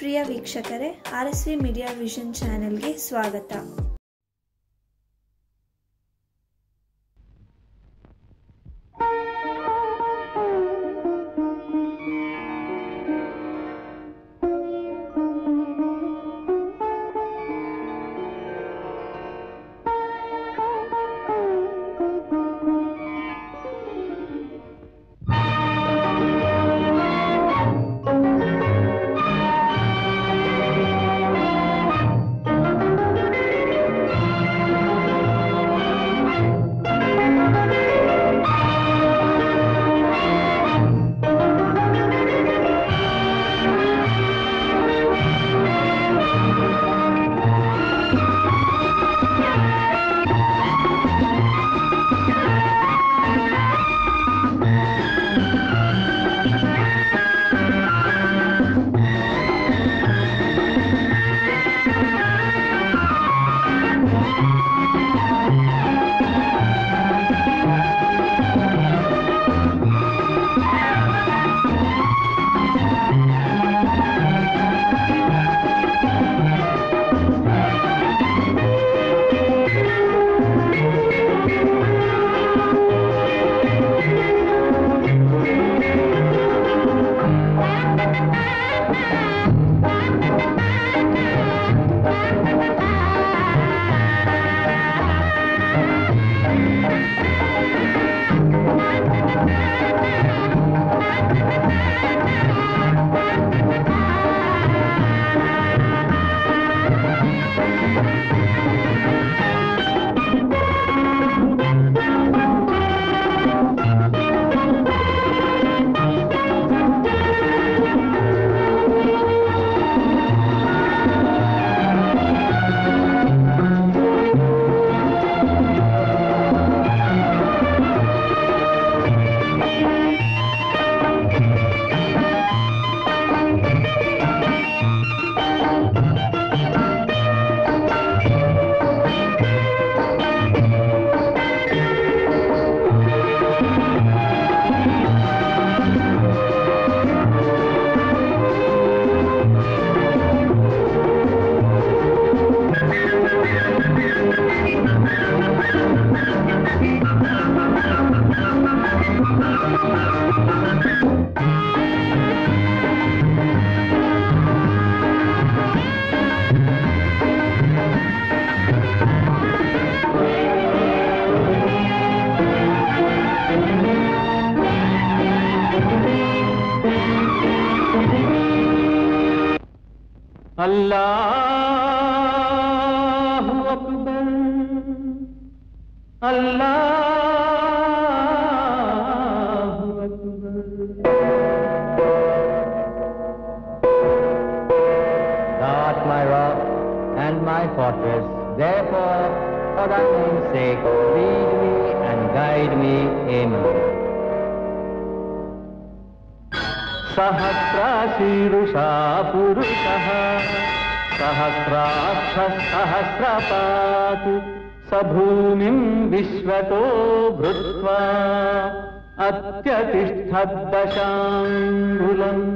ಪ್ರಿಯ ವೀಕ್ಷಕರೇ R S V media vision ಚಾನೆಲ್ಗೆ ಸ್ವಾಗತ अल्लाह अकबर अल्लाह Akbar Thou art my rock and my fortress. Therefore, for thy name's sake, lead me and guide me. Amen. सहस्रशीरुषा पुरुषः सहस्राक्षः सहस्रपात् स भूमिं विश्वतो भृत्वा अत्यतिष्ठद्दशाङ्गुलम्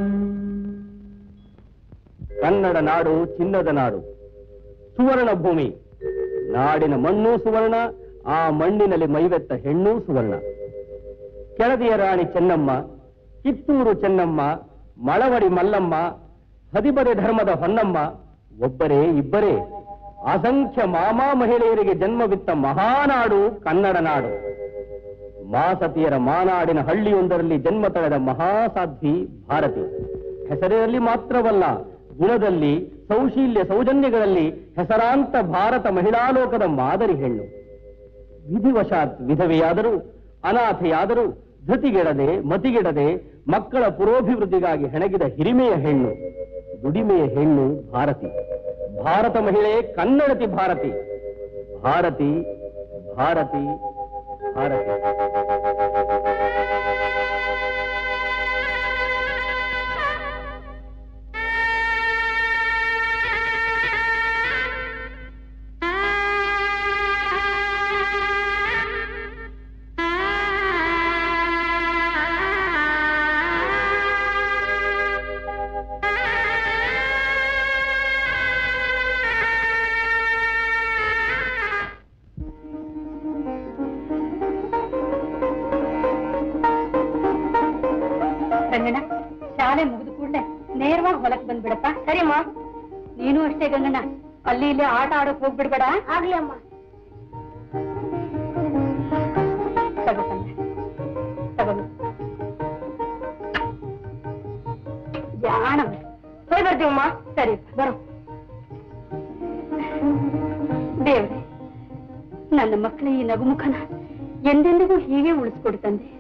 ಕನ್ನಡ ನಾಡು ಚಿನ್ನದ ನಾಡು ಸುವರ್ಣ ಭೂಮಿ ನಾಡಿನ ಮಣ್ಣು ಸುವರ್ಣ ಆ ಮಣ್ಣಿನಲ್ಲಿ ಮೈವೆತ್ತ ಹೆಣ್ಣು ಸುವರ್ಣ ಕೆಳದಿಯ ರಾಣಿ ಚೆನ್ನಮ್ಮ ಕಿತ್ತೂರು ಚೆನ್ನಮ್ಮ ಮಳವಡಿ ಮಲ್ಲಮ್ಮ ಹದಿಬರೆ ಧರ್ಮದ ಹೊನ್ನಮ್ಮ ಒಬ್ಬರೇ ಇಬ್ಬರೇ ಅಸಂಖ್ಯ ಮಾಮಾ ಮಹಿಳೆಯರಿಗೆ ಜನ್ಮವಿತ್ತ ಮಹಾನಾಡು ಕನ್ನಡ ನಾಡು ಮಾಸತಿಯರ ಮಾನಾಡಿನ ಹಳ್ಳಿಯೊಂದರಲ್ಲಿ ಜನ್ಮ ತಳೆದ ಮಹಾಸಾಧ್ವಿ ಭಾರತಿ ಹೆಸರಿನಲ್ಲಿ ಮಾತ್ರವಲ್ಲ ಗುಣದಲ್ಲಿ ಸೌಶೀಲ್ಯ ಸೌಜನ್ಯಗಳಲ್ಲಿ ಹೆಸರಾಂತ ಭಾರತ ಮಹಿಳಾ ಲೋಕದ ಮಾದರಿ ಹೆಣ್ಣು ವಿಧಿವಶಾತ್ ವಿಧವೆಯಾದರೂ ಅನಾಥೆಯಾದರೂ ಧೃತಿಗೆಡದೆ ಮತಿಗೆಡದೆ ಮಕ್ಕಳ ಪುರೋಭಿವೃದ್ಧಿಗಾಗಿ ಹೆಣಗಿದ ಹಿರಿಮೆಯ ಹೆಣ್ಣು ದುಡಿಮೆಯ ಹೆಣ್ಣು ಭಾರತಿ ಭಾರತ ಮಹಿಳೆ ಕನ್ನಡತಿ ಭಾರತಿ ಭಾರತಿ ಭಾರತಿ ಭಾರತಿ ಆ ಗಂಗಣ್ಣ ಶಾಲೆ ಮುಗಿದ ಕೂಡಲೇ ನೇರವಾಗಿ ಹೊಲಕ್ ಬಂದ್ಬಿಡಪ್ಪ ಸರಿಯಮ್ಮ ನೀನು ಅಷ್ಟೇ ಗಂಗಣ್ಣ ಅಲ್ಲಿ ಇಲ್ಲಿ ಆಟ ಆಡೋಕ್ ಹೋಗ್ಬಿಡ್ಬೇಡ ಆಗ್ಲಿ ಅಮ್ಮ ತಗೋ ತಂದೆ ತಗೊಂಡು ಜಾಣ ಹೋಯ್ ಬರ್ತೀವಮ್ಮ ಸರಿ ಬರೋ ದೇವ್ರೆ ನನ್ನ ಮಕ್ಕಳ ಈ ನಗುಮುಖನ ಎಂದೆಂದಿಗೂ ಹೀಗೆ ಉಳಿಸ್ಕೊಡು ತಂದೆ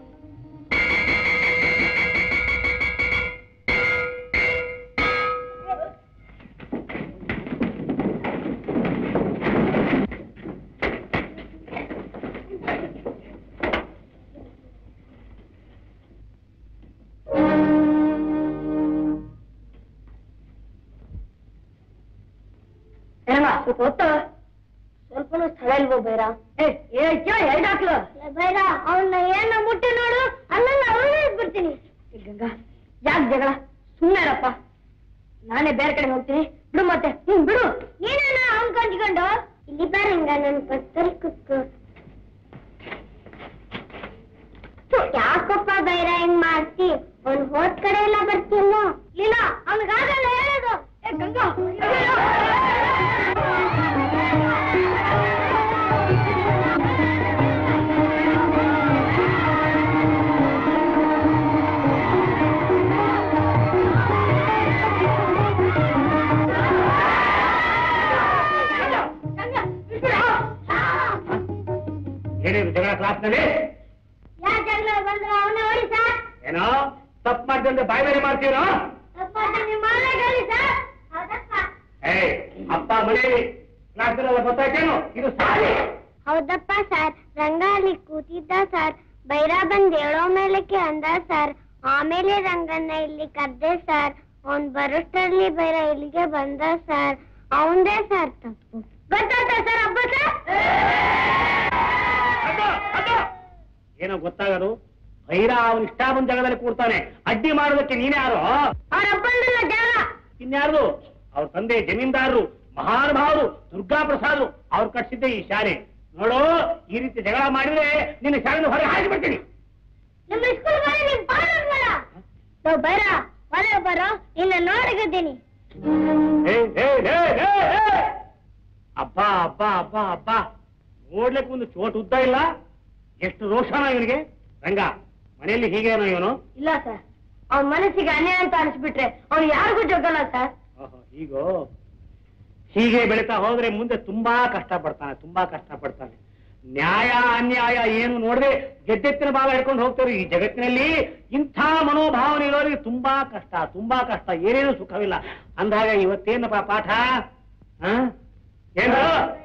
ಏನಮ್ಮ ಸ್ವಲ್ಪ ಹೊತ್ತು ಸ್ವಲ್ಪನೂ ಸ್ಥಳ ಇಲ್ವೋ ಬೈರ ಎರಡು ಹಾಕ್ಲು ಬೈರ ಅವನ್ನ ಏನ ಮುಟ್ಟಿ ನೋಡು ಅಲ್ಲಲ್ಲ ಅವಳೇ ಬಿಡ್ತೀನಿ ಗಂಗಾ ಯಾಕೆ ಜಗಳ ಸುಮ್ಮನೆ ಇರಪ್ಪ ನಾನೇ ಬೇರೆ ಕಡೆ ಹೋಗ್ತೀನಿ ಬಿಡು ಮತ್ತೆ ಹ್ಮ್ ಬಿಡು ನೀನೇನ ಅವನ್ ಕಂಚ್ಕೊಂಡು ಇಲ್ಲಿ ಬರಂಗ ನನ್ ಪಕ್ಕದಲ್ಲಿ ಕುಕ್ಕು ಯಾಕಪ್ಪ ಬೈರ ಹೆಂಗ್ ಮಾಡ್ತಿ ಅವ್ನ್ ಹೋದ್ ಕಡೆ ಎಲ್ಲ ಬರ್ತಿಲ್ಲ ಇಲ್ಲ ಅವನಿಗಾಗಲ್ಲ ಹೇಳೋದು ಏ ಗಂಗಾ ಏನೇನು ಜಗಳ ಕ್ಲಾಸ್ನಲ್ಲಿ ಯಾ ಜಗಳ ಬಂದ್ರು ಅವನೇ ಹೊಡಿ ಸರ್ ಏನೋ ತಪ್ಪು ಮಾಡ್ದಂದ್ರೆ ಬಾಯ್ ಬೇರೆ ಮಾಡ್ತೀರೋ ತಪ್ಪ ನಿಮ್ಮ ಮನೆಗೆ ಸರ್ ಹೌದಪ್ಪ ಏಯ್ ಅಪ್ಪ ಮನೆಯಲ್ಲಿ ಕ್ಲಾಸ್ಗಳೆಲ್ಲ ಗೊತ್ತಾಯ್ತೇನು ಇದು ಸಾರಿ ಹೌದಪ್ಪ ಸರ್ ರಂಗ ಅಲ್ಲಿ ಕೂತಿದ್ದ ಸರ್ ಬೈರ ಬಂದ್ ಹೇಳೋ ಮೇಲಕ್ಕೆ ಅಂದ ಸರ್ ಆಮೇಲೆ ರಂಗನ್ನ ಇಲ್ಲಿ ಕರ್ದೆ ಸರ್ ಅವನ್ ಬರೋಷ್ಟರಲ್ಲಿ ಬೈರ ಇಲ್ಲಿಗೆ ಬಂದ ಸರ್ ಅವಂದೇ ಸರ್ ತಪ್ಪು ಗೊತ್ತಾಯ್ತಾ ಸರ್ ಹಬ್ಬ ಸರ್ ಅಡ್ಡ, ಅಡ್ಡ. ಏನೋ ಗೊತ್ತಾಗದು ಭೈರ ಅವನ ಇಷ್ಟ ಬಂದ ಜಾಗದಲ್ಲಿ ಕೂಡ್ತಾನೆ ಅಡ್ಡಿ ಮಾಡೋದಕ್ಕೆ ನೀನೇ ಯಾರು ಅವ್ರ ಅಪ್ಪಂದಿಲ್ಲ ಜಾಗ ಇನ್ಯಾರ್ದು ಅವ್ರ ತಂದೆ ಜಮೀನ್ದಾರರು ಮಹಾನುಭಾವರು ದುರ್ಗಾ ಪ್ರಸಾದ್ರು ಅವ್ರು ಕಟ್ಸಿದ್ದೆ ಈ ಶಾಲೆ ನೋಡು ಈ ರೀತಿ ಜಗಳ ಮಾಡಿದ್ರೆ ನಿನ್ನ ಶಾಲೆನ ಹೊರಗೆ ಹಾಕಿಬಿಡ್ತೀನಿ ನಮ್ಮ ಸ್ಕೂಲ್ ಬರೀ ನೀನ್ ಬಾಳ ನಾವು ಬೈರ ಹೊರ ಬರೋ ನಿನ್ನ ನೋಡಿಗಿದ್ದೀನಿ ಏ, ಏ, ಏ, ಏ, ಏ. ಅಬ್ಬಾ ಅಬ್ಬಾ ಅಬ್ಬಾ ಅಬ್ಬಾ ನೋಡ್ಲಿಕ್ಕೆ ಒಂದು ಚೋಟ್ ಉದ್ದ ಇಲ್ಲ ಎಷ್ಟು ರೋಷನ ಇವನಿಗೆ ರಂಗ ಮನೆಯಲ್ಲಿ ಹೀಗೇನೋ ಇವನು ಇಲ್ಲ ಸರ್ ಅವ್ನ ಮನಸ್ಸಿಗೆ ಅನ್ಯಾಯ ಅಂತ ಅನಿಸ್ಬಿಟ್ರೆ ಅವ್ನು ಯಾರಿಗೂ ಜಗ್ಗಲ್ಲ ಸರ್ ಓಹೋ, ಹೀಗೋ ಹೀಗೆ ಬೆಳೀತಾ ಹೋದ್ರೆ ಮುಂದೆ ತುಂಬಾ ಕಷ್ಟ ಪಡ್ತಾನೆ ತುಂಬಾ ಕಷ್ಟ ಪಡ್ತಾನೆ ನ್ಯಾಯ ಅನ್ಯಾಯ ಏನು ನೋಡ್ರೆ ಗೆದ್ದೆತ್ತಿನ ಭಾವ ಹಿಡ್ಕೊಂಡು ಹೋಗ್ತಾರೆ ಈ ಜಗತ್ತಿನಲ್ಲಿ ಇಂಥ ಮನೋಭಾವನೆ ಇರೋರಿಗೆ ತುಂಬಾ ಕಷ್ಟ ತುಂಬಾ ಕಷ್ಟ ಏನೇನು ಸುಖವಿಲ್ಲ ಅಂದಾಗ ಇವತ್ತೇನಪ್ಪ ಪಾಠ ಹ? ಏನು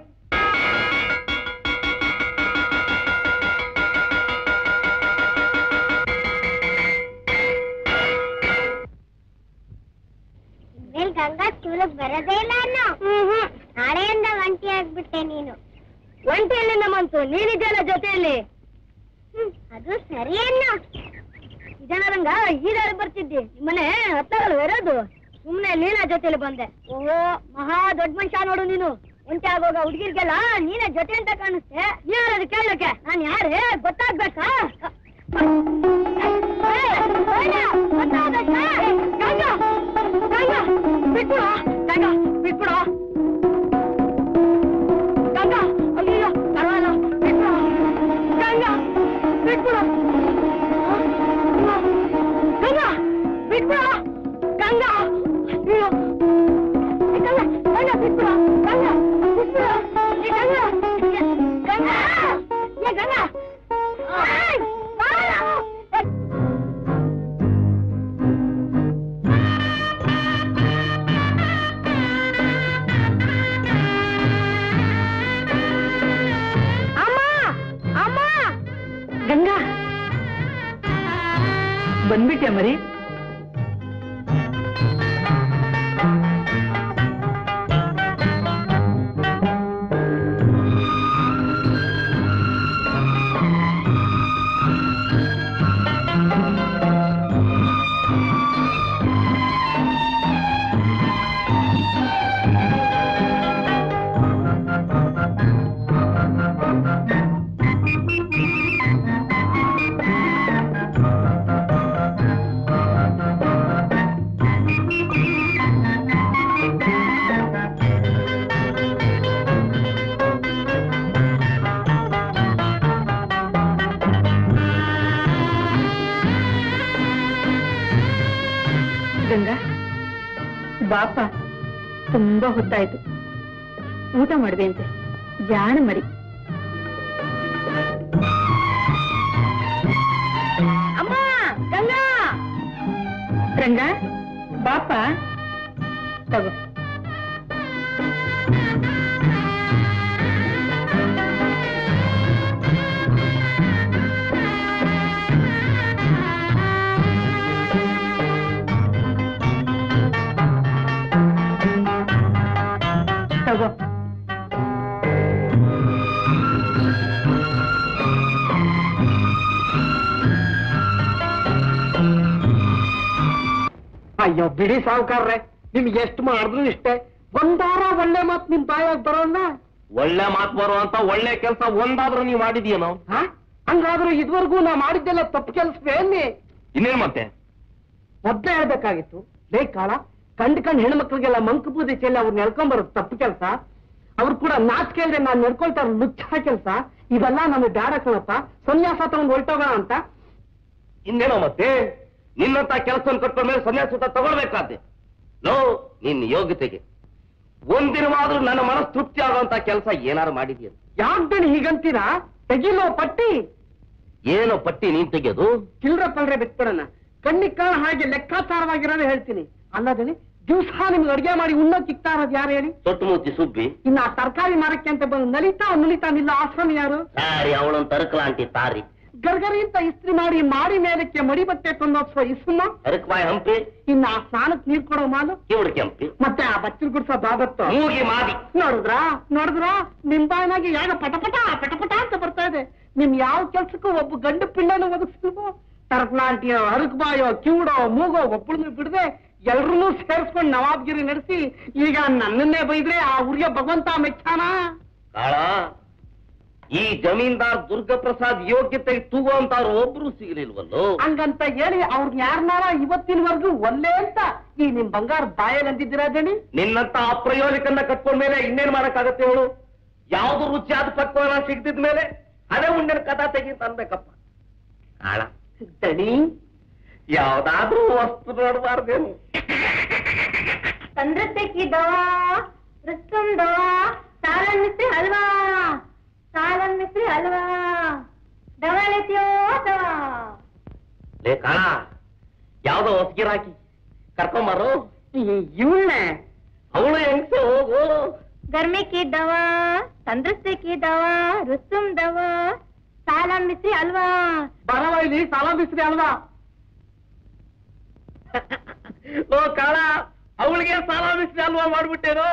ಮೇಲ್ ಗಂಗಾ ಸ್ಕೂಲಿಗೆ ಬರೋದೇ ಇಲ್ಲ ಅನ್ನೋ ನಾಳೆಯಿಂದ ಒಂಟಿ ಆಗ್ಬಿಟ್ಟೆ ನೀನು ಒಂಟಿಯಲ್ಲಿ ನಮ್ಮಂತು ನೀನಿದೆಯಲ್ಲ ಜೊತೆಯಲ್ಲಿ ಹ್ಮ್, ಅದು ಸರಿ ಅನ್ನೋ ಇದನ್ನರಂಗ ಈಗಾರು ಬರ್ತಿದ್ದಿ ನಿಮ್ಮನೆ ಹತ್ತಾಗಲ್ಲ ಇರೋದು ಸುಮ್ನೆ ಲೀಲಾ ಜೊತೆಲಿ ಬಂದೆ ಓಹೋ ಮಹಾ ದೊಡ್ಡ ಮನುಷ್ಯ ನೋಡು ನೀನು ಒಂಟಿ ಆಗೋಗ ಹುಡುಗಿರ್ಗೆಲ್ಲ ನೀನೇ ಜೊತೆ ಅಂತ ಕಾಣಿಸ್ತೆ ನೀನದು ಕೇಳಕ್ಕೆ ನಾನ್ ಯಾರೇ ಗೊತ್ತಾಗ್ಬೇಕಾ ಏಯ್, ಬೇಡ, ಗೊತ್ತಾಗ್ಬೇಕಾ? ಗಂಗಾ, ಗಂಗಾ, ಬಿಟ್ಬಿಡು, ಗಂಗಾ, ಬಿಟ್ಬಿಡು. ಗಂಗಾ, ಅಯ್ಯಯ್ಯೋ, ಪರವಾಗಿಲ್ಲ, ಬಿಟ್ಬಿಡು. ಗಂಗಾ, ಬಿಟ್ಬಿಡು. ಗಂಗಾ ಬಿಟ್ಬಿಡ ಗಂಗಾ ಅಯ್ಯೋ ಗಂಗಾ ಗಂಗಾ ಬಿಟ್ಬಿಡ ಗಂಗಾ ಬಿಟ್ಬಿಡ ಏ ಗಂಗಾ ಗಂಗಾ ಏ ಗಂಗಾ ಆಯ್, ಬಾಳ. ಏ, ಅಮ್ಮ ಅಮ್ಮ ಗಂಗಾ ಬಂದ್ಬಿಟ್ಟೆ ಮರಿ ಬಾಪ ತುಂಬಾ ಹೊತ್ತಾಯ್ತು ಊಟ ಮಾಡಿದೆ ಅಂತೆ ಜಾಣ ಮರಿ ಅಮ್ಮ ಗಂಗಾ ರಂಗ ಬಾಪ ತಗೋ ತಗೋ ಅಯ್ಯೋ ಬಿಡಿ ಸಾವುಕಾರ್ರೆ ನಿಮ್ಗೆ ಎಷ್ಟು ಮಾಡಿದ್ರು ಇಷ್ಟೇ ಒಂದಾರ ಒಳ್ಳೆ ಮಾತು ನಿಮ್ ಬಾಯಾಗ ಬರೋಲ್ಲ ಒಳ್ಳೆ ಮಾತು ಬರುವಂತ ಒಳ್ಳೆ ಕೆಲಸ ಒಂದಾದ್ರೂ ನೀವು ಮಾಡಿದ್ಯೇನೋ ಹಾ ಹಂಗಾದ್ರೆ ಇದುವರೆಗೂ ನಾ ಮಾಡಿದ್ದೆಲ್ಲ ತಪ್ಪು ಕೆಲಸವೇ ಅನ್ನಿ ಇನ್ನೇನ್ ಮತ್ತೆ ಮೊದ್ಲೇ ಹೇಳ್ಬೇಕಾಗಿತ್ತು ಲೇ ಕಾಳ ಕಂಡ್ ಕಂಡ್ ಹೆಣ್ಮಕ್ಳಿಗೆಲ್ಲ ಮಂಕು ಬೂದಿ ಚೆಲ್ಲಿ ಅವ್ರನ್ನ ಎಳ್ಕೊಂಬರೋದು ತಪ್ಪು ಕೆಲಸ ಅವ್ರು ಕೂಡ ನಾಚಿಕೆ ಇಲ್ದೆ ನಾನ್ ನಡ್ಕೊಳ್ತಾರ ಲುಚ್ಚ ಕೆಲಸ ಇವೆಲ್ಲ ನಮಗೆ ಬ್ಯಾಡ ಕಣಪ್ಪ ಸನ್ಯಾಸ ತಗೊಂಡ್ ಹೊಲ್ಟೋಗೋಣ ಅಂತ ಇನ್ನೇನೋ ಮತ್ತೆ ನಿನ್ನಂತ ಕೆಲಸ ಕಟ್ಕೊಂಡ ಮೇಲೆ ಸನ್ಯಾಸ ತಗೊಳ್ಬೇಕಾದ್ದೆ ನೋ ನಿನ್ನ ಯೋಗ್ಯತೆಗೆ ಒಂದಿನವಾದ್ರೂ ನನ್ನ ಮನಸ್ಸು ತೃಪ್ತಿ ಆಗುವಂತ ಕೆಲಸ ಏನಾರು ಮಾಡಿದ್ಯ ಯಾಕ್ ದಣಿ ಹೀಗಂತೀರಾ ತೆಗಿಲೋ ಪಟ್ಟಿ ಏನೋ ಪಟ್ಟಿ ನೀನ್ ತೆಗೆಯೋದು ಚಿಲ್ರ ಪಲ್ರೆ ಬಿಟ್ಬಿಡೋಣ ಕಣ್ಣಿಗೆ ಕಾಣ ಹಾಗೆ ಲೆಕ್ಕಾಚಾರವಾಗಿರೋದು ಹೇಳ್ತೀನಿ ಅಲ್ಲದನಿ ದಿವಸ ನಿಮ್ಗೆ ಅಡ್ಗೆ ಮಾಡಿ ಉಣ್ಣೋಕ್ ಇಕ್ತಾ ಇರೋದು ಯಾರು ಹೇಳಿ ತೊಟ್ಟು ಮೂತಿ ಸುಬ್ಬಿ ಇನ್ನ ಆ ತರಕಾರಿ ಮಾರಕ್ಕೆ ಅಂತ ಬಂದು ನಲಿತಾ ನುಲಿತಾ ನಿಲ್ಲ ಆಶ್ರಮ ಯಾರು ಸಾರಿ ಅವಳೊಂದು ತರಕಲಾಂಟಿ ತಾರಿ ಗರ್ಗರಿ ಅಂತ ಇಸ್ತ್ರಿ ಮಾಡಿ ಮಾಡಿ ಮೇಲಕ್ಕೆ ಮಡಿ ಬಟ್ಟೆ ತಂದೋತ್ಸವ ಇಸುಮ ಅರಕವಾಯ್ ಹಂಪಿ ಇನ್ನ ಆ ಸ್ನಾನಕ್ ನೀರ್ ಕೊಡೋ ಮಾಲು ಕಿವಡ್ ಕೆಂಪಿ ಮತ್ತೆ ಆ ಬಚ್ಚಲ್ ಗುಡ್ಸೋ ಬಾಬತ್ತು ಮೂಗಿ ಮಾದಿ ನೋಡಿದ್ರಾ ನೋಡಿದ್ರಾ ನಿಮ್ ಬಾಯಿನಾಗಿ ಯಾಗ ಪಟಪಟ ಪಟಪಟ ಅಂತ ಬರ್ತಾ ಇದೆ ನಿಮ್ ಯಾವ ಕೆಲ್ಸಕ್ಕೂ ಒಬ್ಬ ಗಂಡು ಪಿಂಡನ ಒದಗಿಸ್ತಿಲ್ವೋ ತರಕ್ಲಾಂಟಿಯೋ ಹರಕ್ಬಾಯೋ ಕಿವುಡೋ ಮೂಗೋ ಒಬ್ಬಳನ್ನು ಬಿಡದೆ ಎಲ್ರನ್ನೂ ಸೇರಿಸ್ಕೊಂಡು ನವಾಬ್ಗಿರಿ ನಡೆಸಿ ಈಗ ನನ್ನನ್ನೇ ಬೈದ್ರೆ ಆ ಊರಿಗೆ ಭಗವಂತ ಮೆಚ್ಚಾನ ಕಾಳ ಈ ಜಮೀನ್ದಾರ್ ದುರ್ಗ ಪ್ರಸಾದ್ ಯೋಗ್ಯತೆ ತೂಗುವಂತವ್ರು ಒಬ್ರು ಸಿಗಲಿಲ್ವಲ್ಲೋ ಹಂಗಂತ ಹೇಳಿ ಅವ್ರನ್ನ ಯಾರನ್ನಾರ ಇವತ್ತಿನವರೆಗೂ ಒಲ್ಲೆ ಅಂತ ಈ ನಿಮ್ ಬಂಗಾರ ಬಾಯಲ್ಲಿ ಅಂದಿದ್ದೀರಾ ದಣಿ ನಿನ್ನಂತ ಅಪ್ರಯೋಜಕನ್ನ ಕಟ್ಕೊಂಡ ಮೇಲೆ ಇನ್ನೇನ್ ಮಾಡಕ್ಕಾಗತ್ತೆ ಹೇಳು ಯಾವ್ದು ರುಚಿಯಾದ ಪಕ್ವಾನ ಸಿಗ್ದಿದ್ ಮೇಲೆ ಅದೇ ಉಂಡಿನ ಕಥಾ ತೆಗಿ ಅಂತ ಅನ್ಬೇಕಪ್ಪ ಕಾಳ ದಣಿ ಯಾವ್ದಾದ್ರೂ ವಸ್ತು ನೋಡಬಾರ್ದೇನು ತಂದ್ರತೆಕ್ಕಿ ದವಾ ರುಸ್ತುಂ ದವಾ ಸಾಲನ್ ಮಿಸ್ರಿ ಹಲ್ವಾ ಸಾಲನ್ ಮಿಸ್ರಿ ಹಲ್ವಾ ದವಾ ಲೇತಿಯೋ ದವಾ ಲೇ ಕಾಳ ಯಾವ್ದೋ ಹೊಸಗಿರಾಕಿ ಕರ್ಕೊಂಬಾರು ಇವನ್ನೇ ಅವಳು ಹೆಂಗ್ಸೆ ಹೋಗು गर्मी की दवा तंदुरुस्ती की दवा रुस्तुम दवा सालन मिश्री हलवा ಬರವ ಇಲ್ಲಿ ಸಾಲ ಬಿಸ್ರಿ ಅಲ್ವಾ ಓ ಕಾಳ ಅವಳಿಗೆ ಸಾಲ ಮಿಸ್ರಿ ಅಲ್ವಾ ಮಾಡ್ಬಿಟ್ಟೇನು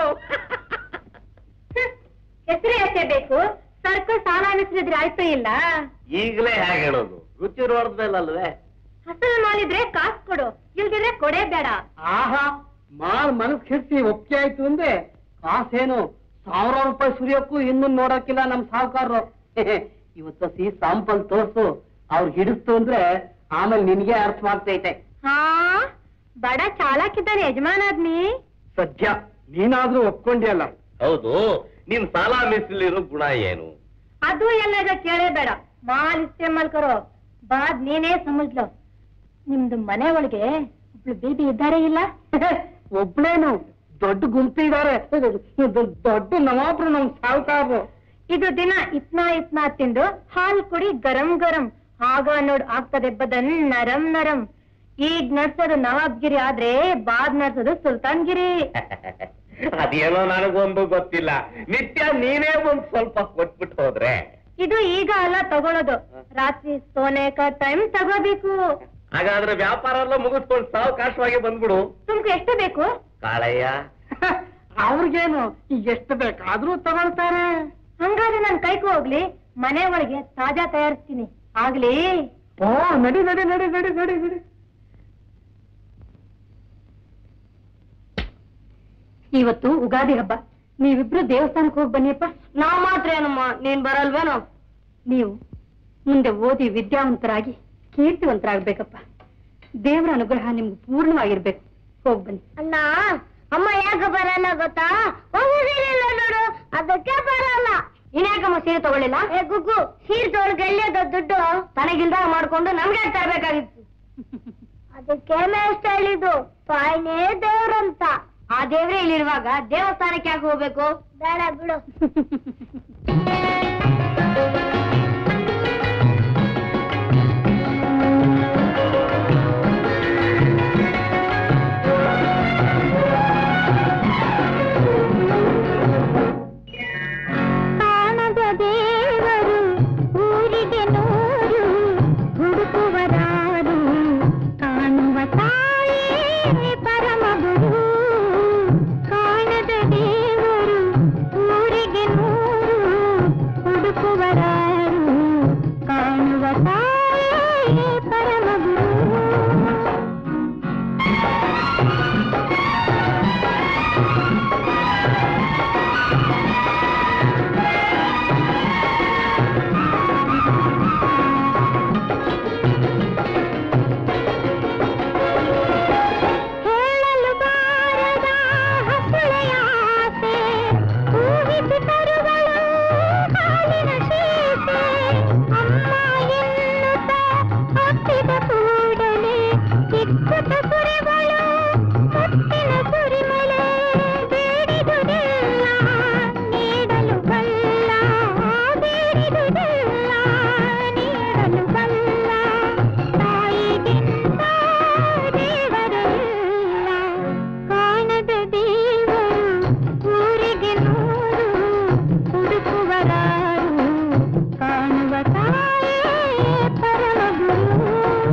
ಹೆಸರು ಯಾಕೆ ಬೇಕು ಸರ್ಕು ಸಾಲ ಮಿಶ್ರಿದ್ರೆ ಆಯ್ತು ಇಲ್ಲ ಈಗಲೇ ಹೇಗೆ ಹೇಳೋದು ರುಚಿ ನೋಡಿದ್ಮೇಲಲ್ವೇ ಹಸಲು ಮಾಡಿದ್ರೆ ಕಾಸು ಕೊಡು ಇಲ್ದಿದ್ರೆ ಕೊಡೇ ಬೇಡ ಆಹಾ ಮಾಲ್ ಮನಸ್ ಕೆಡ್ಸಿ ಒಪ್ಪಿಗೆ ಆಯ್ತು ಅಂದೆ ಕಾಸೇನು ಸಾವಿರಾರು ರೂಪಾಯಿ ಸುರಿಯೋಕ್ಕೂ ಇನ್ನೂ ನೋಡಕ್ಕಿಲ್ಲ ನಮ್ ಸಾಹುಕಾರರು ಇವತ್ತು ಸಿ ಸಾಂಪಲ್ ತೋರ್ಸು ಅವ್ರು ಹಿಡಿಸ್ತು ಅಂದ್ರೆ ಆಮೇಲೆ ನಿನ್ಗೆ ಅರ್ಥವಾಗ್ತೈತೆ ಹಾ ಬಡ ಚಾಲಾಕಿದ್ದಾನೆ ಯಜಮಾನ್ ಆದ್ಮಿ ಸದ್ಯ ನೀನಾದ್ರೂ ಒಪ್ಕೊಂಡಿಯಲ್ಲ ಹೌದು ನಿಮ್ ಸಾಲ ಮಿಸ್ಲಿರೋ ಗುಣ ಏನು ಅದು ಎಲ್ಲ ಈಗ ಕೇಳೇ ಬೇಡ ಮಾಲ್ ಇಸ್ತೆಮಾಲ್ ಕರೋ ಬಾದ್ ನೀನೇ ಸಮಜ್ಲೋ ನಿಮ್ದು ಮನೆ ಒಳಗೆ ಒಬ್ಳು ಬೇಬಿ ಇದ್ದಾರೆ ಇಲ್ಲ ಒಬ್ಳೇನು ದೊಡ್ಡ ಗುಂಪು ಇದಾರೆ ದೊಡ್ಡ ನವಾಬ್ರು ನಮ್ ಸಾಹುಕಾರರು ಇದು ದಿನ ಇತ್ನಾ ಇತ್ನಾ ತಿಂದು ಹಾಲ್ ಕುಡಿ ಗರಂ ಗರಂ ಆಗ ನೋಡ್ ಆಗ್ತದೆ ಬದನ್ ನರಂ ನರಂ ಈಗ ನಡ್ಸೋದು ನವಾಬ್ಗಿರಿ ಆದ್ರೆ ಬಾದ್ ನಡ್ಸೋದು ಸುಲ್ತಾನ್ಗಿರಿ ಅದೇನೋ ನನಗೊಂದು ಗೊತ್ತಿಲ್ಲ ನಿತ್ಯ ನೀನೇ ಒಂದ್ ಸ್ವಲ್ಪ ಕೊಟ್ಬಿಟ್ಟು ಹೋದ್ರೆ ಇದು ಈಗ ಅಲ್ಲ ತಗೊಳೋದು ರಾತ್ರಿ ಸೋನೆಕ ಟೈಮ್ ತಗೋಬೇಕು ಹಾಗಾದ್ರೆ ವ್ಯಾಪಾರ ಎಲ್ಲ ಮುಗಿಸ್ಕೊಂಡು ಸಾವಕಾಶವಾಗಿ ಬಂದ್ಬಿಡು ತುಮ್ಗೆ ಎಷ್ಟು ಬೇಕು ಕಾಳಯ್ಯ ಅವ್ರಿಗೇನು ಈಗ ಎಷ್ಟು ಬೇಕಾದ್ರೂ ತಗೊಳ್ತಾರೆ ಹಂಗಾದ್ರೆ ನನ್ ಕೈಗೂ ಹೋಗ್ಲಿ ಮನೆ ಒಳಗೆ ತಾಜಾ ತಯಾರಿಸ್ತೀನಿ ಆಗ್ಲಿ ಓ ನಡಿ ನಡಿ ನಡಿ ನಡಿ ನಡಿ ನಡಿ ಇವತ್ತು ಉಗಾದಿ ಹಬ್ಬ ನೀವಿಬ್ರು ದೇವಸ್ಥಾನಕ್ಕೆ ಹೋಗಿ ಬನ್ನಿಯಪ್ಪ ನಾವ್ ಮಾತ್ರ ಏನಮ್ಮ ನೀನ್ ಬರಲ್ವೇನೋ ನೀವು ಮುಂದೆ ಓದಿ ವಿದ್ಯಾವಂತರಾಗಿ ಕೀರ್ತಿವಂತರಾಗ್ಬೇಕಪ್ಪ ದೇವರ ಅನುಗ್ರಹ ನಿಮ್ಗೆ ಪೂರ್ಣವಾಗಿರ್ಬೇಕು ಹೋಗ್ ಬನ್ನಿ ಅಣ್ಣ ಅಮ್ಮ ಯಾಕೆ ಬರಲ್ಲ ಗೊತ್ತಾ ಹೋಗುದಿಲ್ಲ ನೋಡು ಅದಕ್ಕೆ ಬರಲ್ಲ ಇನ್ಯಾಕಮ್ಮ ಸೀರೆ ತಗೊಳ್ಳಿಲ್ಲ ಏ ಗುಗ್ಗು ಸೀರೆ ತೊಳ್ಗೆ ಎಲ್ಲಿಯದ ದುಡ್ಡು ತನಗಿಲ್ದ ಮಾಡ್ಕೊಂಡು ನಮ್ಗೆ ತರಬೇಕಾಗಿತ್ತು ಅದಕ್ಕೆ ಮೇಷ್ಟ್ ಹೇಳಿದ್ದು ತಾಯಿನೇ ದೇವ್ರಂತ ಆ ದೇವ್ರೇ ಇಲ್ಲಿರುವಾಗ ದೇವಸ್ಥಾನಕ್ಕೆ ಯಾಕೆ ಹೋಗ್ಬೇಕು ಬೇಡ ಬಿಡು ಕಾಣದ ದೇವರು ಊರಿಗೆ ನೂರು ಹುಡುಕುವರಾರು ಕಾಣುವ ತಾಯೇ ಪರಮ ಗುರು ಕಾಣದ ದೇವರು ಊರಿಗೆ ನೂರು ಹುಡುಕುವರಾರು ಕಾಣುವ ತಾಯೇ ಪರಮ ಗುರು ಹೇಳಲು ಬಾರದ ಹಸುಳೆಯ ಆಸೆ ಊಹಿಸಿ ತರುವಳು ಹಾಲಿನ ಶೀಸೆ ಅಮ್ಮ ಎನ್ನುತ್ತ ಹತ್ತಿದ ಕೂಡಲೇ ಚಿಕ್ಕುತ ಸುರಿವಳು ಮುತ್ತಿನ ಸುರಿಮಳೆ ಬೇಡಿದುದೆಲ್ಲ ನೀಡಲು ಬಲ್ಲ ಬೇಡಿದುದೆಲ್ಲ ನೀಡಲು ಬಲ್ಲ ತಾಯಿಗಿಂತ ದೇವರಿಲ್ಲ ಕಾಣದ ದೇವರು ಊರಿಗೆ ನೂರು ಹುಡುಕುವರಾರು ಕಾಣುವ ತಾಯೇ ಪರಮ ಗುರು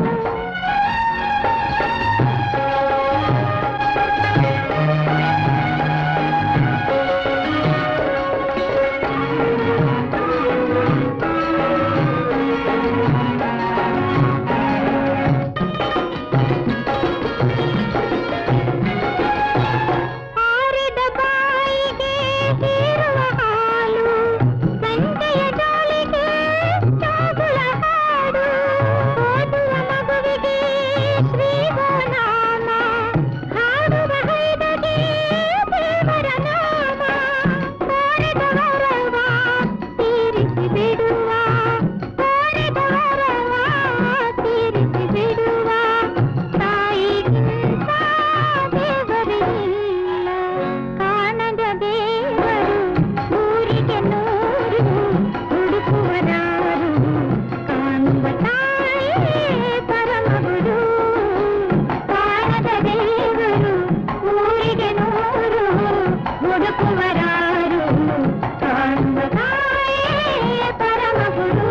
ಆರಿದ ಬಾಯಿಗೆ ಹೀರುವ ಹಾಲು ಸಂಜೆಯ ಜಾಲಿಗೆ ಚಾಗುಳ ಹಾಡು ಓದುವ ಮಗುವಿಗೆ ಶ್ರೀಗೋ ನಾಮ ಹಾಡುವ ಹೈದಗೆ ದೇವರ ನಾಮ ಕೋರಿದ ವರವ ತೀರಿಸಿ ಬಿಡುವ ಕೋರಿದ ವರವ ತೀರಿಸಿ ಬಿಡುವ ತಾಯಿಗಿಂತ ದೇವರಿಲ್ಲ ಕಾಣದ ದೇವರು ಊರಿಗೆ ನೂರು ಹುಡುಕುವರಾರು ಕಾಣುವ ತಾಯೇ ಪರಮ ಗುರು ಕಾಣದ ದೇವರು ಊರಿಗೆ ನೂರು ಹುಡುಕುವರಾರು ಕಾಣುವ ತಾಯೇ ಪರಮ ಗುರು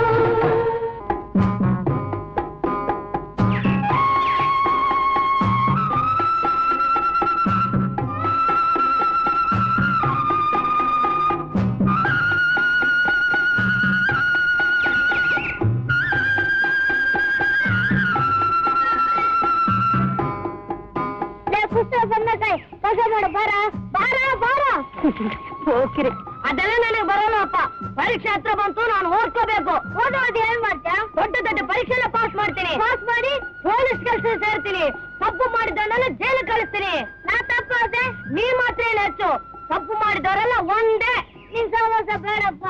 ಪುಸ್ತಕ ಬಂದಕಾಯಿ ಕಸ ಮಾಡು ಬಾರ ಬಾರ ಬಾರ ಹೋಗಿರಿ ಅದೆಲ್ಲ ನನಗೆ ಬರೋಲ್ಲಪ್ಪ ಪರೀಕ್ಷೆ ಹತ್ರ ಬಂತು ನಾನು ಓದ್ಕೋಬೇಕು ಓದೋದು ಏನ್ ಮಾಡ್ತೀಯ ದೊಡ್ಡ ದೊಡ್ಡ ಪರೀಕ್ಷೆ ಪಾಸ್ ಮಾಡ್ತೀನಿ ಪಾಸ್ ಮಾಡಿ ಪೊಲೀಸ್ ಕೆಲಸ ಸೇರ್ತೀನಿ ತಪ್ಪು ಮಾಡಿದವನ್ನೆಲ್ಲ ಜೈಲು ಕಳಿಸ್ತೀನಿ ನಾ ತಪ್ಪು ಅದೇ ನೀ ಮಾತ್ರ ಏನು ಹೆಚ್ಚು ತಪ್ಪು ಮಾಡಿದವರೆಲ್ಲ ಒಂದೇ ನಿನ್ ಸಹವಾಸ ಬೇಡಪ್ಪ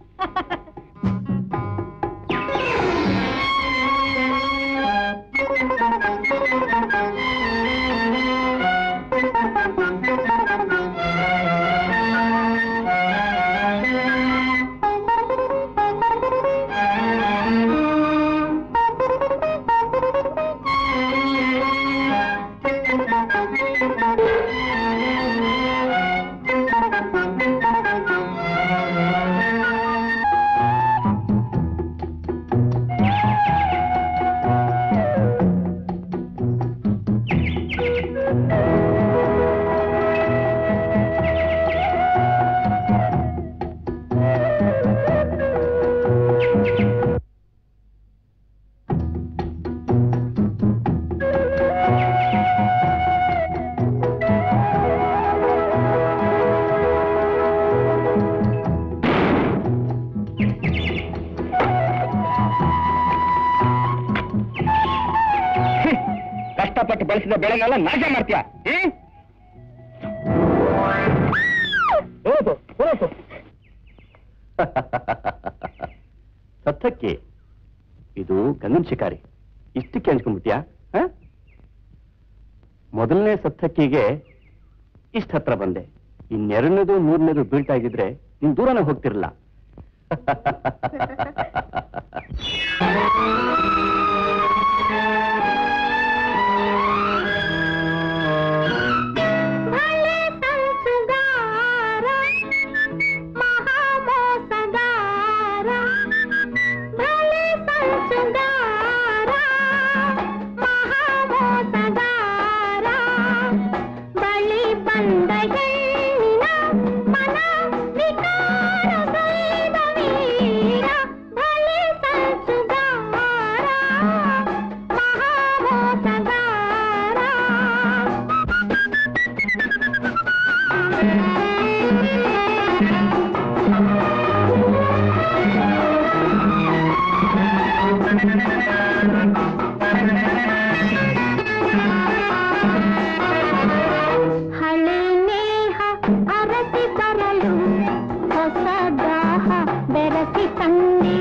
ಕಷ್ಟಪಟ್ಟು ಬೆಳೆಸಿದ ಬೆಳೆನೆಲ್ಲ ನಾಶ ಮಾಡ್ತೀಯ ಹ್ಮ್ ಹೋಗು, ಹೋಗು. ಸತ್ತಕ್ಕೆ ಇದು ಗಂಗನ್ ಶಿಕಾರಿ ಇಷ್ಟಕ್ಕೆ ಅನ್ಸ್ಕೊಂಡ್ಬಿಟ್ಯಾ ಹ? ಮೊದಲನೇ ಸತ್ತಕ್ಕಿಗೆ ಇಷ್ಟ ಹತ್ರ ಬಂದೆ ಇನ್ನೆರಡನೇದು ಮೂರನೇದು ಬೀಳ್ತಾ ಇದ್ದಿದ್ರೆ ನೀನ್ ದೂರನೇ ಹೋಗ್ತಿರಲ್ಲ ಭಲೆ ಸಂಸುಗಾರ ಮಹಾಮೋಸಗಾರ ಭಲೆ ಸಂಸುಗಾರ ಮಹಾಮೋಸಗಾರ ಬಳಿ ಬಂದ ಹೆಣ್ಣಿನ ಮನ ವಿಕಾರ ಗೈದ ವೀರ ಭಲೆ ಸಂಸುಗಾರ ಮಹಾಮೋಸಗಾರ ಹಳೆ ನೇಹ ಅರಸಿ ಬರಲು ಹೊಸ ದಾಹ ಬೆರಸಿ ತಂದೆ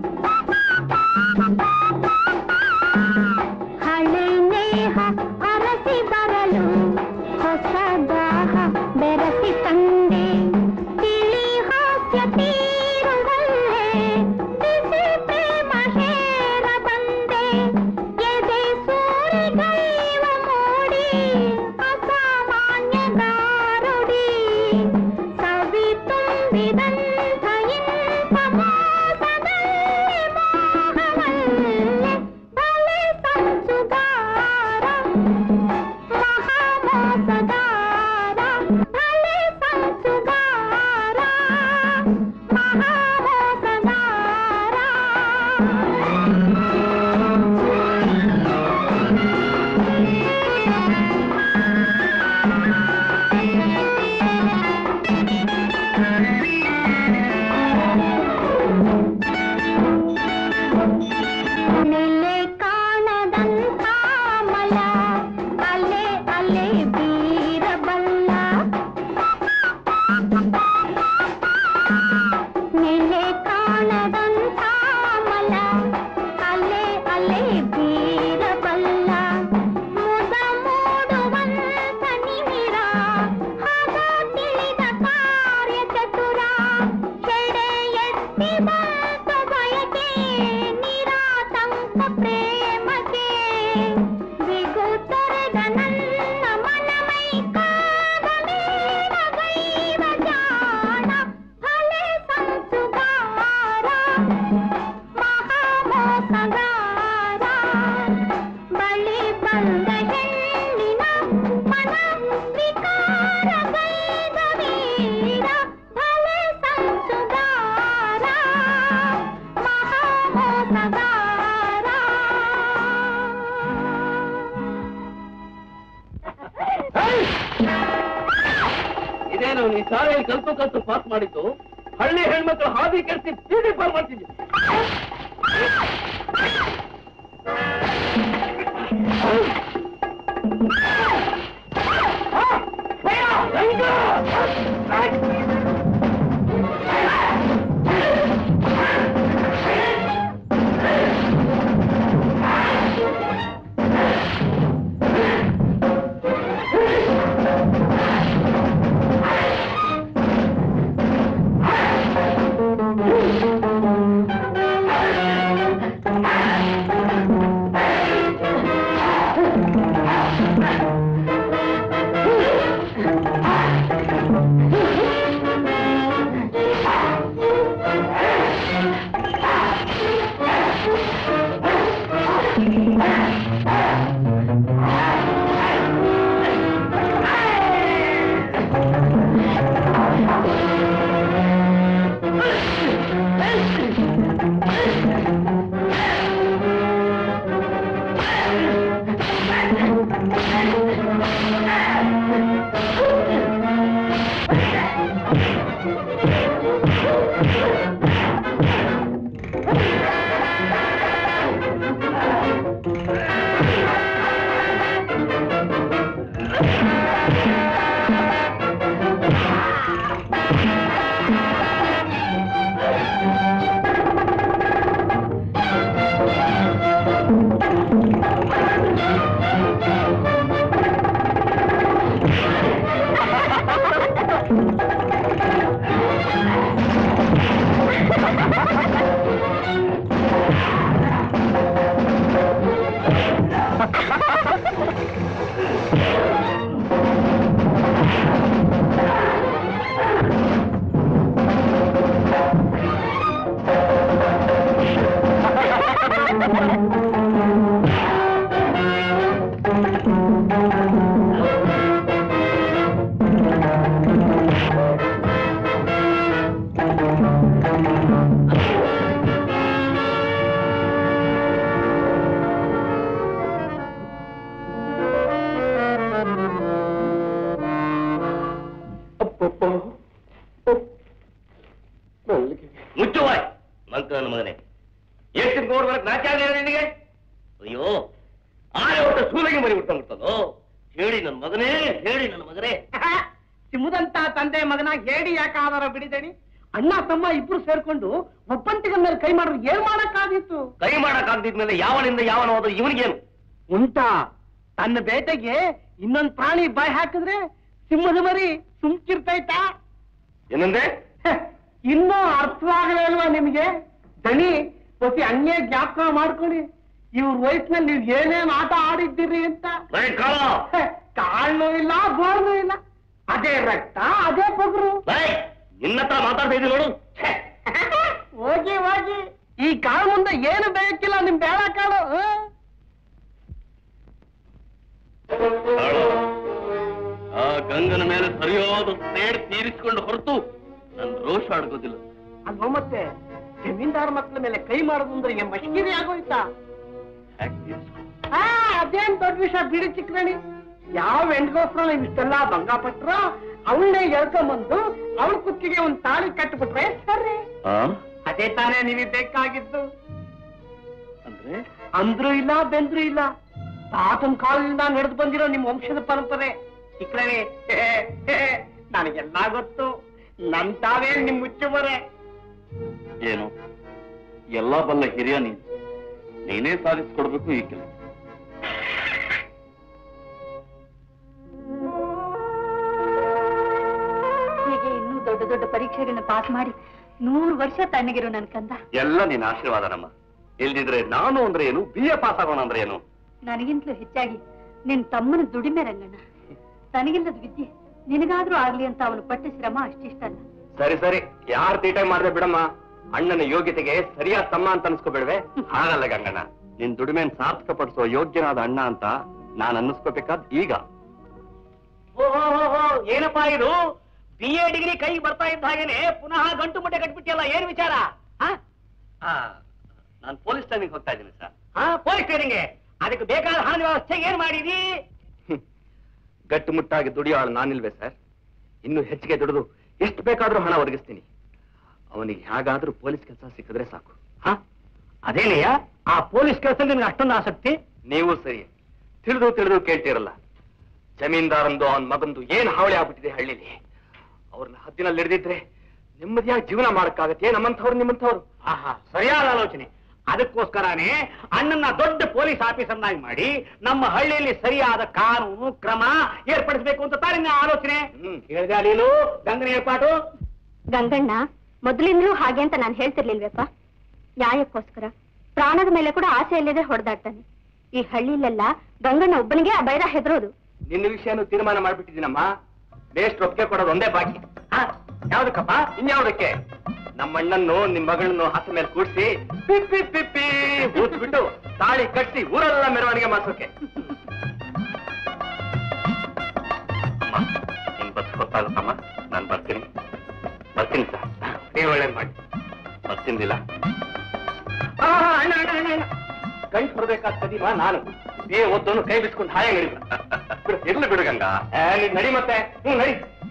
ಹಳೆ ನೇಹ ಅರಸಿ ಬರಲು ಹೊಸ ದಾಹ ಬೆರಸಿ ತಂದೆ ತಿಳಿ ಹಾಸ್ಯ ತೀರುವಲ್ಲೇ ಬಿಸಿ ಪ್ರೇಮ ಹೇರ ಬಂದೆ ಎದೆ ಸೂರಿಗೈವ ಮೋಡಿ ಅಸಾಮಾನ್ಯ ಗಾರುಡಿ ಸವಿ ತುಂಬಿದಂಥ ಇಂಥ ಮೋಸದಲ್ಲಿ ಮೋಹವಲ್ಲೇ ಬಲೆ ಸಂಚುಗಾರ ಮಹಾಮೋಸಗಾರ ಭಲೆ ಸಂಚುಗಾರ ಮಹಾಮೋಸಗಾರ ನೆಲೆ ಕಾಣದಂಥ ಮಲ ಅಲೆ ಅಲೆ ಬೀರಬಲ್ಲ ನೆಲೆ ಕಾಣದಂಥ ಮಲ ಅಲೆ ಅಲೆ ಬೀರಬಲ್ಲ ಮುದ ಮೂಡುವಂಥ ನಿಮಿರ ಹದ ತಿಳಿದ ಕಾರ್ಯ ಚತುರ ಕೆಡೆ ಎತ್ತಿ ಬಂತ ಬಯಕೆ ನಿರಾತಂಕ ಪ್ರೇಮಕ್ಕೆ ಬಿಗು ತೊರೆದ ನನ್ನ ಮನಮೈ ಕಾದ ಮೇಲ ಗೈವ ಜಾಣ ಫಲೆ ಸಂಸುಗಾರ ಮಹಾಮೋಸಗಾರ ಬಳಿ ಬಂದ ಹೆಣ್ಣಿನ ಮನ ವಿಕಾರ ಗೈದ ವೀರ ಫಲೆ ಸಂಸುಗಾರ ಮಹಾಮೋಸಗಾರ ಇದೇನು ನೀ ಶಾಲೆಯಲ್ಲಿ ಕಲ್ತು ಕಲ್ತು ಪಾಸ್ ಮಾಡಿದ್ದು ಹಳ್ಳಿ ಹೆಣ್ಮಕ್ಳು ಹಾದಿ ಕೆಡಿಸಿ ಬೀದಿ ಪಾಲ್ ಮಾಡ್ತಿದ್ದೆ ಆ ಮುಚ್ಚುವಾಯ್ ಮಂತ್ರ ನನ್ನ ಮಗನೇ ಎಷ್ಟು ನೋಡ್ಬೇಕು ನಾಚೆ ಆಗಲಿಲ್ಲ ನಿನಗೆ ಅಯ್ಯೋ ಆನೆ ಹೊಟ್ಟ ಸೂಲಗಿ ಮರಿ ಬಿಟ್ಟಂಗಿರ್ತದೋ ಹೇಳಿ ನನ್ನ ಮಗನೇ ಹೇಳಿ ನನ್ನ ಮಗನೇ ಸಿಮ್ಮದಂತ ತಂದೆ ಮಗನ ಹೇಳಿ ಯಾಕೆ ಆಧಾರ ಬಿಡಿದೇನಿ ಅಣ್ಣ ತಮ್ಮ ಇಬ್ರು ಸೇರ್ಕೊಂಡು ಒಬ್ಬಂಟಿಗ ಮೇಲೆ ಕೈ ಮಾಡಿದ್ರು ಏನ್ ಮಾಡಕ್ಕಾದಿತ್ತು ಕೈ ಮಾಡಕ್ಕಾಗ್ದಿದ್ಮೇಲೆ ಯಾವನಿಂದ ಯಾವನ ಹೋದ್ರು ಇವನಿಗೇನು ಉಂಟಾ ತನ್ನ ಬೇಟೆಗೆ ಇನ್ನೊಂದ್ ಪ್ರಾಣಿ ಬಾಯ್ ಹಾಕಿದ್ರೆ ಸಿಂಹದ ಮರಿ ಸುಮ್ಕಿರ್ತೈತಾ ಏನಂದ್ರೆ ಹೆ, ಇನ್ನೂ ಅರ್ಥವಾಗಲೇ ಅಲ್ವಾ ನಿಮ್ಗೆ ದಣಿ ಪ್ರತಿ ಹಂಗೆ ಜ್ಞಾಪಕ ಮಾಡ್ಕೊಳ್ಳಿ ಇವ್ರ ವಯಸ್ಸಿನಲ್ಲಿ ನೀವು ಏನೇನ್ ಆಟ ಆಡಿದ್ದೀರಿ ಅಂತ ಬರೀ ಕಾಲ ಹೆ, ಕಾಳ್ನೂ ಇಲ್ಲ ಗೋರ್ನೂ ಇಲ್ಲ ಅದೇ ರಕ್ತ ಅದೇ ಪೊಗರು ಬೈ ನಿನ್ನ ಹತ್ರ ಮಾತಾಡ್ತಾ ಇದ್ದೀನಿ ನೋಡು ಛೆ, ಹೋಗಿ ಹೋಗಿ ಈ ಕಾಳು ಮುಂದೆ ಏನು ಬೇಕಿಲ್ಲ ನಿಮ್ ಬೇಡ ಕಾಳು ಹ? ಕಾಳು. ಆ ಗಂಗನ ಮೇಲೆ ಸರಿಯಾದ ಸೇಡ್ ತೀರಿಸಿಕೊಂಡು ಹೊರತು ನನ್ನ ರೋಷ ಅಡಗೋದಿಲ್ಲ ಅಲ್ವಾ ಮತ್ತೆ ಜಮೀನ್ದಾರ್ ಮಕ್ಳ ಮೇಲೆ ಕೈ ಮಾಡೋದು ಅಂದ್ರೆ ಏನ್ ಮಶ್ಕಿರಿ ಆಗೋಯ್ತಾ ಹ್ಯಾಕ್ ತೀರಿಸ್ಕೊಂಡು ಆ, ಅದೇನ್ ದೊಡ್ಡ ವಿಷಯ ಬಿಡಿ ಚಿಕ್ಕರಣಿ ಯಾವ ಹೆಣ್ಗೋಸ್ಕರ ನೀವು ಇಷ್ಟೆಲ್ಲ ಭಂಗ ಪಟ್ರ ಅವಳನ್ನೇ ಎಳ್ಕೊಂಬಂದು ಅವಳ ಕುತ್ತಿಗೆ ಒಂದ್ ತಾಳಿ ಕಟ್ಬಿಟ್ರೆ ಸರಿ ಅದೇ ತಾನೇ ನಿಮಗೆ ಬೇಕಾಗಿದ್ದು ಅಂದ್ರೆ ಅಂದ್ರೂ ಇಲ್ಲ ಬೆಂದ್ರೂ ಇಲ್ಲ ತಾತನ ಕಾಲದಿಂದ ನಡೆದು ಬಂದಿರೋ ನಿಮ್ ವಂಶದ ಪರಂಪರೆ ಚಿಕ್ಕರಣಿ ನನಗೆಲ್ಲ ಗೊತ್ತು ನನ್ ತಾವೇ ನಿಮ್ ಮುಚ್ಚುಮರೆ ಏನು ಎಲ್ಲ ಬಲ್ಲ ಹಿರಿಯ ನೀನು ನೀನೇ ಸಾಧಿಸ್ಕೊಡ್ಬೇಕು ಈ ಕೆಲಸ ಹೀಗೆ ಇನ್ನೂ ದೊಡ್ಡ ದೊಡ್ಡ ಪರೀಕ್ಷೆಗಳನ್ನ ಪಾಸ್ ಮಾಡಿ ನೂರು ವರ್ಷ ತಣ್ಣಗಿರು ನನ್ ಕಂದ ಎಲ್ಲ ನಿನ್ನ ಆಶೀರ್ವಾದ ನಮ್ಮ ಇಲ್ದಿದ್ರೆ ನಾನು ಅಂದ್ರೆ ಏನು ಬಿ ಎ ಪಾಸ್ ಆಗೋಣ ಅಂದ್ರೆ ಏನು ನನಗಿಂತಲೂ ಹೆಚ್ಚಾಗಿ ನಿನ್ ತಮ್ಮನ ದುಡಿಮೆ ರಂಗಣ್ಣ ತನಗಿಲ್ಲದ ವಿದ್ಯೆ ನಿನಗಾದ್ರೂ ಆಗ್ಲಿ ಅಂತ ಅವನು ಪಟ್ಟ ಶ್ರಮ ಅಷ್ಟಿಷ್ಟಲ್ಲ ಸರಿ ಸರಿ ಯಾರ್ ತೀಟೆ ಮಾಡ್ದೆ ಬಿಡಮ್ಮ ಅಣ್ಣನ ಯೋಗ್ಯತೆಗೆ ಸರಿಯಾದ ತಮ್ಮ ಅಂತ ಅನ್ಸ್ಕೋಬೇಡ್ವೆ ಹಾಗಲ್ಲ ಗಂಗಣ್ಣ ನಿನ್ ದುಡಿಮೆನ್ ಸಾರ್ಥಕ ಪಡಿಸೋ ಯೋಗ್ಯನಾದ ಅಣ್ಣ ಅಂತ ನಾನ್ ಅನ್ನಿಸ್ಕೋಬೇಕಾದ್ ಈಗ ಓಹೋ ಏನಪ್ಪಾ ಇದು ಬಿ ಎ ಡಿಗ್ರಿ ಕೈ ಬರ್ತಾ ಇದ್ದ ಹಾಗೇನೆ ಪುನಃ ಗಂಟು ಮುಟ್ಟೆ ಕಟ್ಬಿಟ್ಟಿಯಲ್ಲ ಏನ್ ವಿಚಾರ ನಾನು ಪೊಲೀಸ್ ಸ್ಟೇಷನ್ಗೆ ಹೋಗ್ತಾ ಇದ್ದೀನಿ ಸರ್ ಹಾ ಪೊಲೀಸ್ ಸ್ಟೇಷನ್ಗೆ ಅದಕ್ಕೆ ಬೇಕಾದ ಹಣದ ವ್ಯವಸ್ಥೆ ಏನ್ ಮಾಡಿದಿ ಗಟ್ಟುಮುಟ್ಟಾಗಿ ದುಡಿಯೋಳು ನಾನಿಲ್ವೇ ಸರ್ ಇನ್ನು ಹೆಚ್ಚಿಗೆ ದುಡಿದು ಎಷ್ಟು ಬೇಕಾದ್ರೂ ಹಣ ಒದಗಿಸ್ತೀನಿ ಅವನಿಗೆ ಹೇಗಾದ್ರೂ ಪೊಲೀಸ್ ಕೆಲಸ ಸಿಕ್ಕಿದ್ರೆ ಸಾಕು ಹಾ ಅದೇನೆಯ ಆ ಪೊಲೀಸ್ ಕೆಲಸದಲ್ಲಿ ನಿನ್ಗೆ ಅಷ್ಟೊಂದು ಆಸಕ್ತಿ ನೀವು ಸರಿ ತಿಳಿದು ತಿಳಿದು ಕೇಳ್ತಿರಲ್ಲ ಜಮೀನ್ದಾರಂದು ಅವನ ಮಗಂದು ಏನ್ ಹಾವಳಿ ಆಗ್ಬಿಟ್ಟಿದೆ ಹಳ್ಳಿಲಿ ಅವ್ರನ್ನ ಹದ್ದಿನಲ್ಲಿ ಹಿಡಿದಿದ್ರೆ ನೆಮ್ಮದಿಯಾಗಿ ಜೀವನ ಮಾಡಕ್ಕಾಗತ್ತೆ ನಮ್ಮಂಥವ್ರು ನಿಮ್ಮಂಥವ್ರು ಆಹಾ ಸರಿಯಾದ ಆಲೋಚನೆ ಅದಕ್ಕೋಸ್ಕರನೇ ಅಣ್ಣನ ದೊಡ್ಡ ಪೊಲೀಸ್ ಆಫೀಸರ್ನಾಗಿ ಮಾಡಿ ನಮ್ಮ ಹಳ್ಳಿಯಲ್ಲಿ ಸರಿಯಾದ ಕಾನೂನು ಕ್ರಮ ಏರ್ಪಡಿಸಬೇಕು ಅಂತ ತಾನೇ ನಿನ್ನ ಆಲೋಚನೆ ಹ್ಮ್. ಹೇಳಿದ ನೀನು ಗಂಗನ ಏರ್ಪಾಟು ಗಂಗಣ್ಣ ಮೊದಲಿಂದಲೂ ಹಾಗೆ ಅಂತ ನಾನು ಹೇಳ್ತಿರ್ಲಿಲ್ವೇಪ್ಪ ನ್ಯಾಯಕ್ಕೋಸ್ಕರ ಪ್ರಾಣದ ಮೇಲೆ ಕೂಡ ಆಸೆ ಇಲ್ಲದೆ ಹೊಡೆದಾಡ್ತಾನೆ ಈ ಹಳ್ಳಿಲೆಲ್ಲ ಗಂಗಣ್ಣ ಒಬ್ಬನಿಗೆ ಆ ಬೈರ ಹೆದರೋದು ನಿನ್ನ ವಿಷಯನೂ ತೀರ್ಮಾನ ಮಾಡ್ಬಿಟ್ಟಿದ್ದೀನಮ್ಮ ಬೇಸ್ಟ್ ಒಪ್ಪಿಗೆ ಕೊಡೋದು ಒಂದೇ ಬಾಕಿ ಹಾ, ಯಾವ್ದಕ್ಕಪ್ಪ ಇನ್ಯಾವುದಕ್ಕೆ ನಮ್ಮ ಅಣ್ಣನ್ನು ನಿಮ್ ಮಗಳನ್ನು ಹಾಸ ಮೇಲೆ ಕೂಡಿಸಿ ಪಿಪ್ಪಿ ಪಿಪ್ಪಿ ಊದ್ಬಿಟ್ಟು ತಾಳಿ ಕಟ್ಟಿ ಊರೆಲ್ಲ ಮೆರವಣಿಗೆ ಮಾಡ್ಸೋಕೆ ಅಮ್ಮ, ನಿನ್ ಬಸ್ ಗೊತ್ತಾಗುತ್ತಮ್ಮ ನಾನು ಬರ್ತೀನಿ ಬರ್ತೀನಿ ಸರ್ ನೀವು ಒಳ್ಳೇದ್ ಮಾಡಿ ಬರ್ತಿಂದಿಲ್ಲ ಆ, ಅಣ್ಣ ಅಣ್ಣ ಅಣ್ಣ ಅಣ್ಣ ಗಂಟು ಹೊರಬೇಕಾದ ಕದಿಮ ನಾನು ಬೇ ಓದೋನು ಕೈ ಬಿಸ್ಕೊಂಡು ಹಾಯ ನಡಿ ಬಿಡು ಇರ್ಲಿ ಬಿಡು ಗಂಗಾ ಏ, ನೀನ್ ನಡಿ ಮತ್ತೆ ಹ್ಞೂ ನಡಿ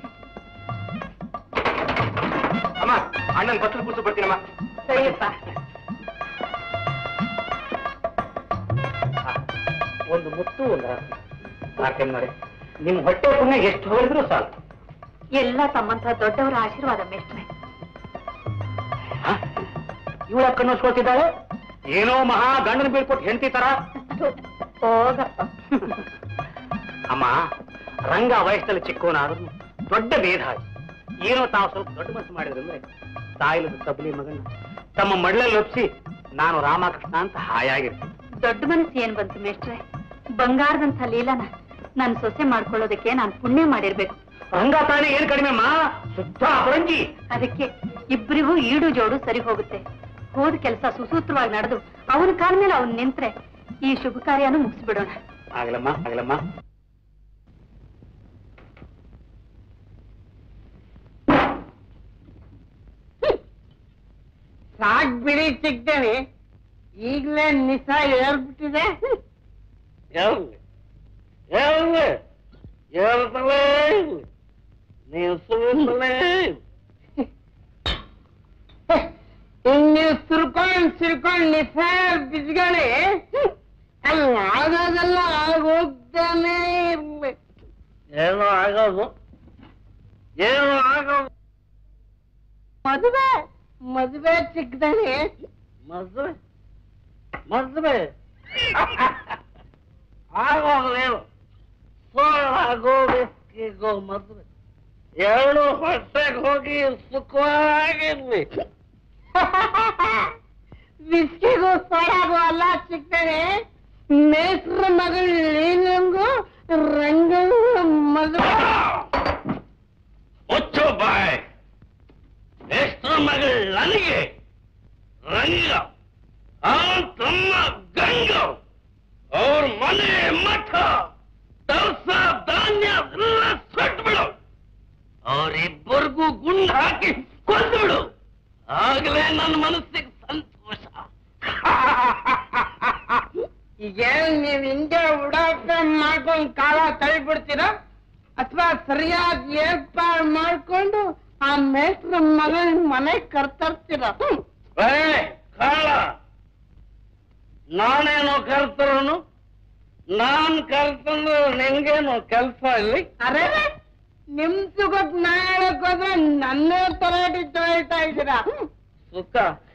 ಅಮ್ಮ ಅಣ್ಣನ್ ಬಸ್ಸಲ್ಲಿ ಕೂರ್ಸು ಬರ್ತೀನಮ್ಮ ಸರಿಯಪ್ಪ ಒಂದು ಮುತ್ತು ಒಂದು ಮಾರ್ಕೆಮ್ ನೋಡಿ ನಿಮ್ ಹೊಟ್ಟೆ ಪುಣ್ಯ ಎಷ್ಟು ಹೋಗಿದ್ರು ಸಾಕು ಎಲ್ಲ ತಮ್ಮಂತ ದೊಡ್ಡವರ ಆಶೀರ್ವಾದ ಮೇಷ್ಟ್ರೆ ಇವಳ ಕಣ್ಣೋಸ್ಕೊಳ್ತಿದ್ದಾಳೆ ಏನೋ ಮಹಾ ಗಂಡನ ಬೀಳ್ಕೊಟ್ಟು ಹೆಂಡತಿ ತರ ಹೋಗಪ್ಪ ಅಮ್ಮ ರಂಗ ವಯಸ್ಸಲ್ಲಿ ಚಿಕ್ಕವನಾದ್ರು ದೊಡ್ಡ ಭೇದ ಏನೋ ತಾವು ಸ್ವಲ್ಪ ದೊಡ್ಡ ಮನಸ್ಸು ಮಾಡಿದ್ರಂದ್ರೆ ತಾಯಿಲದ ತಬ್ಲಿ ಮಗನ ತಮ್ಮ ಮಡ್ಲಲ್ಲಿ ಒಪ್ಸಿ ನಾನು ರಾಮಕೃಷ್ಣ ಅಂತ ಹಾಯಾಗಿರ್ತೀನಿ ದೊಡ್ಡ ಮನಸ್ಸು ಏನ್ ಬಂತು ಮೇಷ್ಟ್ರೆ ಬಂಗಾರದಂಥ ಲೀಲನ ನನ್ ಸೊಸೆ ಮಾಡ್ಕೊಳ್ಳೋದಕ್ಕೆ ನಾನ್ ಪುಣ್ಯ ಮಾಡಿರ್ಬೇಕು ರಂಗ ತಾನೇ ಏನ್ ಕಡಿಮೆ ಅಮ್ಮ ಶುದ್ಧ ಅಪರಂಜಿ ಅದಕ್ಕೆ ಇಬ್ಬರಿಗೂ ಈಡು ಜೋಡು ಸರಿ ಹೋಗುತ್ತೆ ಹೋದ ಕೆಲಸ ಸುಸೂತ್ರವಾಗಿ ನಡೆದು ಅವನ ಕಾಲ ಮೇಲೆ ಅವನ್ ನಿಂತ್ರೆ ಈ ಶುಭ ಕಾರ್ಯನೂ ಮುಗಿಸ್ಬಿಡೋಣ ಆಗ್ಲಮ್ಮ ಆಗ್ಲಮ್ಮ ಸಾಕ್ ಬಿಡಿ ಸಿಗ್ತೇನೆ ಈಗ್ಲೇ ನಿಸ ಏರ್ಬಿಟ್ಟಿದೆ ಎಲ್ಲಿ ಎಲ್ಲಿ ಹೇಳ್ತಲೇ ಇಲ್ಲ ನೀವು ಸುಮ್ಮನೆ ಇನ್ನು ಸುರ್ಕೊಂಡ್ ಸುರ್ಕೊಂಡ್ ನಿಸ ಬಿದ್ಗಡೆ ಅಲ್ಲಿ ಆಗೋದೆಲ್ಲ ಆಗೋಗ್ತಾನೆ ಇರ್ಲಿ ಏನು ಆಗೋದು ಏನು ಆಗೋದು ಮದುವೆ ಮದುವೆ ಸಿಗ್ತಾನೆ ಮದುವೆ ಮದುವೆ ಆಗೋದೇನು ಸೋಳಾಗೋ ಬೆಸ್ಕಿಗೋ ಮದುವೆ ಎರಡು ಹೊಟ್ಟೆಗೆ ಹೋಗಿ ಸುಖವಾಗಿರ್ಲಿ ಬಿಸ್ಕಿಗೂ ಸೋಡಾಗೂ ಅಲ್ಲ ಸಿಗ್ತಾನೆ ಮೇಸ್ರ ಮಗಳು ಲೀನಂಗು ರಂಗಂಗು ಮದುವೆ ಮುಚ್ಚು ಬಾಯ್ ಎಷ್ಟು ಮಗಳು ನನಗೆ ರಂಗ ಆ ತಮ್ಮ ಗಂಗ ಅವ್ರ ಮನೆ ಮಠ ದವಸ ಧಾನ್ಯ ಎಲ್ಲ ಸುಟ್ಬಿಡು ಅವರಿಬ್ಬರಿಗೂ ಗುಂಡು ಹಾಕಿ ಕೊಂದು ಬಿಡು ಆಗಲೇ ನನ್ನ ಮನಸ್ಸಿಗೆ ಸಂತೋಷ ಈಗೇನ್ ನೀವ್ ಹಿಂಗೆ ಉಡಾಟ ಮಾಡ್ಕೊಂಡ್ ಕಾಲ ತಳ್ಳಿಬಿಡ್ತೀರಾ ಅಥವಾ ಸರಿಯಾಗಿ ಏರ್ಪಾಡು ಮಾಡ್ಕೊಂಡು ಆ ಮೇಸ್ಟ್ರ ಮಗಳ ಮನೆ ಕರ್ತರ್ತೀರಾ ಹ್ಮ್. ಏ ಕಾಳ ನಾನೇನೋ ಕರ್ತರನು ನಾನ್ ಕರ್ತಂದ್ರೆ ನಿಂಗೇನು ಕೆಲಸ ಇಲ್ಲಿ ಅರೆ ನಿಮ್ ಸುಖಕ್ ನಾ ಹೇಳಕ್ ಹೋದ್ರೆ ನನ್ನೇ ತರಾಟಿ ತೊಳಿತಾ ಇದ್ದೀರಾ ಹ್ಮ್. ಸುಖ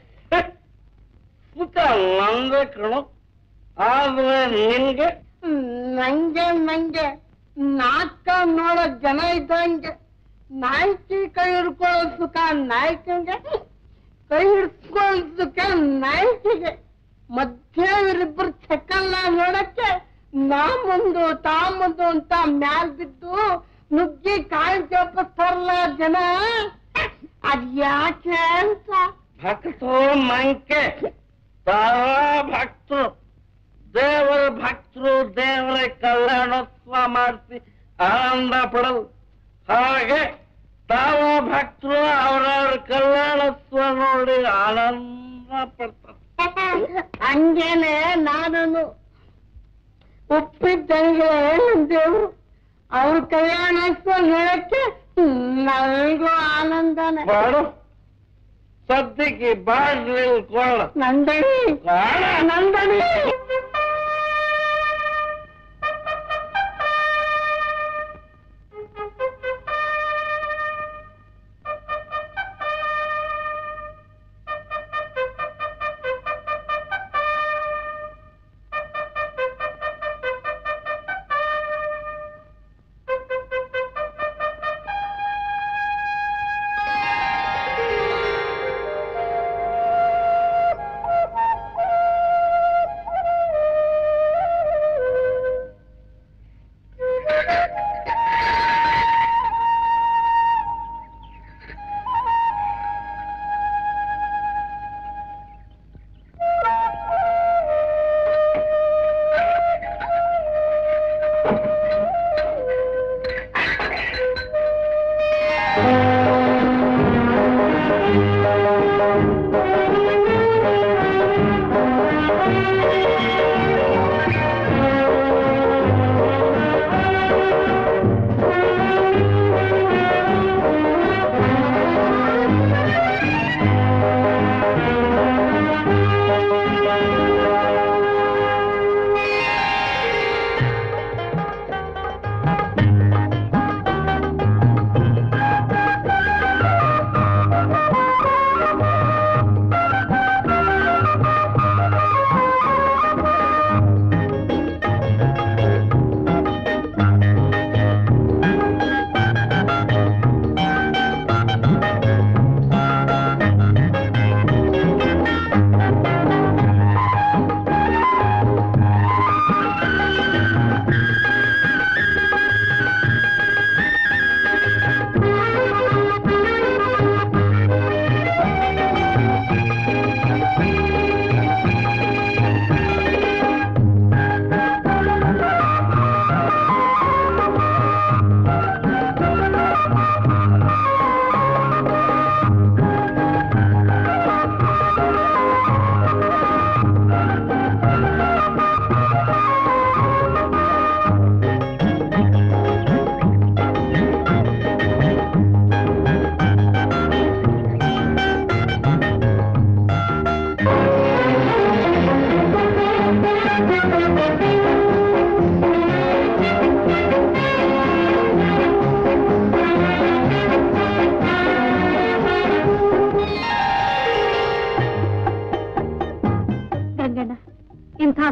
ಸುಖ ನಂದೇ ಕಣು ಆದ್ರೆ ನಿನ್ಗೆ ನಂಗೆ ನಂಗೆ ನಾಕ ನೋಡೋ ಜನ ಇದ್ದಂಗೆ ನಾಯ್ಕಿ ಕೈ ಹಿಡ್ಕೊಳ್ಳೋ ಸುಖ ನಾಯ್ಕಂಗೆ ಕೈ ಹಿಡ್ಕೊಳ್ಳೋ ಸುಖ ನಾಯ್ಕಿಗೆ ಮಧ್ಯ ಇವರಿಬ್ಬರು ಚಕ್ಕಲ್ಲ ನೋಡಕ್ಕೆ ನಾ ಮುಂದು ತಾ ಮುಂದು ಅಂತ ಮ್ಯಾಲ್ ಬಿದ್ದು ನುಗ್ಗಿ ಕಾಯಿ ಚೋಪಿಸ್ತಾರಲ್ಲ ಜನ ಅದ್ ಯಾಕೆ ಅಂತ ಭಕ್ತರು ಮಂಕೆ ತಾರಾ ಭಕ್ತರು ದೇವರ ಭಕ್ತರು ದೇವರ ಕಲ್ಯಾಣೋತ್ಸವ ಮಾಡಿಸಿ ಆನಂದ ಪಡಲು ಹಾಗೆ ತಾವ ಭಕ್ತರು ಅವರವ್ರ ಕಲ್ಯಾಣೋತ್ಸವ ನೋಡಿ ಆನಂದ ಪಡ್ತಾರೆ ಹಂಗೇನೆ ನಾನು ಒಪ್ಪಿದ್ದಂಗೆ ದೇವ್ರು ಅವ್ರ ಕಲ್ಯಾಣೋತ್ಸವ ನೋಡಕ್ಕೆ ನನಗೂ ಆನಂದನೆ ಬಾಡು ಸದ್ಯಕ್ಕೆ ಬಾಡ್ಲಿ ಕೊಳ್ಳ ನಂದಣಿ ಕಾಣ ನಂದಣಿ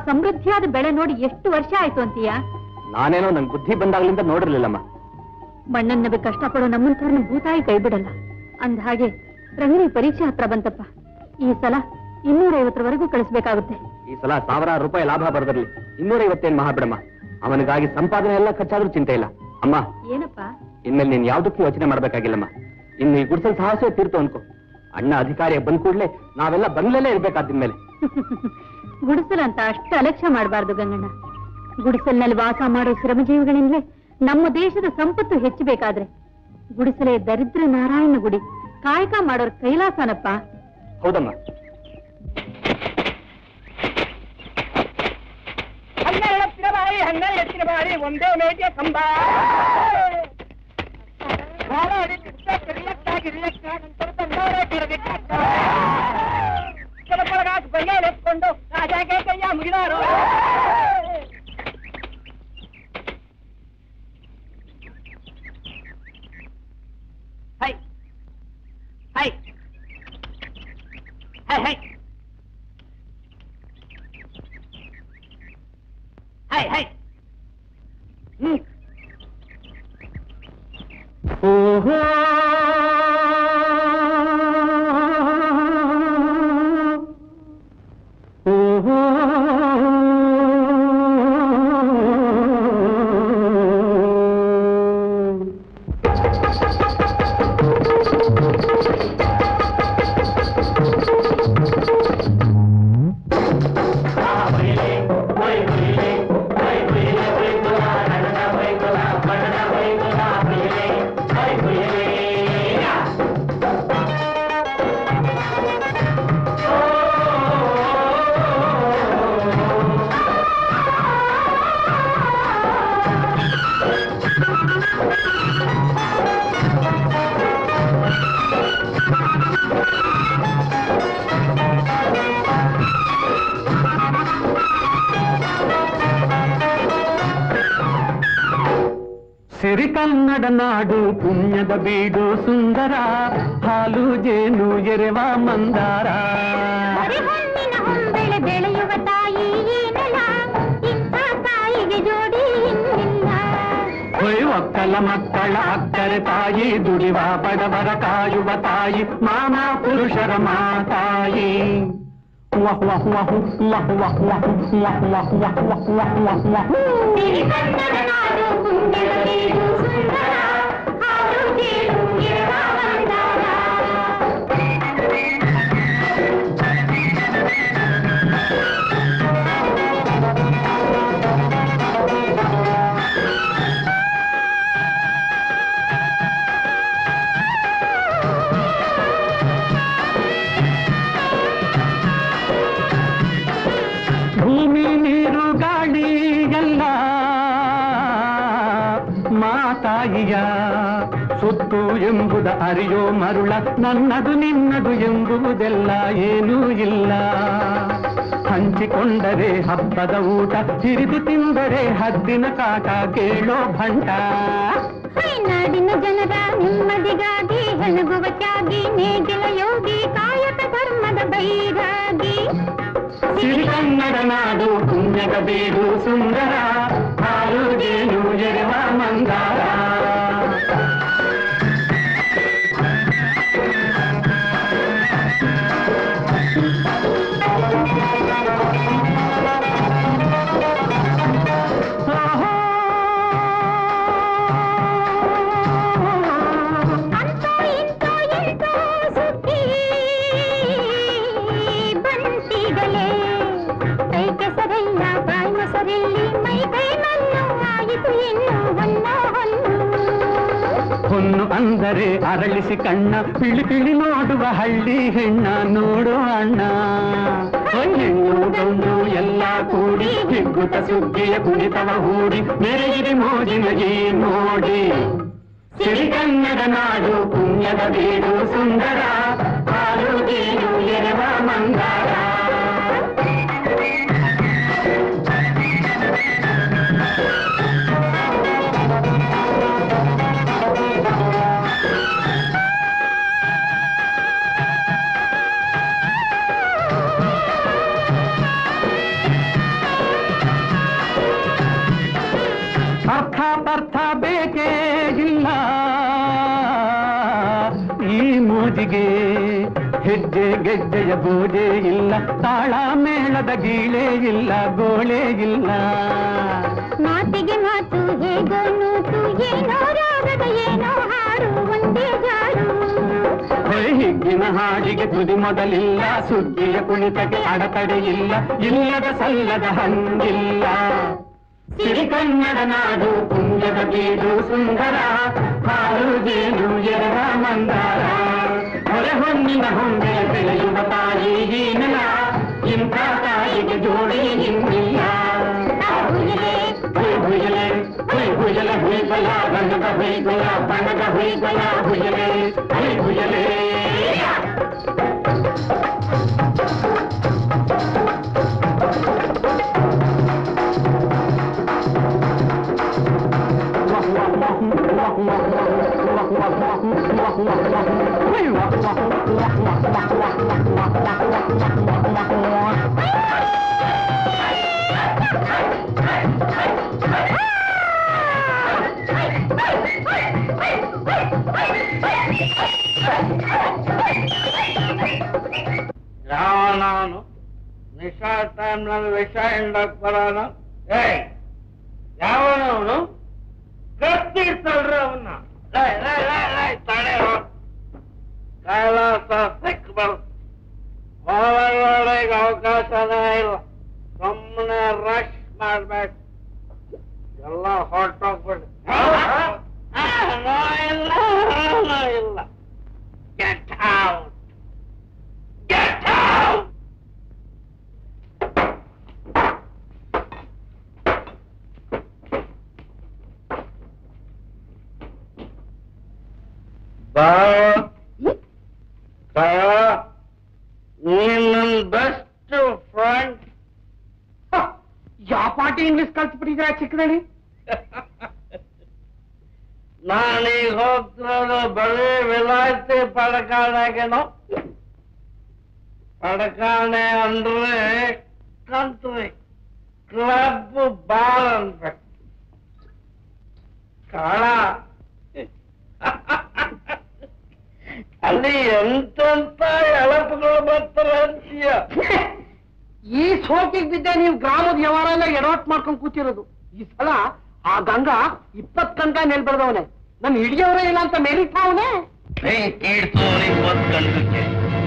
ಸಮೃದ್ಧಿಯಾದ ಬೆಳೆ ನೋಡಿ ಎಷ್ಟು ವರ್ಷ ಆಯ್ತು ಅಂತೀಯ ನಾನೇನೋ ನಂಗೆ ಬುದ್ಧಿ ಬಂದಾಗ್ಲಿಂದ ನೋಡಿರ್ಲಿಲ್ಲಮ್ಮ ಮಣ್ಣನ್ನ ಕಷ್ಟಪಡೋ ನಮ್ಮಂತವ್ರನ್ನ ಭೂತಾಯಿ ಕೈ ಬಿಡಲ್ಲ ಅಂದ ಹಾಗೆ ರಂಗನಿ ಪರೀಕ್ಷೆ ಹತ್ರ ಬಂತಪ್ಪ ಈ ಸಲ ಇನ್ನೂರೈವತ್ತರವರೆಗೂ ಕಳಿಸ್ಬೇಕಾಗುತ್ತೆ ಈ ಸಲ ಸಾವಿರಾರು ರೂಪಾಯಿ ಲಾಭ ಬರದಿರ್ಲಿ ಇನ್ನೂರೈವತ್ತೇನ್ ಮಹಾ ಬಿಡಮ್ಮ ಅವನಿಗಾಗಿ ಸಂಪಾದನೆ ಎಲ್ಲ ಖರ್ಚಾದ್ರೂ ಚಿಂತೆ ಇಲ್ಲ ಅಮ್ಮ ಏನಪ್ಪ ಇನ್ಮೇಲೆ ನೀನ್ ಯಾವ್ದಕ್ಕೂ ಯೋಚನೆ ಮಾಡ್ಬೇಕಾಗಿಲ್ಲಮ್ಮ ಇನ್ನು ಈ ಗುಡ್ಸಲ್ ಸಾಹಸವೇ ತೀರ್ತು ಅನ್ಕೋ ಅಣ್ಣ ಅಧಿಕಾರಿ ಬಂದ್ ಕೂಡ್ಲೆ ನಾವೆಲ್ಲ ಬಂಗ್ಲಲ್ಲೇ ಇರ್ಬೇಕಾದಿನ್ಮೇಲೆ ಗುಡಿಸಲು ಅಂತ ಅಷ್ಟು ಅಲಕ್ಷ್ಯ ಮಾಡಬಾರ್ದು ಗಂಗಣ್ಣ ಗುಡಿಸಲಿನಲ್ಲಿ ವಾಸ ಮಾಡೋ ಶ್ರಮಜೀವಿಗಳಿಂದಲೇ ನಮ್ಮ ದೇಶದ ಸಂಪತ್ತು ಹೆಚ್ಚಬೇಕಾದ್ರೆ ಗುಡಿಸಲೇ ದರಿದ್ರ ನಾರಾಯಣ ಗುಡಿ ಕಾಯಕ ಮಾಡೋರ್ ಕೈಲಾಸನಪ್ಪ ಹೌದಮ್ಮ ಹನ್ನೆರಡು ಎತ್ತಿನ ಬಾರಿ ಹನ್ನೆರಡು ಎತ್ತಿನ ಬಾರಿ ಒಂದೇ ಮೇಟಿಯ ಕಂಬ ಬಾಳ ಹಿಡಿದಿದ್ದ ರಿಲಕ್ಟಾಗಿ ರಿಲಕ್ಟಾಗಿ ಅಂತ ಬಂದವರೇ ಕೆರಗಿಟ್ಟ ಕೆಲಪೊಳಗಾಸ್ ಬೈಯಲ್ಲಿ ಎತ್ಕೊಂಡು ರಾಜಾಗೆ ಕೈಯ ಮುಗಿದಾರು ಹೈ ಹೈ ಹೈ ಹೈ ಹೈ ಹೈ ಹ್ಮ್ ಓಹೋ ಓಹೋ ಸಿರಿ ಕನ್ನಡ ನಾಡು ಪುಣ್ಯದ ಬೀಡು ಸುಂದರ ಹಾಲು ಜೇನು ಎರೆವ ಮಂದಾರ ಹೊನ್ನಿನ ಹೊಂಬೆಳೆ ಬೆಳೆಯುವ ತಾಯಿ ಈ ನೆಲ ಇಂಥ ತಾಯಿಗೆ ಜೋಡಿ ಇನ್ನಿಲ್ಲ ಹೊಯ್ ಒಕ್ಕಲ ಮಕ್ಕಳ ಅಕ್ಕರೆ ತಾಯಿ ದುಡಿವ ಬಡವರ ಕಾಯುವ ತಾಯಿ ಮಾಮ ಪುರುಷರ ಮಾತಾಯಿ ವಹ್ ವಹ್ ವಹ್ ವಹ್ ವಹ್ ವಹ್ ವಹ್ ವಹ್ ವಹ್ ವಹ್ ವಹ್ ವಹ್ ವಹ್ ಸಿರಿ ಕನ್ನಡ ನಾಡು ಪುಣ್ಯದ ಬೀಡು ಸುಂದರ ಹಾಲು ಜೇನು ಇರುವ ಮಂದಾರ ಭೂಮಿ ನೀರು ಗಾಳಿ ಎಲ್ಲ ಮಾತಾಯಿಯ ಸುತ್ತು ಎಂಬುದ ಅರಿಯೋ ಮರುಳ ನನ್ನದು ನಿನ್ನದು ಎಂಬುದೆಲ್ಲ ಏನೂ ಇಲ್ಲ ಹಂಚಿಕೊಂಡರೆ ಹಬ್ಬದ ಊಟ ಹಿರಿದು ತಿಂದರೆ ಹದ್ದಿನ ಕಾಟ ಕೇಳೋ ಭಂಟ ನಾಡಿನ ಜನರ ನೆಮ್ಮದಿಗಾಗಿ ಹೆಣಗುವ ತ್ಯಾಗಿ ನೇಗಿಲ ಯೋಗಿ ಕಾಯಕ ಧರ್ಮದ ಬೈರಾಗಿ ಸಿರಿ ಕನ್ನಡ ನಾಡು ಪುಣ್ಯದ ಬೀಡು ಸುಂದರ ಹಾಲು ಜೇನು ಎರೆವ ಮಂಗಾರ ಅಂತೋ ಇಂತೋ ಎಂತೋ ಸುದ್ದಿ ಬಂತಿಗಲೇ ಕೈ ಕೆಸರೆಲ್ಲ ಬಾಯಿ ಮೊಸರಲ್ಲಿ ಮೈ ಕೈ ಮಣ್ಣು ಆಯಿತು ಇನ್ನು ಹೊನ್ನೋ ಹೊನ್ನು ಹೊನ್ನು ಅಂದರೆ ಅರಳಿಸಿ ಕಣ್ಣ ಪಿಳಿ ಪಿಳಿ ನೋಡುವ ಹಳ್ಳಿ ಹೆಣ್ಣ ನೋಡು ಅಣ್ಣ ಹೊಯ್ ಹೆಣ್ಣು ಗಂಡು ಎಲ್ಲ ಕೂಡಿ ಹಿಗ್ಗುತ್ತ ಸುಗ್ಗಿಯ ಕುಣಿತವ ಹೂಡಿ ಮೆರೆಗಿರಿ ಮೋಜಿನ ಈ ನೋಡಿ ಸಿರಿಗನ್ನಡ ನಾಡು ಪುಣ್ಯದ ಬೀಡು ಸುಂದರ ಹಾಲು ಜೇನು ಎರೆವ ಮಂದಾರ ಆ ಮಾತಿಗೆ ಹೆಜ್ಜೆ ಗೆಜ್ಜೆಯ ಗೋಜೆ ಇಲ್ಲ ತಾಳ ಮೇಳದ ಗೀಳೆ ಇಲ್ಲ ಗೋಳೆ ಇಲ್ಲ ಮಾತಿಗೆ ಮಾತು ಹೇಗೋ ನೂತು ಏನೋ ರಾಗದ ಏನೋ ಹಾಡು ಒಂದೇ ಜಾಡು ಹೊಯ್ ಹಿಗ್ಗಿನ ಹಾಡಿಗೆ ತುದಿ ಮೊದಲಿಲ್ಲ ಸುಗ್ಗಿಯ ಕುಣಿತಕ್ಕೆ ಅಡತಡೆ ಇಲ್ಲ ಇಲ್ಲದ ಸಲ್ಲದ ಹಂಗಿಲ್ಲ ಸಿರಿ ಕನ್ನಡ ನಾಡು ಪುಣ್ಯದ ಬೀಡು ಸುಂದರ ಹಾಲು ಜೇನು ಎರಡ ಮಂದಾರ ಹೊರೆ ಹೊನ್ನಿನ ಹೊಂಬೆ ಬೆಳೆಯುವ ತಾಯಿ ಈ ನೆಲ ಇಂಥ ತಾಯಿಗೆ ಜೋಡಿ ಇನ್ನಿಲ್ಲ ಹುಯ್ ಹುಯಲೆ ಹುಯ್ ಹುಯಲೆ ಹುಯ್ಬಲ ಬಣ್ಣದ ಹುಯ್ಬಲ ಬಣ್ಣದ ಹುಯ್ಬಲ ಹುಯಲೆ ಹುಯ್ ಹುಯಲೆ ಯಾವ ನಾನು ನಿಶಾ ಟೈಮ್ನಲ್ಲಿ ವಿಷ ಹಿಂಡಕ್ ಬರೋಣ ಏಯ್ ಯಾವನವನು ಕತ್ತಿರ್ತಲ್ರಿ ಅವನ್ನ ಲೈ, ಲೈ, ಲೈ, ಲೈ, ತಡೆ ಅವ್ನ್. ಕೈಲಾಸ ಸಿಕ್ಬಾರ್ದು ಹೋರಾಡೋರಿಗೆ ಅವಕಾಶನೇ ಇಲ್ಲ ಸುಮ್ಮನೆ ರಶ್ ಮಾಡ್ಬೇಕು ಎಲ್ಲ ಹೊರಟೋಗ್ಬಿಡಿ ಇಲ್ಲ ನೋ ಇಲ್ಲ ಗೆಟ್ ಔಟ್ Get out! ಬಾ ನೀನ್ ನನ್ ಬೆಸ್ಟ್ ಫ್ರೆಂಡ್ ಯಾವ ಪಾಟಿ ಇಂಗ್ಲಿಷ್ ಕಲ್ತ್ಬಿಟ್ಟಿದ್ರ ಚಿಕ್ಕದಳಿ ನಾನೀಗ ಹೋಗ್ತಿರೋದು ಬರೀ ವಿಲಾಯ್ತಿ ಪಡಕಾಣೆಗೇನೋ ಪಡಕಾಣೆ ಅಂದ್ರೆ ಕಂಟ್ರಿ ಕ್ಲಬ್ ಬಾರ್ ಅನ್ಬೇಕು ಕಾಳ ಅಲ್ಲಿ ಎಂತೆಂತ ಎಳಪುಗಳು ಬರ್ತಾರೆ ಅಂತೀಯ ಈ ಸೋಕಿಗೆ ಬಿದ್ದ ನೀವು ಗ್ರಾಮದ ವ್ಯವಹಾರ ಎಲ್ಲ ಎಡವಟ್ ಮಾಡ್ಕೊಂಡು ಕೂತಿರೋದು ಈ ಸಲ ಆ ಗಂಗಾ ಇಪ್ಪತ್ ಗಂಟೆ ನೆಲ್ಬರ್ದವನೆ ನನ್ ಹಿಡಿಯೋರೇ ಇಲ್ಲ ಅಂತ ಮೆರಿತಾ ಅವನೇ ಈಡ್ತು ಇಪ್ಪತ್ತು ಗಂಟಕ್ಕೆ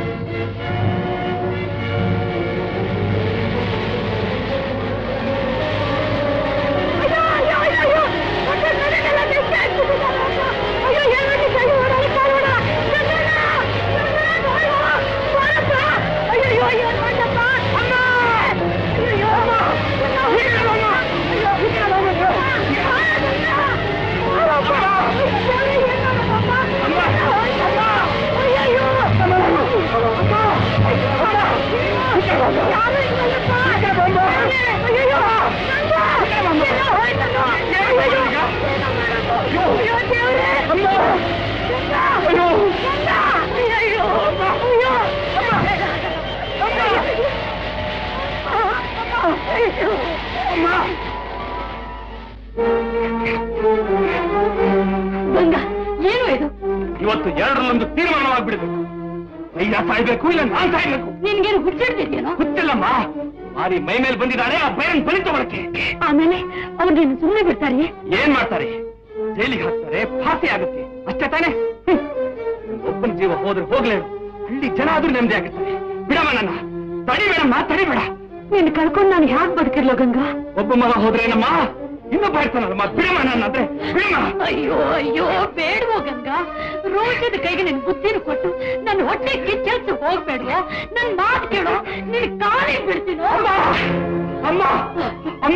ಗಂಗಾ ಏನು ಇದು ಇವತ್ತು ಎರಡರಲ್ಲೊಂದು ತೀರ್ಮಾನವಾಗ್ಬಿಡ್ಬೇಕು ಅಯ್ಯ ಸಾಯ್ಬೇಕು ಇಲ್ಲ ನಾನ್ ಸಾಯ್ಬೇಕು ನಿನ್ಗೇನು ಹುಚ್ಚಿಡ್ತಿದ್ಯೇನೋ ಗೊತ್ತಿಲ್ಲಮ್ಮ ಮಾರಿ ಮೈ ಮೇಲೆ ಬಂದಿದ್ದಾಳೆ ಆ ಬೈರನ್ ಬಲಿ ತಗೊಳಕ್ಕೆ ಆಮೇಲೆ ಅವ್ರು ನಿನ್ನ ಸುಮ್ಮನೆ ಬಿಡ್ತಾರೆ ಏನ್ ಮಾಡ್ತಾರೆ ಜೈಲಿಗೆ ಹಾಕ್ತಾರೆ ಫಾಸಿ ಆಗುತ್ತೆ ಅಷ್ಟೇ ತಾನೇ ಹ್ಮ್. ಒಬ್ಬನ ಜೀವ ಹೋದ್ರೆ ಹೋಗ್ಲೇನು ಹಳ್ಳಿ ಜನ ಆದ್ರೂ ನೆಮ್ಮದಿ ಆಗುತ್ತಾರೆ ಬಿಡಮ್ಮ ನನ್ನ ತಡಿಬೇಡಮ್ಮ ತಡಿಬೇಡ ನಿನ್ ಕಳ್ಕೊಂಡು ನಾನು ಹ್ಯಾಕ್ ಬದುಕಿರ್ಲೋ ಗಂಗಾ ಒಬ್ಬ ಮಗ ಹೋದ್ರೇನಮ್ಮ ಇನ್ನೊಬ್ಬ ಇರ್ತಾನಲ್ಲಮ್ಮ ಬಿಡಮ್ಮ ನನ್ನ ಅಂದ್ರೆ ಬಿಡಮ್ಮ ಅಯ್ಯೋ ಅಯ್ಯೋ ಬೇಡವೋ ಗಂಗಾ ರೋಷದ ಕೈಗೆ ನಿನ್ ಬುದ್ಧಿನ ಕೊಟ್ಟು ನನ್ನ ಹೊಟ್ಟೆ ಕಿಚ್ಚಲ್ಸಿ ಹೋಗ್ಬೇಡ್ವೋ ನನ್ ಮಾತು ಕೇಳೋ ನಿನ್ ಕಾಲೇ ಬಿಡ್ತೀನೋ ಅಮ್ಮ ಅಮ್ಮ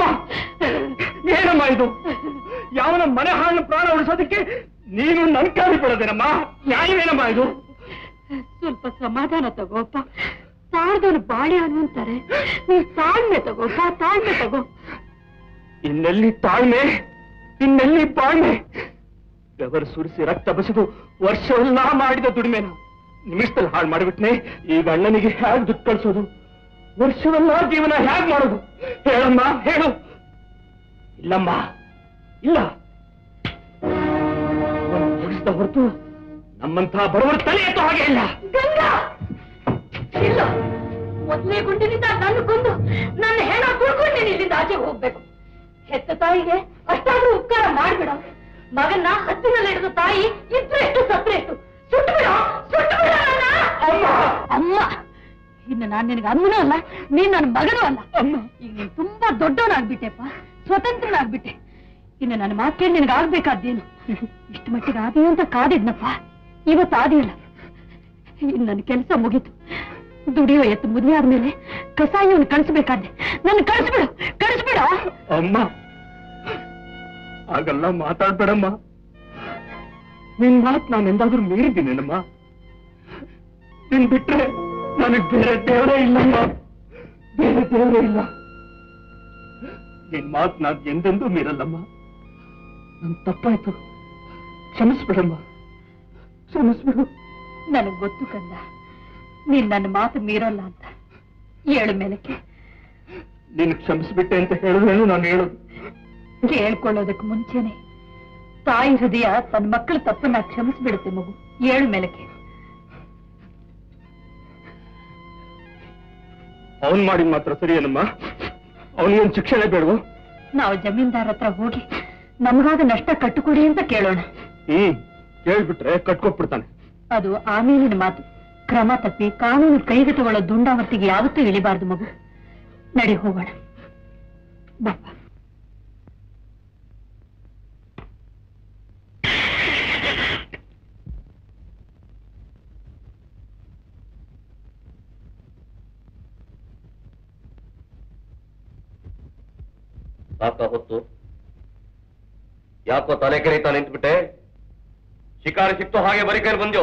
ಏನಮ್ಮ ಇದು ಯಾವನ ಮನೆ ಹಾಳು ಪ್ರಾಣ ಉಳಿಸೋದಕ್ಕೆ ನೀನು ನನ್ ಕಾಲಿ ಬಿಡೋದೇನಮ್ಮ ನ್ಯಾಯವೇನಮ್ಮ ಇದು ಸ್ವಲ್ಪ ಸಮಾಧಾನ ತಗೋಪ್ಪ ತಾಳ್ದವನು ಬಾಳೆ ಅನ್ನುವಂತಾರೆ ನೀನ್ ತಾಳ್ಮೆ ತಗೋಪ್ಪ ತಾಳ್ಮೆ ತಗೋ ಇನ್ನೆಲ್ಲಿ ತಾಳ್ಮೆ ಇನ್ನೆಲ್ಲಿ ಬಾಳ್ಮೆ ಬೆವರು ಸುರಿಸಿ ರಕ್ತ ಬಸಿದು ವರ್ಷವೆಲ್ಲ ಮಾಡಿದ ದುಡಿಮೆನ ನಿಮಿಷದಲ್ಲಿ ಹಾಳು ಮಾಡಿಬಿಟ್ನೆ ಈಗ ಅಣ್ಣನಿಗೆ ಹೇಗೆ ದುಡ್ಡು ಕಳ್ಸೋದು ವರ್ಷವೆಲ್ಲ ಜೀವನ ಹೇಗ್ ಮಾಡೋದು ಹೇಳಮ್ಮ ಹೇಳು ಇಲ್ಲಮ್ಮ ಇಲ್ಲ ಮುಗಿಸಿದ ಹೊರತು ನಮ್ಮಂಥ ಬಡವರ ತಲೆ ಎತ್ತೋ ಹಾಗೆ ಇಲ್ಲ ಗಂಗಾ ಇಲ್ಲ ಮೊದಲೇ ಗುಂಡಿನಿಂದ ನನ್ನ ಕೊಂದು ನನ್ನ ಹೆಣ ತುಳ್ಕೊಂಡು ಇಲ್ಲಿಂದ ಆಚೆ ಹೋಗ್ಬೇಕು ಹೆತ್ತ ತಾಯಿಗೆ ಅಷ್ಟಾದ್ರೂ ಉಪಕಾರ ಮಾಡ್ಬಿಡ ಮಗನ್ನ ಹತ್ತಿನಲ್ಲಿ ಹಿಡಿದ ತಾಯಿ ಇದ್ರೆಷ್ಟು ಸತ್ರೆಷ್ಟು ಸುಟ್ಟು ಬಿಡ ಸುಟ್ಟು ಬಿಡ ಅಮ್ಮ ಅಮ್ಮ ಇನ್ನು ನಾನ್ ನಿನಗೆ ಅಮ್ಮನೂ ಅಲ್ಲ ನೀನ್ ನನ್ನ ಮಗನೂ ಅಲ್ಲ ಅಮ್ಮ ಈಗ ನೀನ್ ತುಂಬಾ ದೊಡ್ಡವನಾಗ್ಬಿಟ್ಟೆಪ್ಪ ಸ್ವತಂತ್ರನಾಗ್ಬಿಟ್ಟೆ ಇನ್ನು ನನ್ನ ಮಾತು ಕೇಳಿ ನಿನಗೆ ಆಗ್ಬೇಕಾದ್ದೇನು ಇಷ್ಟು ಮಟ್ಟಿಗೆ ಆದಿ ಅಂತ ಕಾದಿದ್ನಪ್ಪ ಇವತ್ತು ಆದಿಯಲ್ಲ ಇನ್ನು ನನ್ನ ಕೆಲಸ ಮುಗೀತು ದುಡಿಯೋ ಎತ್ತು ಮದುವೆ ಆದ್ಮೇಲೆ ಕಸಾಯಿಯನ್ನು ಕಳಿಸ್ಬೇಕಾದ್ರೆ ನನ್ನ ಕಳಿಸ್ಬಿಡು ಕಳಿಸ್ಬಿಡ ಅಮ್ಮ ಹಾಗೆಲ್ಲ ಮಾತಾಡ್ಬೇಡಮ್ಮ ನಿನ್ ಮಾತ್ ನಾನು ಎಂದಾದ್ರೂ ಮೀರಿದ್ದೀನೇನಮ್ಮ ನಿನ್ ಬಿಟ್ರೆ ನನಗ್ ಬೇರೆ ದೇವರೇ ಇಲ್ಲಮ್ಮ ಬೇರೆ ದೇವರೇ ಇಲ್ಲ ನಿನ್ ಮಾತ್ ನಾನ್ ಎಂದೆಂದೂ ಮೀರಲ್ಲಮ್ಮ ನನ್ ತಪ್ಪಾಯ್ತು ಕ್ಷಮಿಸ್ಬಿಡಮ್ಮ ಕ್ಷಮಿಸ್ಬಿಡು ನನಗ್ ಗೊತ್ತು ಕಂದ ನೀನ್ ನನ್ನ ಮಾತು ಮೀರೋಲ್ಲ ಅಂತ ಏಳು ಮೇಲಕ್ಕೆ ನೀನು ಕ್ಷಮಿಸ್ಬಿಟ್ಟೆ ಅಂತ ಹೇಳಿದ್ರೇನು ನಾನು ಹೇಳೋದು ಹೇಳ್ಕೊಳ್ಳೋದಕ್ಕೆ ಮುಂಚೆನೆ ತಾಯಿ ಹೃದಯ ತನ್ನ ಮಕ್ಕಳ ತಪ್ಪನ್ನ ಕ್ಷಮಿಸ್ಬಿಡುತ್ತೆ ಮಗು ಏಳು ಮೇಲಕ್ಕೆ ಅವನ್ ಮಾಡಿದ್ ಮಾತ್ರ ಸರಿಯೇನಮ್ಮ ಅವನಿಗೇನು ಶಿಕ್ಷಣ ಬೇಡವು ನಾವು ಜಮೀನ್ದಾರ್ ಹತ್ರ ಹೋಗಿ ನಮಗಾದ ನಷ್ಟ ಕಟ್ಟುಕೊಡಿ ಅಂತ ಕೇಳೋಣ ಹ್ಮ್ ಕೇಳ್ಬಿಟ್ರೆ ಕಟ್ಕೊಟ್ಬಿಡ್ತಾನೆ ಅದು ಆಮೇಲಿನ ಮಾತು ಕ್ರಮ ತಪ್ಪಿ ಕಾನೂನು ಕೈಗೆ ತಗೊಳ್ಳೋ ದುಂಡಾವರ್ತಿಗೆ ಯಾವತ್ತೂ ಇಳಿಬಾರ್ದು ಮಗು ನಡಿ ಹೋಗೋಣ ಬಾಪ ಸಾಕ ಹೊತ್ತು ಯಾಕೋ ತಲೆ ಕೆರೀತಾ ನಿಂತ್ಬಿಟ್ಟೆ ಶಿಕಾರಿ ಸಿಕ್ತು ಹಾಗೆ ಬರೀ ಕೈಲಿ ಬಂದ್ಯೋ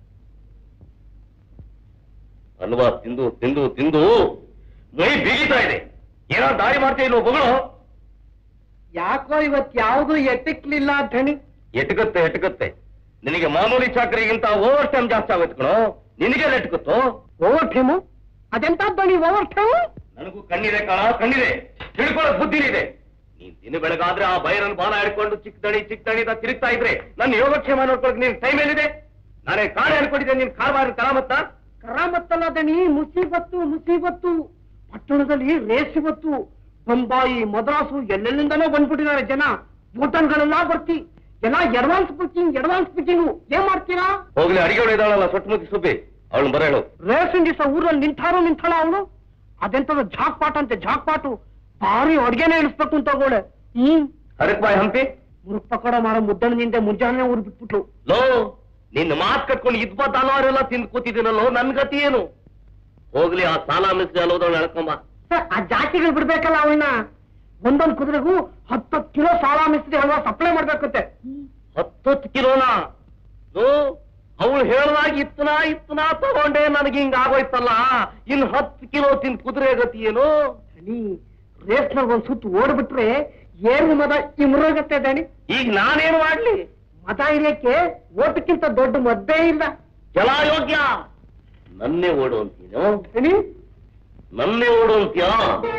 ಅಲ್ವಾ ತಿಂದು ತಿಂದು ತಿಂದು ಮೈ ಬೀಗಿತಾ ಇದೆ ಏನೋ ದಾರಿ ಮಾಡ್ತೀಯ ಇಲ್ವೋ ಬಗಳು ಯಾಕೋ ಇವತ್ ಯಾವುದು ಎಟ್ಟಿಕ್ಲಿಲ್ಲ ಧಣಿ ಎಟಕತ್ತೆ ಎಟಕತ್ತೆ ನಿನಗೆ ಮಾಮೂಲಿ ಚಾಕರಿಗಿಂತ ಓವರ್ ಟೈಮ್ ಜಾಸ್ತಿ ಆಗೋಯ್ತು ಕಣೋ ನಿನಗೆ ಎಟ್ಕತ್ತೋ ಓವರ್ ಟೈಮು ಅದೆಂತ ಧಣಿ ಓವರ್ ಟೈಮು ನನಗೂ ಕಣ್ಣಿದೆ ಕಣ ಕಣ್ಣಿದೆ ತಿಳ್ಕೊಳ್ಳೋ ಬುದ್ಧಿನಿದೆ ನೀನ್ ದಿನ ಬೆಳಗಾದ್ರೆ ಆ ಬೈರನ್ ಬಾಲ ಹಿಡ್ಕೊಂಡು ಚಿಕ್ಕ ದಣಿ ಚಿಕ್ಕ ದಣಿ ಅಂತ ತಿರುಗ್ತಾ ಇದ್ರೆ ನನ್ನ ಯೋಗಕ್ಷೇಮ ನೋಡ್ಕೊಳಕ್ ನೀನ್ ಟೈಮ್ ಏನಿದೆ ನಾನೇ ಕಾಣೆ ಅನ್ಕೊಂಡಿದ್ದೆ ನೀನ್ ಕಾರ್ಬಾರ್ ಕರಾಮತ್ತ ಕರಾಮತ್ತಲ್ಲ ದಣಿ ಮುಸೀಬತ್ತು ಮುಸೀಬತ್ತು ಪಟ್ಟಣದಲ್ಲಿ ರೇಸ್ ಇವತ್ತು ಬೊಂಬಾಯಿ ಮದ್ರಾಸು ಎಲ್ಲೆಲ್ಲಿಂದನೋ ಬಂದ್ಬಿಟ್ಟಿದ್ದಾರೆ ಜನ ಹೋಟೆಲ್ಗಳೆಲ್ಲ ಬರ್ತಿ ಎಲ್ಲ ಅಡ್ವಾನ್ಸ್ ಬುಕಿಂಗ್ ಅಡ್ವಾನ್ಸ್ ಬುಕಿಂಗ್ ಏನ್ ಮಾಡ್ತೀರಾ ಹೋಗ್ಲಿ ಅಡಿಗೆ ಇದ್ದಾಳಲ್ಲ ಸೊಟ್ಟಮುಖಿ ಸುಬ್ಬಿ ಅವಳು ಬರ ಹೇಳು ರೇಸಿನ ದಿವಸ ಊರಲ್ಲಿ ನಿಂತಾರೋ ನಿಂತಾಳ ಅವಳು ಅದೆಂತದ ಜಾಕ್ ಪಾಟ್ ಅಂತೆ ಜಾಕ್ ಪಾಟು ಭಾರಿ ಅಡ್ಗೆನೆ ಇಳಿಸ್ಬೇಕು ಅಂತ ಹೋಗೋಳೆ ಹ್ಮ್ ಹರಕ್ ಬಾಯ್ ಹಂಪಿ ಮುರುಕ್ ಪಕೋಡ ಮಾಡೋ ಮುದ್ದಣದಿಂದ ಮುಂಜಾನೆ ಊರ್ ಬಿಟ್ಬಿಟ್ಲು ಲೋ ನಿನ್ನ ಮಾತ್ ಕಟ್ಕೊಂಡು ಇದ್ ಬದ್ದಾಲವರೆಲ್ಲ ತಿಂದು ಕೂತಿದ್ದೀನಲ್ಲೋ ನನ್ ಗತಿ ಏನು ಹೋಗ್ಲಿ ಆ ಸಾಲ ಮಿಸ್ರಿ ಅಲ್ಲೋದವಳು ಎಳ್ಕೊಂಬ ಸರ್, ಆ ಜಾತಿಗಳು ಬಿಡ್ಬೇಕಲ್ಲ ಅವಳನ್ನ ಒಂದೊಂದ್ ಕುದುರೆಗೂ ಹತ್ತತ್ತು ಕಿಲೋ ಸಾಲ ಮಿಸ್ತ್ರಿ ಹಲ್ವಾ ಸಪ್ಲೈ ಮಾಡ್ಬೇಕಂತೆ ಹತ್ತತ್ತು ಕಿಲೋನಾ ಲೋ ಅವಳು ಹೇಳ್ದಾಗ ಇತ್ತನ ಇತ್ತನ ತಗೊಂಡೆ ನನಗೆ ಹಿಂಗ ಆಗೋಯ್ತಲ್ಲ ಇನ್ ಹತ್ತು ಕಿಲೋ ತಿಂದ್ ಕುದುರೆ ಗತಿ ಏನು ದಣಿ ರೇಸ್ನಾಗ ಒಂದ್ ಸುತ್ತು ಓಡ್ಬಿಟ್ರೆ ಏನು ಮದ ಇಮ್ರೋಗತ್ತೆ ದಣಿ ಈಗ ನಾನೇನು ಮಾಡ್ಲಿ ಮದ ಹಿಡಿಯಕ್ಕೆ ಓಟಕ್ಕಿಂತ ದೊಡ್ಡ ಮದ್ದೇ ಇಲ್ಲ ಜಲಾಯೋಗ್ಯ ನನ್ನೇ ಓಡು ಅಂತೀನೋ ದಣಿ ನನ್ನೇ ಓಡು ಅಂತೀಯಾ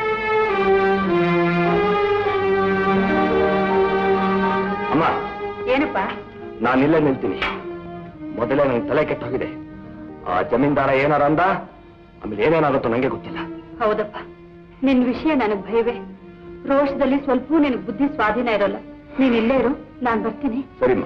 ಅಮ್ಮ ಏನಪ್ಪ ನಾನಿಲ್ಲೇ ನಿಲ್ತೀನಿ ಮೊದಲೇ ನಂಗೆ ತಲೆ ಕೆಟ್ಟೋಗಿದೆ ಆ ಜಮೀನ್ದಾರ ಏನಾರ ಅಂದ ಆಮೇಲೆ ಏನೇನಾಗುತ್ತೋ ನಂಗೆ ಗೊತ್ತಿಲ್ಲ ಹೌದಪ್ಪ ನಿನ್ ವಿಷಯ ನನಗ್ ಭಯವೇ ರೋಷದಲ್ಲಿ ಸ್ವಲ್ಪ ನಿನಗ್ ಬುದ್ಧಿ ಸ್ವಾಧೀನ ಇರೋಲ್ಲ ನೀನ್ ಇಲ್ಲೇ ಇರು ನಾನ್ ಬರ್ತೀನಿ ಸರಿಮ್ಮ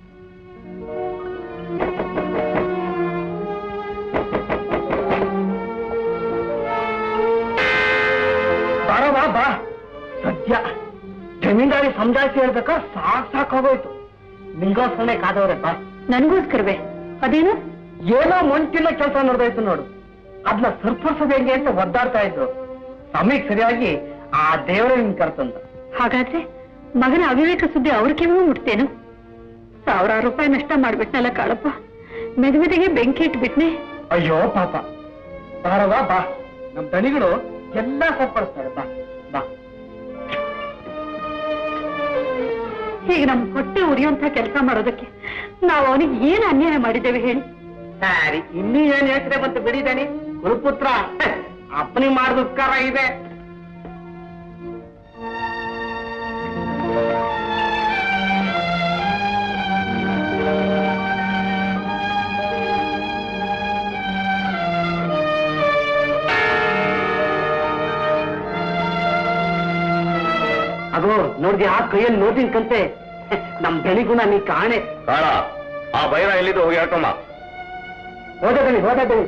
ಬಾರವಾ ಬಾ ಸದ್ಯ ಜಮೀನ್ದಾರಿ ಸಮಜಾಯಿಸಿ ಹೇಳ್ಬೇಕ ಸಾಕ್ ಸಾಕಾಗೋಯ್ತು ನಿಂಗೋಸ್ಕರನೇ ಕಾದವ್ರೆ ಬಾ ನನ್ಗೋಸ್ಕರವೇ ಅದೇನು ಏನೋ ಮುಂಚಿನ ಕೆಲಸ ನಡೆದೋಯ್ತು ನೋಡು ಅದನ್ನ ಸರಿಪಡಿಸೋದು ಹೆಂಗೆ ಅಂತ ಒದ್ದಾಡ್ತಾ ಇದ್ರು ಸಮಯಕ್ಕೆ ಸರಿಯಾಗಿ ಆ ದೇವರೇ ನಿನ್ ಕರ್ತಂದ ಹಾಗಾದ್ರೆ ಮಗನ ಅವಿವೇಕ ಸುದ್ದಿ ಅವ್ರ ಕಿವಿಗೂ ಮುಟ್ತೇನು ಸಾವಿರಾರು ರೂಪಾಯಿ ನಷ್ಟ ಮಾಡ್ಬಿಟ್ನಲ್ಲ ಕಾಳಪ್ಪ ಮೆದುಮೆದಿಗೆ ಬೆಂಕಿ ಇಟ್ಬಿಟ್ನೆ ಅಯ್ಯೋ ಪಾಪ ಬಾರವಾ ಬಾ ನಮ್ ದಣಿಗಳು ಎಲ್ಲ ಸರಿಪಡಿಸ್ತಾರೆ ಬಾ ಬಾ ಈಗ ನಮ್ ಹೊಟ್ಟೆ ಉರಿಯುವಂತ ಕೆಲಸ ಮಾಡೋದಕ್ಕೆ ನಾವು ಅವನಿಗೆ ಏನ್ ಅನ್ಯಾಯ ಮಾಡಿದ್ದೇವೆ ಹೇಳಿ ಸರಿ ಇನ್ನೂ ಏನ್ ಯೋಚನೆ ಬಂತು ಬಿಡಿದಾನೆ ಕುಲಪುತ್ರ ಅಪ್ಪನಿ ಮಾಡಿದ ಉಪಕಾರ ಇದೆ ರಘು ನೋಡ್ದಿ ಆ ಕೈಯಲ್ಲಿ ನೋಟಿನ ಕಂತೆ ನಮ್ ದಣಿಗುಣ ನೀ ಕಾಣೆ ಕಾಳ ಆ ಬೈರ ಎಲ್ಲಿದ್ದು ಹೋಗಿ ಹೇಳ್ಕೊಂಬ ಹೋದ ದಣಿ ಹೋದ ದಣಿ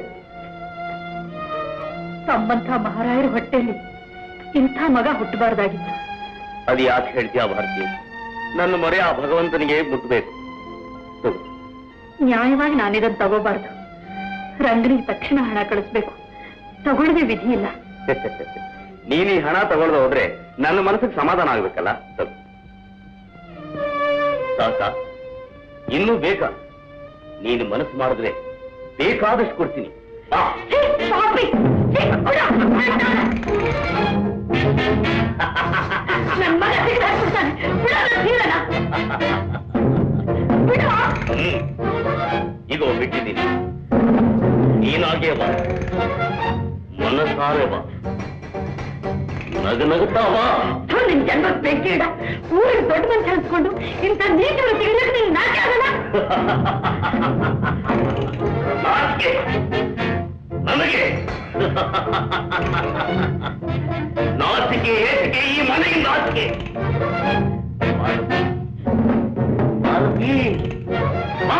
ತಮ್ಮಂಥ ಮಹಾರಾಯರ ಹೊಟ್ಟೆಯಲ್ಲಿ ಇಂಥ ಮಗ ಹುಟ್ಟಬಾರ್ದಾಗಿತ್ತು ಅದು ಯಾಕೆ ಹೇಳ್ತೀಯ ಭಾರತಿ ನನ್ನ ಮೊರೆ ಆ ಭಗವಂತನಿಗೆ ಮುಟ್ಬೇಕು ತಗೋ. ನ್ಯಾಯವಾಗಿ ನಾನಿದನ್ನು ತಗೋಬಾರ್ದು ರಂಗನಿಗೆ ತಕ್ಷಣ ಹಣ ಕಳಿಸ್ಬೇಕು ತಗೊಳ್ಳದೆ ವಿಧಿ ಇಲ್ಲ ನೀನ್ ಈ ಹಣ ತಗೊಳ್ದೆ ಹೋದ್ರೆ ನನ್ನ ಮನಸ್ಸಿಗೆ ಸಮಾಧಾನ ಆಗ್ಬೇಕಲ್ಲ ತಗೋ. ಸಾಕಾ ಇನ್ನೂ ಬೇಕಾ ನೀನು ಮನಸ್ಸು ಮಾಡಿದ್ರೆ ಬೇಕಾದಷ್ಟು ಕೊಡ್ತೀನಿ ಬಾ. ನನ್ ಮಗ ಸಿಕ್ಕಾಕ್ಬಿಡ್ತಾನೆ. ಬಿಡೋಣ, ತೀರನ. ಹ್ಮ್. ಈಗ ಬಿಟ್ಟಿದ್ದೀನಿ ನೀನಾಗೇ ಬಾ ಮನಸ್ಸಾರೆ ಬಾ ನಗು ನಗುತ್ತಾ ಬಾ ಥು, ನಿನ್ ಜನ್ಮ ಬೆಂಕಿ ಇಡ ಊರಿಗೆ ದೊಡ್ಡ ಮನುಷ್ಯ ಅನ್ಸ್ಕೊಂಡು ಇಂಥ ನೀಚರು ಸಿಗಲಿಕ್ಕೆ ನೀನ್ ನಾಚೆ ಆಗಲ್ಲ ನಾಚಿಕೆ ನನಗೆ ನಾಚಿಕೆ ಏಸಿಕೆ ಈ ಮನೆಗೆ ನಾಚಿಕೆ ಭಾರತಿ ಬಾ.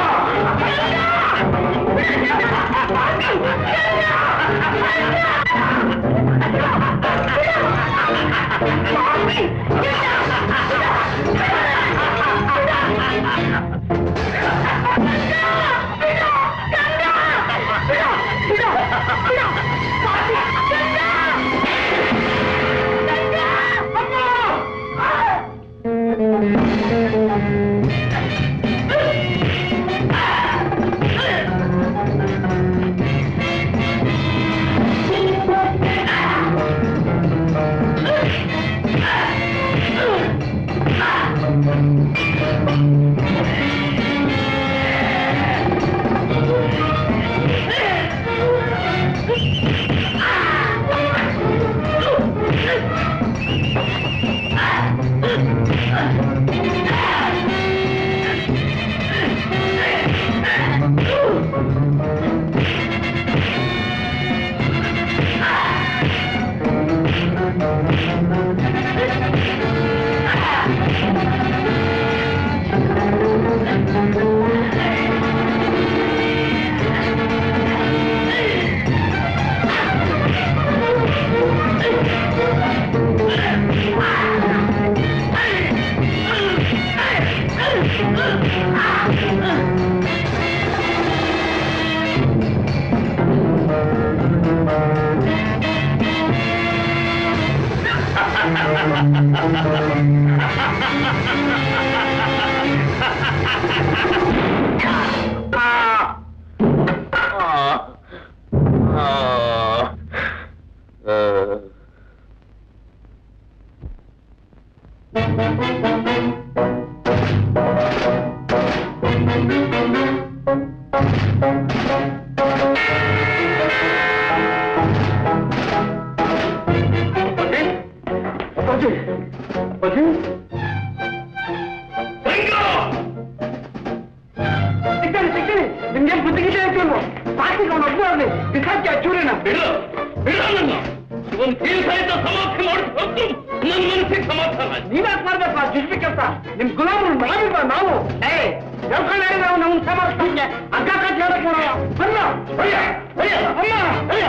ಸಿಗ್ತಾನೆ ಸಿಗ್ತಾನೆ ನಿಮ್ಗೆ ಬುದ್ಧಿ ಗಿದ್ದೆ ಆಯ್ತು ಪಾರ್ಟಿಗೆ ಅವನು ಒಬ್ಬ ಆಗ್ಲಿ ಬಿಸಾಕಿ ಆ ಚೂರಿನ ಬಿಡು ಬಿಡು ನನ್ನ ಒಂದು ತೀರ್ ಸಹಿತ ಸಮಾಪ್ತಿ ಮಾಡಿಸ್ಬೇಕು ನನ್ನ ಮನಸ್ಸಿಗೆ ಸಮಾಧಾನ ಆಯ್ತು. ನೀವ್ಯಾಕೆ ಮಾಡ್ಬೇಕು ಜುಜ್ಬಿ ಕೆಲಸ ನಿಮ್ ಗುಲಾಮರು ನಾವಿಲ್ವಾ ನಾವು ಏ ಹೇಳ್ಕೊಂಡು ಹೇಳಿ ನಾವು ನಮ್ಗೆ ಸಮಾವೇಶಕ್ಕೆ ಅಗ್ಗ ಕಟ್ಟಿ ಹೇಳಕ್ ನೋಡವ ಅಲ್ಲ ಅಯ್ಯ ಅಯ್ಯ ಅಮ್ಮ ಅಯ್ಯ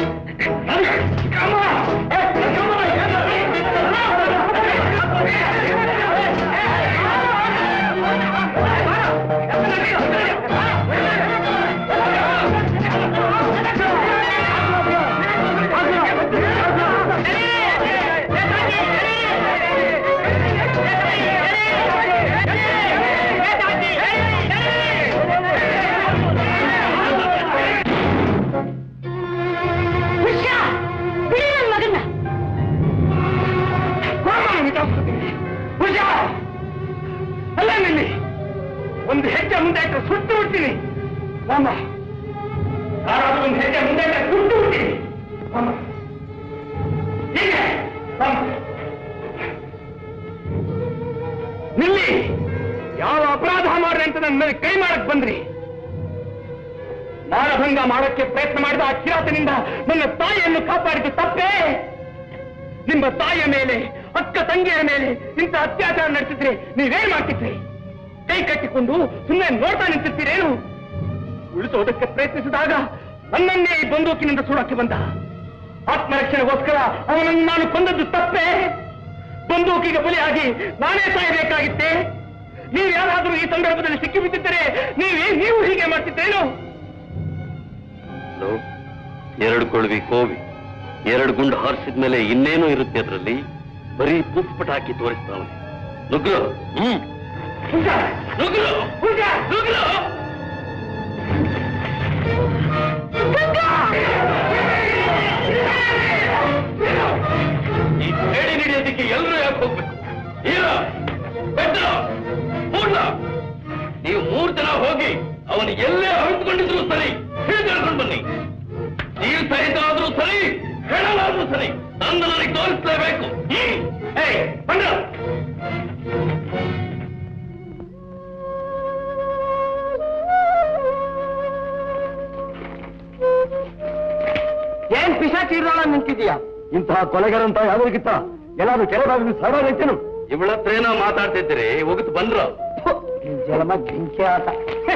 ಅಯ್ಯ, ಅಮ್ಮ ಏ, ಅಮ್ಮ, ಬಿಡಿ ನನ್ ಮಗನ್ನ ಪೂಜಾ ಅಲ್ಲ ನಿನ್ನೆ ಒಂದು ಹೆಜ್ಜೆ ಮುಂದೆ ಹಾಕಿ ಸುಟ್ಟು ಬಿಡ್ತೀನಿ ರಾಮ ಯಾರಾದ್ರೂ ಒಂದು ಹೆಜ್ಜೆ ಮುಂದೆ ಹಾಕಿ ಸುಟ್ಟು ಬಿಡ್ತೀನಿ ರಾಮ ಹೀಗೆ ರಾಮ ನಿಲ್ಲಿ ಯಾವ ಅಪರಾಧ ಮಾಡ್ರಿ ಅಂತ ನನ್ನ ಮೇಲೆ ಕೈ ಮಾಡಕ್ ಬಂದ್ರಿ ಮಾನಭಂಗ ಮಾಡಕ್ಕೆ ಪ್ರಯತ್ನ ಮಾಡಿದ ಆ ಕಿರಾತನಿಂದ ನನ್ನ ತಾಯಿಯನ್ನು ಕಾಪಾಡಿದ್ದು ತಪ್ಪೇ ನಿಮ್ಮ ತಾಯಿಯ ಮೇಲೆ ಅಕ್ಕ ತಂಗಿಯ ಮೇಲೆ ಇಂಥ ಅತ್ಯಾಚಾರ ನಡೆಸಿದ್ರೆ ನೀವೇನ್ ಮಾಡ್ತಿದ್ರಿ ಕೈ ಕಟ್ಟಿಕೊಂಡು ಸುಮ್ಮನೆ ನೋಡ್ತಾ ನಿಂತಿರ್ತೀರೇನು ಉಳಿಸೋದಕ್ಕೆ ಪ್ರಯತ್ನಿಸಿದಾಗ ನನ್ನನ್ನೇ ಈ ಬಂದೂಕಿನಿಂದ ಸುಡಕ್ಕೆ ಬಂದ ಆತ್ಮರಕ್ಷಣೆಗೋಸ್ಕರ ಅವನನ್ನು ನಾನು ಕೊಂದದ್ದು ತಪ್ಪೇ ಬಂದೂಕಿಗೆ ಬಲಿಯಾಗಿ ನಾನೇ ಸಾಯಬೇಕಾಗಿತ್ತೆ ನೀವು ಯಾರಾದರೂ ಈ ಸಂದರ್ಭದಲ್ಲಿ ಸಿಕ್ಕಿ ಬಿದ್ದಿದ್ದರೆ ನೀವೇ ನೀವು ಹೀಗೆ ಮಾಡ್ತಿದ್ದೇನು ಹಲೋ? ಎರಡು ಕೊಳ್ವಿ ಕೋವಿ ಎರಡು ಗುಂಡು ಹಾರಿಸಿದ ಮೇಲೆ ಇನ್ನೇನು ಇರುತ್ತೆ ಅದರಲ್ಲಿ ಬರೀ ಪುಷ್ಪಟ ಹಾಕಿ ತೋರಿಸ್ತಾವನೆ ನುಗ್ರು ಹ್ಮ್ ನುಗ್ರು ನುಗ್ರು ಈ ಹೇಳಿ ನಡೆಯೋದಕ್ಕೆ ಎಲ್ಲರೂ ಯಾಕೆ ಹೋಗ್ಬೇಕು ಹೀರ ಬೆಟ್ಟ ಮೂಡ್ಲ ನೀವು ಮೂರ್ ಜನ ಹೋಗಿ ಅವನು ಎಲ್ಲೇ ಅವಿತುಕೊಂಡಿದ್ರು ಸರಿ ಹಿಡಿದುಕೊಂಡು ಬನ್ನಿ ನೀವು ಸಹಿತ ಆದ್ರೂ ಸರಿ ಹೆಣಲಾದ್ರೂ ಸರಿ ತಂದು ನನಗೆ ತೋರಿಸಲೇಬೇಕು ಹ್ಮ್ ಏಯ್ ಬಂದ ಏನ್ ಪಿಶಾಚಿ ಇರೋಣ ನಿಂತಿದೀಯಾ ಇಂತಹ ಕೊಲೆಗಾರಂತ ಯಾವ್ದಕ್ಕಿತ್ತ ಎಲ್ಲಾದ್ರೂ ಕೆರೆ ಬಾಗಿಲು ಸಾಡಾಗೈತೇನು ಇವಳ ಹತ್ರ ಮಾತಾಡ್ತಿದ್ದೀರಿ ಹೋಗಿತ್ತು ಬಂದ್ರ ಜಲಮ ಬೆಂಕಿ ಆಟ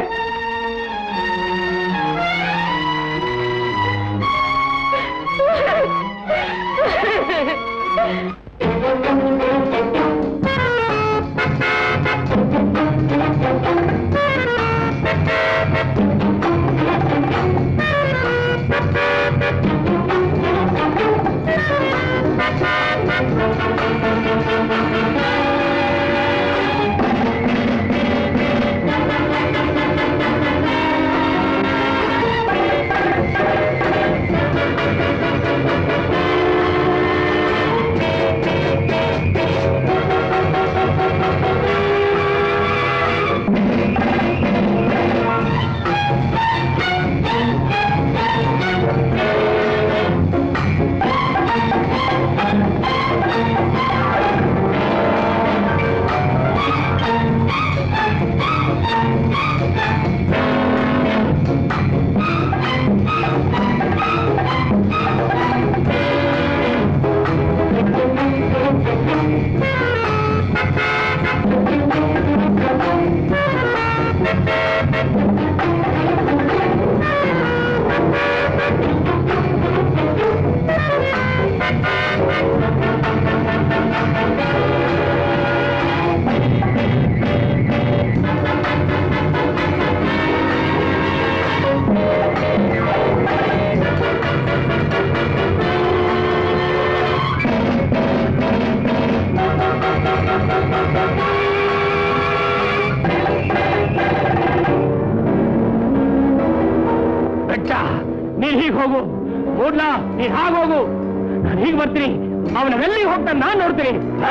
ಬೆಟ್ಟ ನೀನ್ ಹೀಗ್ ಹೋಗು ಮೂಡ್ಲ ನೀನ್ ಹಾಗೆ ಹೋಗು ನಾನು ಹೀಗೆ ಬರ್ತೀನಿ ಅವನ ಎಲ್ಲಿಗೆ ಹೋಗ್ತಾನೆ ನಾನ್ ನೋಡ್ತೀನಿ ಹಾ.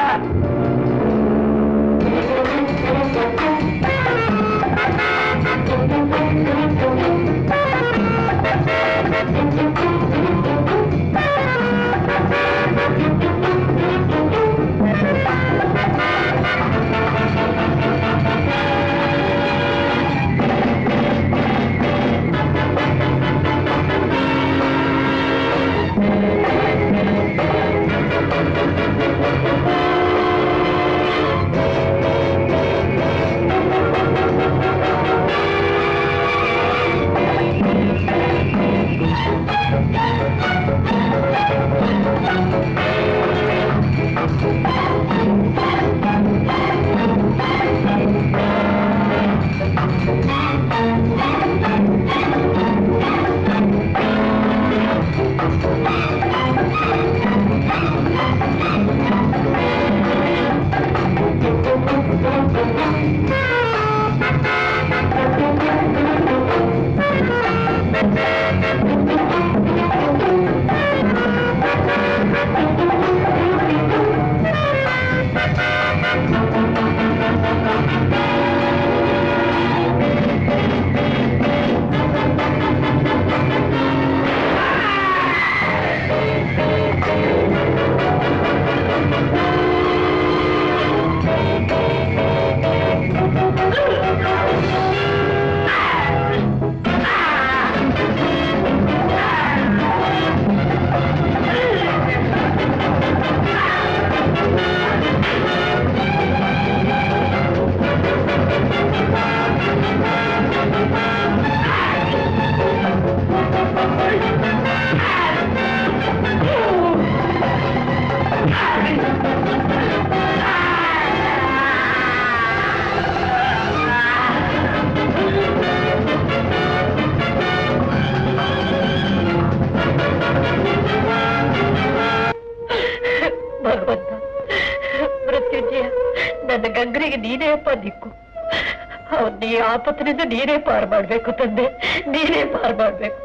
¡Vamos! ಭಗವಂತ ಮೃತ್ಯುಂಜಯ ನನ್ನ ಗಂಗರಿಗೆ ನೀನೇ ಅಪ್ಪ ದಿಕ್ಕು ಅವನ್ ಈ ಆಪತ್ತಿನಿಂದ ನೀನೇ ಪಾರ್ ಮಾಡ್ಬೇಕು ತಂದೆ ನೀನೇ ಪಾರ್ ಮಾಡ್ಬೇಕು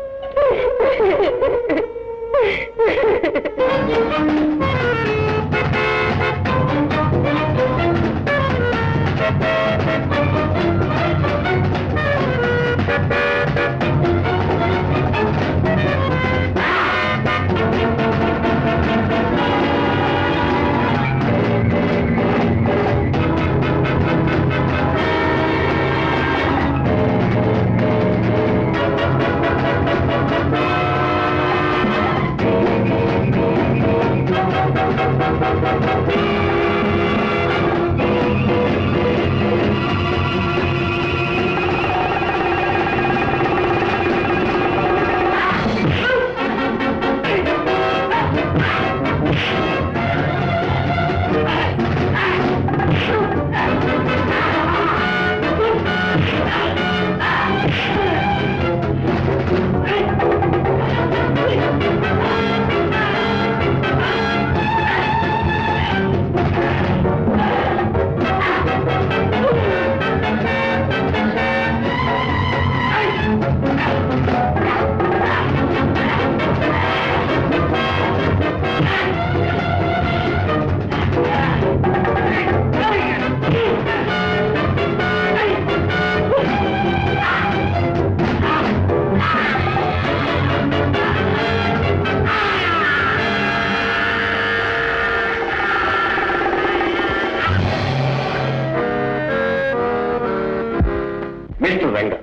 ಮಿಸ್ಟರ್ ರಂಗ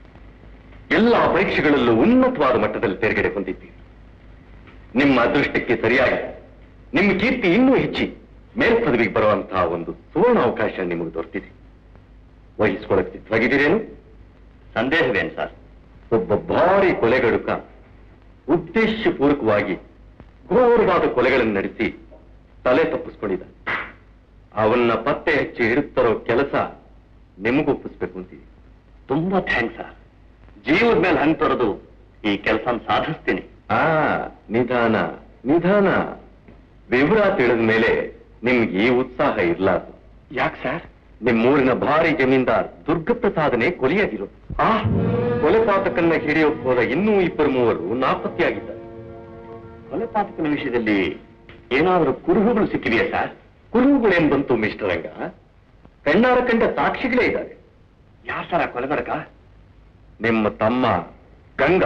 ಎಲ್ಲ ಪರೀಕ್ಷೆಗಳಲ್ಲೂ ಉನ್ನತವಾದ ಮಟ್ಟದಲ್ಲಿ ತೆರೆಗಡೆ ಹೊಂದಿದ್ದೀರಿ ನಿಮ್ಮ ಅದೃಷ್ಟಕ್ಕೆ ಸರಿಯಾಗಿ ನಿಮ್ಮ ಕೀರ್ತಿ ಇನ್ನೂ ಹೆಚ್ಚಿ ಮೇಲ್ಪದವಿಗೆ ಬರುವಂತಹ ಒಂದು ಸುವರ್ಣ ಅವಕಾಶ ನಿಮಗೆ ದೊರೆತಿದೆ ವಹಿಸ್ಕೊಳ್ಳಕ್ಕೆ ಸಿದ್ಧವಾಗಿದ್ದೀರೇನು ಸಂದೇಹವೇನು ಸರ್ ಒಬ್ಬ ಭಾರಿ ಕೊಲೆಗಡುಕ ಉದ್ದೇಶಪೂರ್ವಕವಾಗಿ ಘೋರವಾದ ಕೊಲೆಗಳನ್ನು ನಡೆಸಿ ತಲೆ ತಪ್ಪಿಸ್ಕೊಂಡಿದ್ದ ಅವನ್ನ ಪತ್ತೆ ಹಚ್ಚಿ ಹಿಡಿತರೋ ಕೆಲಸ ನಿಮಗೊಪ್ಪಿಸ್ಬೇಕು ಅಂತೀವಿ ತುಂಬಾ ಥ್ಯಾಂಕ್ಸ್ ಸರ್ ಜೀವದ ಮೇಲೆ ಹಂಗ್ ತೊರೆದು ಈ ಕೆಲಸ ಸಾಧಿಸ್ತೀನಿ ಆ ನಿಧಾನ ನಿಧಾನ ವಿವರ ತಿಳಿದ ಮೇಲೆ ನಿಮ್ಗೆ ಈ ಉತ್ಸಾಹ ಇರ್ಲಾರ್ದು ಯಾಕೆ ಸರ್ ನಿಮ್ಮೂರಿನ ಭಾರಿ ಜಮೀನ್ದಾರ್ ದುರ್ಗಪ್ರಸಾದನೆ ಕೊಲೆಯಾಗಿರೋದು ಆ ಕೊಲೆಪಾತಕನ್ನ ಹಿಡಿಯೋಕ್ ಹೋದ ಇನ್ನೂ ಇಬ್ಬರು ಮೂವರು ನಾಪತ್ತೆಯಾಗಿದ್ದಾರೆ ಕೊಲೆಪಾತಕನ ವಿಷಯದಲ್ಲಿ ಏನಾದರೂ ಕುರುಹುಗಳು ಸಿಕ್ಕಿದೆಯಾ ಸರ್ ಕುರುಹುಗಳೇನ್ ಬಂತು ಮಿಸ್ಟರ್ ರಂಗ ಕಣ್ಣಾರ ಕಂಡ ಸಾಕ್ಷಿಗಳೇ ಇದ್ದಾರೆ ಯಾರ ಸರ ಕೊಲೆಗಡಕ ನಿಮ್ಮ ತಮ್ಮ ಗಂಗಾ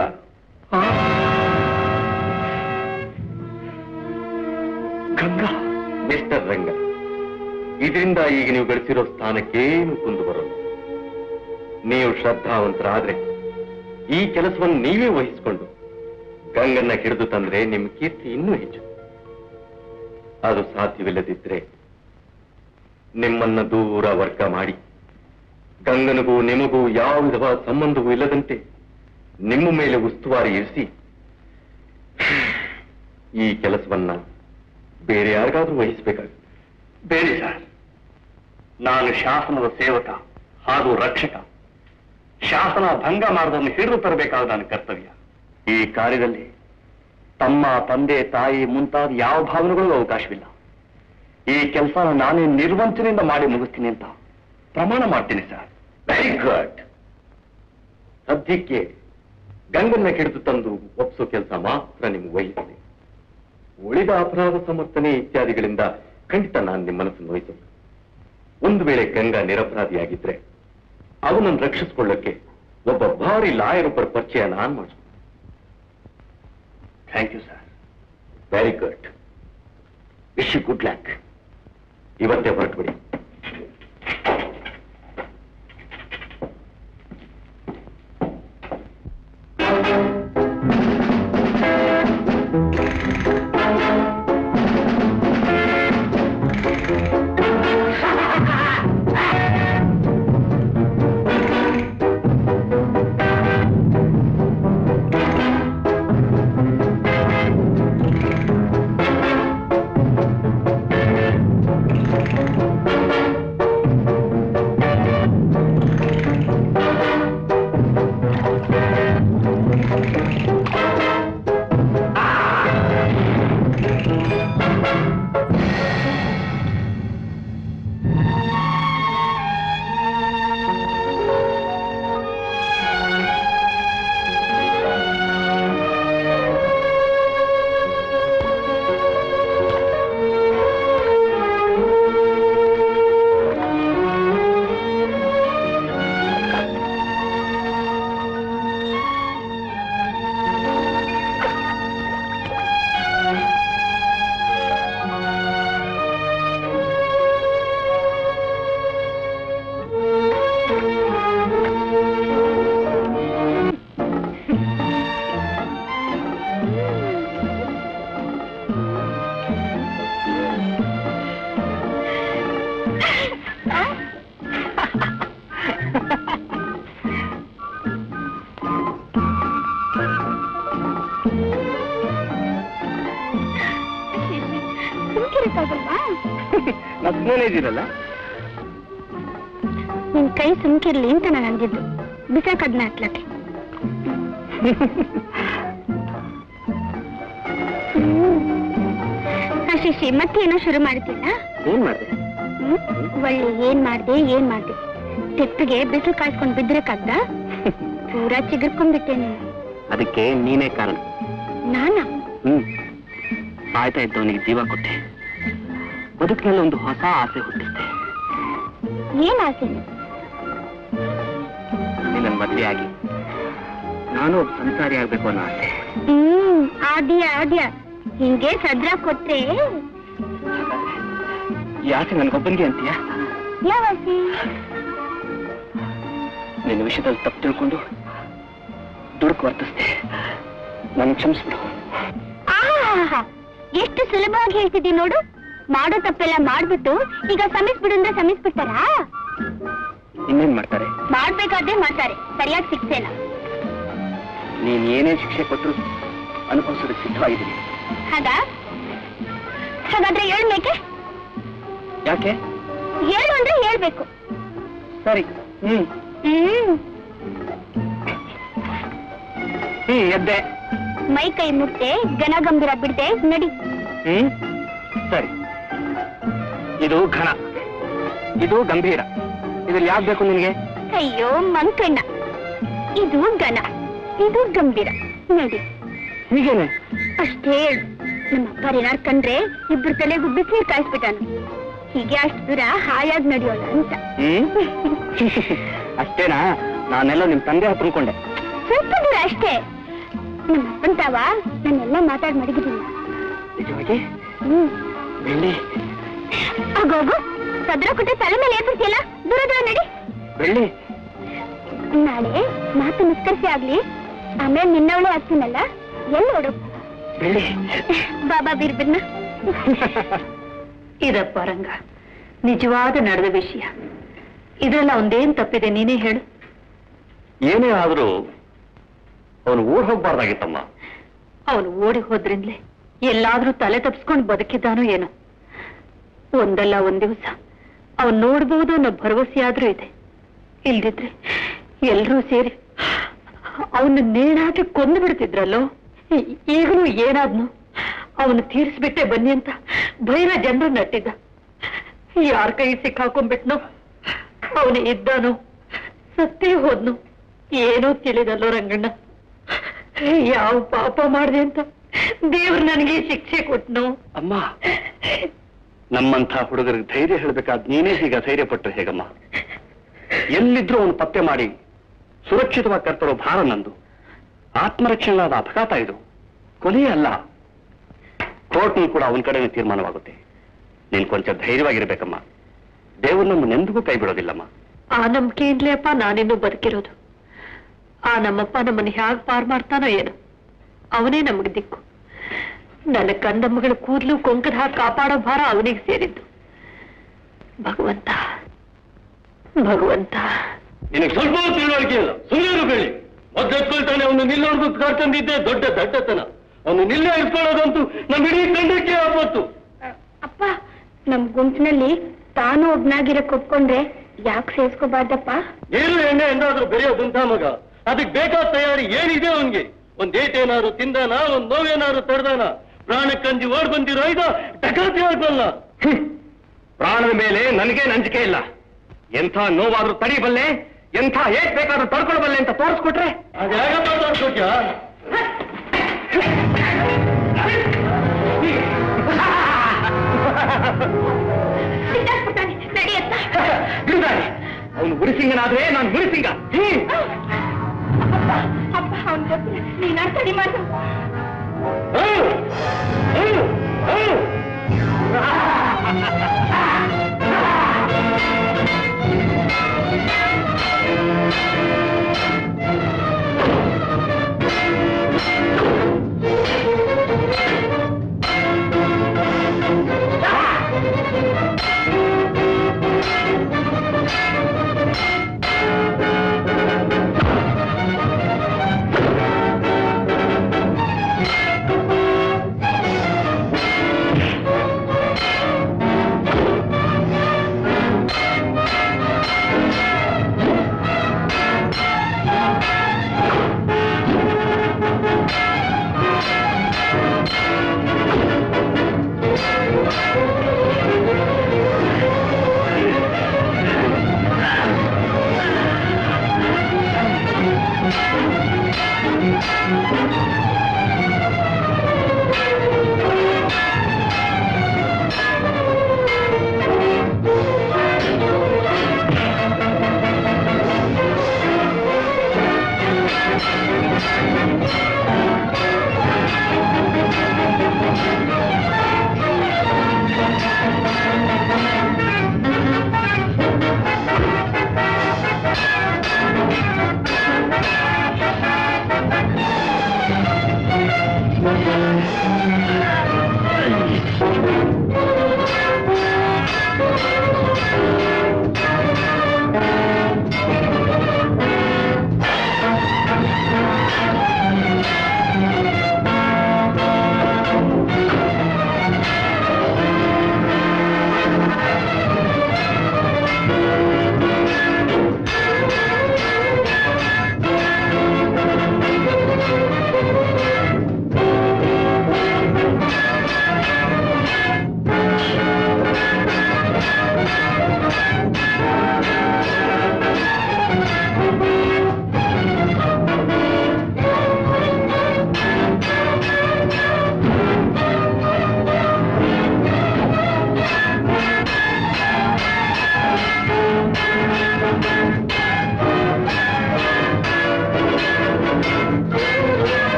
ಗಂಗಾ ಮಿಸ್ಟರ್ ರಂಗ ಇದರಿಂದ ಈಗ ನೀವು ಗಳಿಸಿರೋ ಸ್ಥಾನಕ್ಕೇನು ಕುಂದು ಬರೋಲ್ಲ ನೀವು ಶ್ರದ್ಧಾವಂತರಾದ್ರೆ ಈ ಕೆಲಸವನ್ನು ನೀವೇ ವಹಿಸಿಕೊಂಡು ಗಂಗನ್ನ ಹಿಡಿದು ತಂದ್ರೆ ನಿಮ್ಮ ಕೀರ್ತಿ ಇನ್ನೂ ಹೆಚ್ಚು ಅದು ಸಾಧ್ಯವಿಲ್ಲದಿದ್ರೆ ನಿಮ್ಮನ್ನ ದೂರ ವರ್ಗ ಮಾಡಿ ಗಂಗನಿಗೂ ನಿಮಗೂ ಯಾವ ವಿಧವಾದ ಸಂಬಂಧವೂ ಇಲ್ಲದಂತೆ ನಿಮ್ಮ ಮೇಲೆ ಉಸ್ತುವಾರಿ ಇರಿಸಿ ಈ ಕೆಲಸವನ್ನ ಬೇರೆ ಯಾರಿಗಾದ್ರೂ ವಹಿಸಬೇಕಾಗುತ್ತೆ ಬೇರೆ ಸರ್ ನಾನು ಶಾಸನದ ಸೇವಕ ಹಾಗೂ ರಕ್ಷಕ ಶಾಸನ ಭಂಗ ಮಾಡೋದನ್ನು ಹಿಡಿದು ತರಬೇಕಾದ ನನ್ನ ಕರ್ತವ್ಯ ಈ ಕಾರ್ಯದಲ್ಲಿ ತಮ್ಮ ತಂದೆ ತಾಯಿ ಮುಂತಾದ ಯಾವ ಭಾವನೆಗಳಿಗೂ ಅವಕಾಶವಿಲ್ಲ ಈ ಕೆಲಸನ ನಾನೇ ನಿರ್ವಂಚನೆಯಿಂದ ಮಾಡಿ ಮುಗಿಸ್ತೀನಿ ಅಂತ ಪ್ರಮಾಣ ಮಾಡ್ತೀನಿ ಸರ್ ವೆರಿ ಗುಡ್ ಸದ್ಯಕ್ಕೆ ಗಂಗನ್ನ ಹಿಡಿದು ತಂದು ಒಪ್ಸೋ ಕೆಲಸ ಮಾತ್ರ ನಿಮ್ಗೆ ವಹಿಸಿದೆ ಉಳಿದ ಅಪರಾಧ ಸಮರ್ಥನೆ ಇತ್ಯಾದಿಗಳಿಂದ ಖಂಡಿತ ನಾನು ನಿಮ್ಮ ಮನಸ್ಸನ್ನು ನೋಯಿಸಲ್ಲ ಒಂದು ವೇಳೆ ಗಂಗಾ ನಿರಪರಾಧಿಯಾಗಿದ್ರೆ ಅವನನ್ನು ರಕ್ಷಿಸಿಕೊಳ್ಳಕ್ಕೆ ಒಬ್ಬ ಭಾರಿ ಲಾಯರ್ ಒಬ್ಬರ ಪರಿಚಯ ನಾನು ಮಾಡಿಸ್ತೀನಿ thank you sir very good wish you good luck ಇವತ್ತೇ ಹೊರಟುಬಿಡಿ ಸುಮ್ಮನೆ ಇದ್ದೀರಲ್ಲ ನಿನ್ ಕೈ ಸುಮ್ಕಿರ್ಲಿ ಅಂತ ನಾನು ಅಂದಿದ್ದು ಬಿಸಾಕದ್ನ ಹತ್ಲಕ್ಕೆ ಶಶಿ ಮತ್ತೇನೋ ಶುರು ಮಾಡ್ತೀನ ಏನ್ ಮಾಡಿದೆ ಹ್ಮ್ ಒಳ್ಳೆ ಏನ್ ಮಾಡ್ದೆ ಏನ್ ಮಾಡ್ದೆ ತೆಪ್ಪಿಗೆ ಬಿಸಿಲು ಕಾಯ್ಸ್ಕೊಂಡ್ ಬಿದ್ರಕ್ಕಾಗ್ದ ಪೂರಾ ಚಿಗುರ್ಕೊಂಡ್ಬಿಟ್ಟೆ ನೀನು ಅದಕ್ಕೆ ನೀನೇ ಕಾರಣ ನಾನಾ ಹ್ಮ್ ಸಾಯ್ತಾ ಇದ್ದವನಿಗೆ ಜೀವ ಕೊಟ್ಟೆ ಬದುಕಿನಲ್ಲಿ ಒಂದು ಹೊಸ ಆಸೆ ಹುಟ್ಟಿಸ್ದೆ ಏನ್ ಆಸೆ ನಿನ್ನ ಮದುವೆ ಆಗಿ ನಾನು ಒಬ್ಬ ಸಂಸಾರಿ ಆಗ್ಬೇಕು ಅನ್ನೋ ಆಸೆ ಹ್ಮ್ ಆದ್ಯ ಆದ್ಯ ಹಿಂಗೆ ಸದ್ರ ಕೊಟ್ರೆ ಈ ಆಸೆ ನನ್ಗೊಬ್ಬನಿಗೆ ಅಂತೀಯ ಯಾವ ಆಸೆ ನಿನ್ನ ವಿಷಯದಲ್ಲಿ ತಪ್ಪು ತಿಳ್ಕೊಂಡು ದುಡುಕು ವರ್ತಿಸ್ದೆ ನನ್ ಕ್ಷಮಿಸ್ಬಿಡು ಆಹಾಹಾ, ಎಷ್ಟು ಸುಲಭವಾಗಿ ಹೇಳ್ತಿದ್ದಿ ನೋಡು ಮಾಡೋ ತಪ್ಪೆಲ್ಲ ಮಾಡ್ಬಿಟ್ಟು ಈಗ ಸಮಿಸ್ಬಿಡು ಅಂದ್ರೆ ಸಮಿಸ್ಬಿಡ್ತಾರಾ ಇನ್ನೇನ್ ಮಾಡ್ತಾರೆ ಮಾಡ್ಬೇಕಾದ್ರೆ ಮಾಡ್ತಾರೆ ಸರಿಯಾದ ಶಿಕ್ಷೆನ ನೀನ್ ಏನೇ ಶಿಕ್ಷೆ ಕೊಟ್ಟರು ಅನುಭವಿಸೋದಕ್ಕೆ ಸಿದ್ಧವಾಗಿದ್ದೀನಿ ಹಾಗ ಹಾಗಾದ್ರೆ ಹೇಳ್ಬೇಕೆ ಯಾಕೆ ಹೇಳು ಅಂದ್ರೆ ಹೇಳ್ಬೇಕು ಸರಿ ಹ್ಮ್ ಹ್ಮ್ ಹ್ಮ್ ಎದ್ದೆ ಮೈ ಕೈ ಮುಟ್ಟೆ ಗನ ಗಂಭೀರ ಬಿಡ್ದೆ ನಡಿ ಹ್ಮ್ ಸರಿ ಇದು ಘನ ಇದು ಗಂಭೀರ ಇದ್ರಲ್ಲಿ ಯಾವ್ದು ಬೇಕು ನಿನಗೆ ಅಯ್ಯೋ ಮಂಕಣ್ಣ ಇದು ಗನ ಇದು ಗಂಭೀರ ನಡಿ ಹೀಗೇನೆ ಅಷ್ಟೇ ಹೇಳು ನಮ್ಮ ಅಪ್ಪ ಏನಾರು ಕಂಡ್ರೆ ಇಬ್ರು ತಲೆಗೂ ಬಿಸಿನೀರು ಕಾಯಿಸ್ಬಿಟ್ಟಾನು ಹೀಗೆ ಅಷ್ಟು ದೂರ ಹಾಯಾಗಿ ನಡೆಯೋಲ್ಲ ಅಂತ ಹ್ಮ್ ಅಷ್ಟೇನಾ ನಾನೆಲ್ಲ ನಿಮ್ ತಂದೆ ಹತ್ಕೊಂಡೆ ಸ್ವಲ್ಪ ದೂರ ಅಷ್ಟೇ ನಮ್ಮ ಅಪ್ಪನ್ ತಾವ ನಾನೆಲ್ಲ ಮಾತಾಡಿ ಮಡಗಿದ್ದೀನಿ ನಿಜವಾಗಿ ಹ್ಮ್ ಬೆಳ್ಳಿ ಆಗೋಗು ಸದ್ರ ಕೊಟ್ಟೆ ತಲೆ ಮೇಲೆ ಏರ್ಬಿಡ್ತೀಯಲ್ಲ ದೂರ ದೂರ ನಡಿ ಬೆಳ್ಳಿ ನಾಳೆ ಮಾತು ನಿಷ್ಕರ್ಷೆ ಆಗ್ಲಿ ಆಮೇಲೆ ನಿನ್ನವಳೆ ಆಗ್ತೀನಲ್ಲ ಎಲ್ಲಿ ನೋಡು ಬೆಳ್ಳಿ ಬಾಬಾ ಬೀರ್ಬಿರ್ನ ಇದಪ್ಪ ರಂಗ ನಿಜವಾದ ನಡೆದ ವಿಷಯ ಇದ್ರಲ್ಲ ಒಂದೇನ್ ತಪ್ಪಿದೆ ನೀನೇ ಹೇಳು ಏನೇ ಆದ್ರೂ ಅವನು ಊರ್ ಹೋಗ್ಬಾರ್ದಾಗಿತ್ತಮ್ಮ ಅವನು ಓಡಿ ಹೋದ್ರಿಂದಲೇ ಎಲ್ಲಾದ್ರೂ ತಲೆ ತಪ್ಸ್ಕೊಂಡು ಬದುಕಿದ್ದಾನೋ ಏನೋ ಒಂದಲ್ಲ ಒಂದ್ ದಿವಸ ಅವನ್ ನೋಡ್ಬೋದು ಅನ್ನೋ ಭರವಸೆ ಆದ್ರೂ ಇದೆ ಇಲ್ದಿದ್ರೆ ಎಲ್ರೂ ಸೇರಿ ಅವನು ನೇಣಾಕಿ ಕೊಂದು ಬಿಡ್ತಿದ್ರಲ್ಲೋ ಈ- ಈಗಲೂ ಏನಾದ್ನು ಅವನು ತೀರಿಸ್ಬಿಟ್ಟೆ ಬನ್ನಿ ಅಂತ ಭೈರ ಜನರು ನಟ್ಟಿದ್ದ ಯಾರ ಕೈ ಸಿಕ್ಕಾಕೊಂಡ್ಬಿಟ್ನೋ ಅವನು ಇದ್ದಾನೋ ಸತ್ತೇ ಹೋದ್ನು ಏನೋ ತಿಳಿದಲ್ಲೋ ರಂಗಣ್ಣ ಯಾವ ಪಾಪ ಮಾಡ್ದೆ ಅಂತ ದೇವ್ರು ನನಗೆ ಶಿಕ್ಷೆ ಕೊಟ್ನು ಅಮ್ಮ ನಮ್ಮಂಥ ಹುಡುಗರಿಗೆ ಧೈರ್ಯ ಹೇಳ್ಬೇಕಾದ್ ನೀನೇ ಹೀಗ ಧೈರ್ಯ ಪಟ್ಟು ಹೇಗಮ್ಮ ಎಲ್ಲಿದ್ರೂ ಅವನು ಪತ್ತೆ ಮಾಡಿ ಸುರಕ್ಷಿತವಾಗಿ ಕರ್ತರೋ ಭಾರ ನಂದು ಆತ್ಮರಕ್ಷಣೆಯಾದ ಅಪಘಾತ ಇದು ಕೊನೆಯೇ ಅಲ್ಲ ಕೋರ್ಟ್ನಲ್ಲಿ ಕೂಡ ಅವನ ಕಡೆನೇ ತೀರ್ಮಾನವಾಗುತ್ತೆ ನೀನ್ ಕೊಂಚ ಧೈರ್ಯವಾಗಿರ್ಬೇಕಮ್ಮ ದೇವರು ನಮ್ಮನ್ನ ಎಂದಿಗೂ ಕೈ ಬಿಡೋದಿಲ್ಲಮ್ಮ ಆ ನಂಬಿಕೆಯಿಂದಲೇ ಅಪ್ಪ ನಾನಿನ್ನೂ ಬದುಕಿರೋದು ಆ ನಮ್ಮಪ್ಪ ನಮ್ಮನ್ನ ಹ್ಯಾಗ್ ಪಾರ್ ಮಾಡ್ತಾನೋ ಏನು ಅವನೇ ನಮಗೆ ದಿಕ್ಕು ನನ್ನ ಕಂದಮ್ಮಗಳ ಕೂದಲು ಕೊಂಕದ ಹಾಕಿ ಕಾಪಾಡೋ ಭಾರ ಅವನಿಗೆ ಸೇರಿದ್ದು ಭಗವಂತ ಭಗವಂತ ನಿನಗೆ ಸ್ವಲ್ಪ ತಿಳುವಳಿಕೆ ಇಲ್ಲ ಸುಮ್ಮನೆ ಬೇಳಿ ಮೊದ್ಲೆತ್ಕೊಳ್ತಾನೆ ಅವನು ನಿಲ್ಲೋರ್ಗು ಕರ್ತಂದಿದ್ದೆ ದೊಡ್ಡ ದಡ್ಡತನ ಅವನು ನಿಲ್ಲೇ ಇಟ್ಕೊಳ್ಳೋದಂತೂ ನಮ್ಮ ಇಡೀ ತಂಡಕ್ಕೆ ಆಪತ್ತು ಅಪ್ಪ ನಮ್ ಗುಂಪಿನಲ್ಲಿ ತಾನು ಒಬ್ನಾಗಿರಕ್ ಒಪ್ಕೊಂಡ್ರೆ ಯಾಕೆ ಸೇರ್ಸ್ಕೋಬಾರ್ದಪ್ಪ ನೀರು ಎಣ್ಣೆ ಎಂದಾದ್ರೂ ಬೆರೆಯೋದಂತ ಮಗ ಅದಕ್ಕೆ ಬೇಕಾದ ತಯಾರಿ ಏನಿದೆ ಅವನ್ಗೆ ಒಂದ್ ಏಟೇನಾದ್ರು ತಿಂದಾನ ಒಂದ್ ನೋವೇನಾದ್ರು ತಡ್ದಾನ ಪ್ರಾಣಕ್ಕಂಜಿ ಓಡ್ ಬಂದಿರೋ ಇದ ಡಕಾತಿ ಆಗ್ಬಲ್ಲ ಪ್ರಾಣದ ಮೇಲೆ ನನಗೆ ನಂಜಿಕೆ ಇಲ್ಲ ಎಂಥ ನೋವಾದ್ರೂ ತಡಿಬಲ್ಲೆ ಎಂಥ ಏಟ್ ಬೇಕಾದ್ರೂ ತಡ್ಕೊಳ್ಬಲ್ಲೆ ಅಂತ ತೋರಿಸ್ಕೊಟ್ರೆ ಅದ್ಯಾಗ ತೋರಿಸ್ಕೊಟ್ಯಾ ಅವನು ಗುರಿಸಿಂಗನಾದ್ರೆ ನಾನು ಗುರಿಸಿಂಗ ಹ್ಮ್ ಅಪ್ಪ ಅವನ್ ಗೊತ್ತಿಲ್ಲ ನೀನ್ ಅರ್ಥಡಿ ಮಾಡು ಹ್ಮ್. ಹ್ಮ್. ಹ್ಮ್. ಆ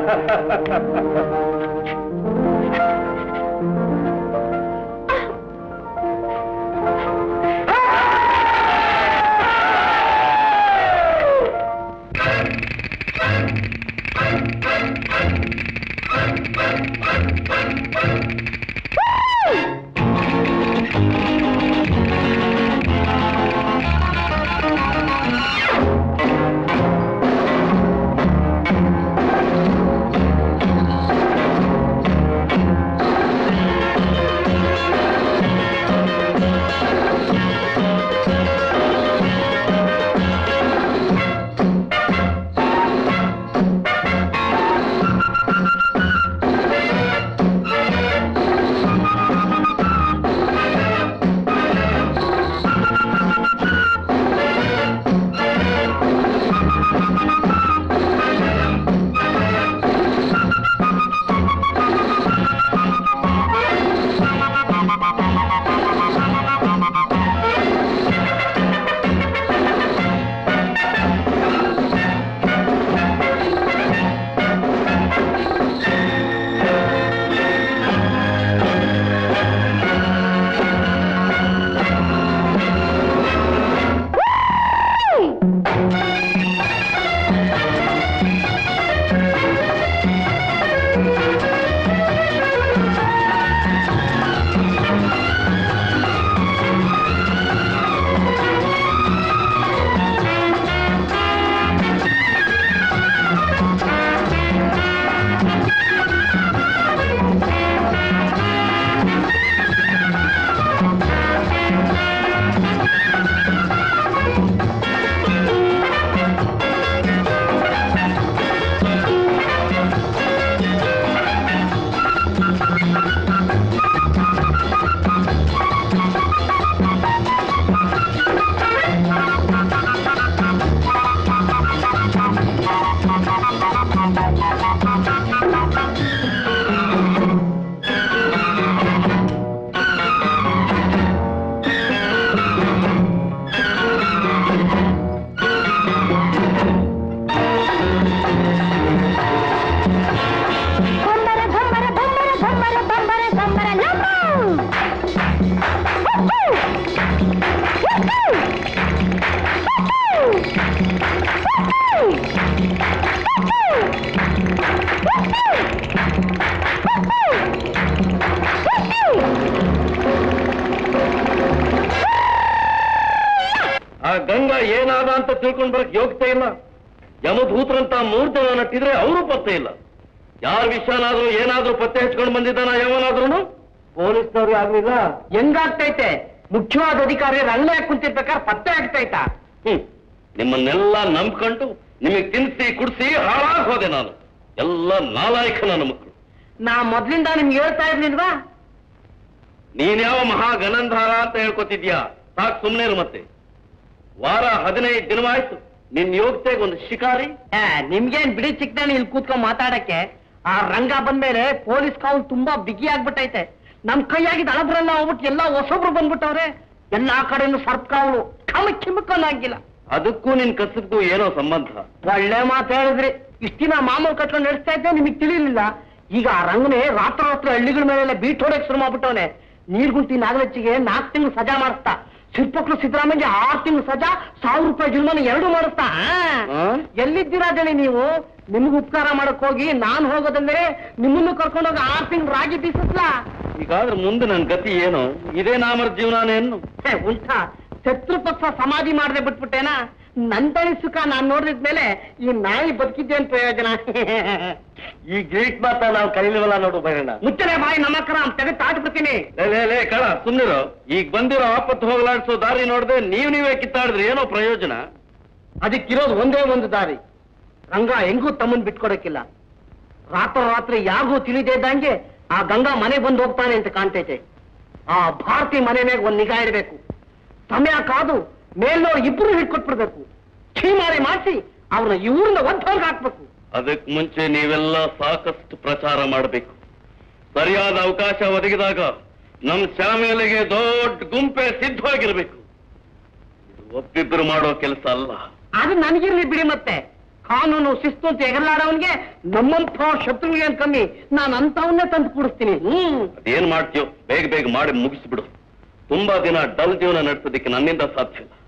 ಬಂಬರ ಬಂಬರ ಬಂಬರ ಬಂಬರ ಬಂಬರ ಬಂಬರ ಲಂಬು ಆ ಗಂಗಾ ಏನಾದ ಅಂತ ತಿಳ್ಕೊಂಡ್ ಬರಕ್ ಯೋಗ್ಯತೆ ಇಲ್ಲ ಯಮಧೂತರಂತ ಮೂರ್ ಜನ ನಟ್ಟಿದ್ರೆ ಅವರು ಪತ್ತೆ ಇಲ್ಲ ಯಾರ ವಿಷಯನಾದ್ರೂ ಏನಾದ್ರೂ ಪತ್ತೆ ಹಚ್ಕೊಂಡು ಬಂದಿದ್ದಾನ ಯಾವನಾದ್ರೂ ಪೊಲೀಸ್ನವ್ರು ಆಗ್ಲಿಲ್ಲ ಹೆಂಗಾಗ್ತೈತೆ ಮುಖ್ಯವಾದ ಅಧಿಕಾರಿ ರಂಗ ಕುಂತಿರ್ಬೇಕಾದ್ರೆ ಪತ್ತೆ ಆಗ್ತೈತಾ ಹ್ಮ್ ನಿಮ್ಮನ್ನೆಲ್ಲ ನಂಬ್ಕೊಂಡು ನಿಮಗೆ ತಿನ್ಸಿ ಕುಡಿಸಿ ಹಾಳಾಗ್ ಹೋದೆ ನಾನು ಎಲ್ಲ ನಾಲಾಯಕ ನನ್ನ ಮಕ್ಕಳು ನಾ ಮೊದ್ಲಿಂದ ನಿಮ್ಗೆ ಹೇಳ್ತಾ ಇರ್ಲಿಲ್ವಾ ನೀನ್ ಯಾವ ಮಹಾ ಗಣಂಧಾರ ಅಂತ ಹೇಳ್ಕೊತಿದ್ಯಾ ಸಾಕ್ ಸುಮ್ನೆ ಇರು ಮತ್ತೆ ವಾರ ಹದಿನೈದು ದಿನವಾಯ್ತು ನಿನ್ ಯೋಗ್ಯತೆಗೆ ಒಂದು ಶಿಕಾರಿ ಏ, ನಿಮ್ಗೇನ್ ಬಿಡಿ ಚಿಕ್ಕದಾನಿ ಇಲ್ಲಿ ಕೂತ್ಕೊಂಡ್ ಮಾತಾಡಕ್ಕೆ ಆ ರಂಗ ಬಂದ್ಮೇಲೆ ಪೊಲೀಸ್ ಕಾವಲು ತುಂಬಾ ಬಿಗಿ ಆಗ್ಬಿಟ್ಟೈತೆ ನಮ್ ಕೈಯಾಗಿದ್ದ ಅಳಬ್ರೆಲ್ಲ ಹೋಗ್ಬಿಟ್ಟು ಎಲ್ಲ ಹೊಸೊಬ್ರು ಬಂದ್ಬಿಟ್ಟವ್ರೆ ಎಲ್ಲಾ ಕಡೆನೂ ಸರ್ಪ್ ಕಾವಲು ಕಮಕ್ ಕಿಮ್ಮಕ್ಕಲ್ಲಾಗಿಲ್ಲ ಅದಕ್ಕೂ ನಿನ್ ಕಸಕ್ಕೂ ಏನೋ ಸಂಬಂಧ ಒಳ್ಳೆ ಮಾತು ಹೇಳಿದ್ರಿ ಇಷ್ಟ ದಿನ ಮಾಮೂಲು ಕಟ್ಕೊಂಡು ನಡೆಸ್ತಾ ಇದ್ದೆ ನಿಮಗೆ ತಿಳಿಲಿಲ್ಲ ಈಗ ಆ ರಂಗನೆ ರಾತ್ರಿ ರಾತ್ರಿ ಹಳ್ಳಿಗಳ ಮೇಲೆಲ್ಲ ಬೀಟ್ ಹೊಡಕ್ ಶುರು ಮಾಡ್ಬಿಟ್ಟವನೆ ನೀರ್ಗುಂಟಿ ನಾಗಲಚ್ಚಿಗೆ ನಾಲ್ಕು ತಿಂಗಳು ಸಜಾ ಮಾಡಿಸ್ತಾ ಸಿರ್ಪಕ್ಳು ಸಿದ್ದರಾಮಯ್ಯ ಆರು ತಿಂಗಳು ಸಜಾ ಸಾವಿರ ರೂಪಾಯಿ ಜುಲ್ಮಾನ ಎರಡು ಮಾಡಿಸ್ತಾ ಆ? ಆ? ಎಲ್ಲಿದ್ದೀರಾ ಜಳಿ ನೀವು ನಿಮ್ಗೆ ಉಪಕಾರ ಮಾಡಕ್ ಹೋಗಿ ನಾನ್ ಹೋಗೋದಂದ್ರೆ ನಿಮ್ಮನ್ನು ಕರ್ಕೊಂಡೋಗಿ ಆರು ತಿಂಗಳು ರಾಗಿ ಬೀಸತ್ಲಾ ಈಗಾದ್ರೆ ಮುಂದೆ ನನ್ ಗತಿ ಏನು ಇದೇ ನಾಮರ ಜೀವನಾನೇನು ಹೇ, ಉಲ್ಟಾ ಶತ್ರು ಪಕ್ಷ ಸಮಾಧಿ ಮಾಡದೆ ಬಿಟ್ಬಿಟ್ಟೇನಾ ನಂದಳಿ ಸುಖ ನಾನ್ ನೋಡಿದ್ಮೇಲೆ ಈ ನಾಯಿ ಬದುಕಿದ್ದೇನ್ ಪ್ರಯೋಜನ ಈ ಗೇಟ್ ಮಾತ ನಾವು ಕರೀಲಿವಲ್ಲ ನೋಡು ಬರೋಣ ಮುಚ್ಚಲೆ ಬಾಯಿ ನಮ್ಮ ಕ್ರಮ ತೆಗೆದು ತಾಟ್ಬಿಡ್ತೀನಿ ಲೇ ಲೇ ಲೇ ಕಳ ಸುಮ್ನಿರು ಈಗ ಬಂದಿರೋ ಆಪತ್ತು ಹೋಗ್ಲಾಡ್ಸೋ ದಾರಿ ನೋಡ್ದೆ ನೀವ್ ನೀವೇ ಕಿತ್ತಾಡಿದ್ರಿ ಏನೋ ಪ್ರಯೋಜನ ಅದಕ್ಕಿರೋದು ಒಂದೇ ಒಂದು ದಾರಿ ರಂಗ ಹೆಂಗೂ ತಮ್ಮನ್ ಬಿಟ್ಕೊಡಕ್ಕಿಲ್ಲ ರಾತ್ರೋ ರಾತ್ರಿ ಯಾರಿಗೂ ತಿಳಿದೇ ಇದ್ದಂಗೆ ಆ ಗಂಗಾ ಮನೆ ಬಂದು ಹೋಗ್ತಾನೆ ಅಂತ ಕಾಣ್ತೈತೆ ಆ ಭಾರತಿ ಮನೆ ಮ್ಯಾಗ ಒಂದ್ ನಿಗಾ ಇಡಬೇಕು ಸಮಯ ಕಾದು ಮೇಲ್ನೋರ್ ಇಬ್ರು ಹಿಡ್ಕೊಟ್ಬಿಡ್ಬೇಕು ಛೀಮಾರಿ ಮಾಡಿಸಿ ಅವ್ರನ್ನ ಇವ್ರನ್ನ ಒದ್ದವ್ರಿಗೆ ಹಾಕ್ಬೇಕು ಅದಕ್ ಮುಂಚೆ ನೀವೆಲ್ಲ ಸಾಕಷ್ಟು ಪ್ರಚಾರ ಮಾಡಬೇಕು ಸರಿಯಾದ ಅವಕಾಶ ಒದಗಿದಾಗ ನಮ್ ಶ್ಯಾಮೇಲೆಗೆ ದೊಡ್ಡ ಗುಂಪೆ ಸಿದ್ಧವಾಗಿರ್ಬೇಕು ಇದು ಒಬ್ಬಿಬ್ರು ಮಾಡೋ ಕೆಲಸ ಅಲ್ಲ ಅದು ನನಗಿರ್ಲಿ ಬಿಡಿ ಮತ್ತೆ ಕಾನೂನು ಶಿಸ್ತು ಅಂತ ಎಗರ್ಲಾಡವನ್ಗೆ ನಮ್ಮಂಥ ಶತ್ರುವಿಗೆ ಏನ್ ಕಮ್ಮಿ ನಾನು ಅಂತವನ್ನೇ ತಂದು ಕೂಡಿಸ್ತೀನಿ ಹ್ಮ್ ಅದೇನ್ ಮಾಡ್ತೀಯೋ ಬೇಗ ಬೇಗ ಮಾಡಿ ಮುಗಿಸ್ಬಿಡು ತುಂಬಾ ದಿನ ಡಲ್ ಜೀವನ ನಡೆಸೋದಕ್ಕೆ ನನ್ನಿಂದ ಸಾಧ್ಯ ಇಲ್ಲ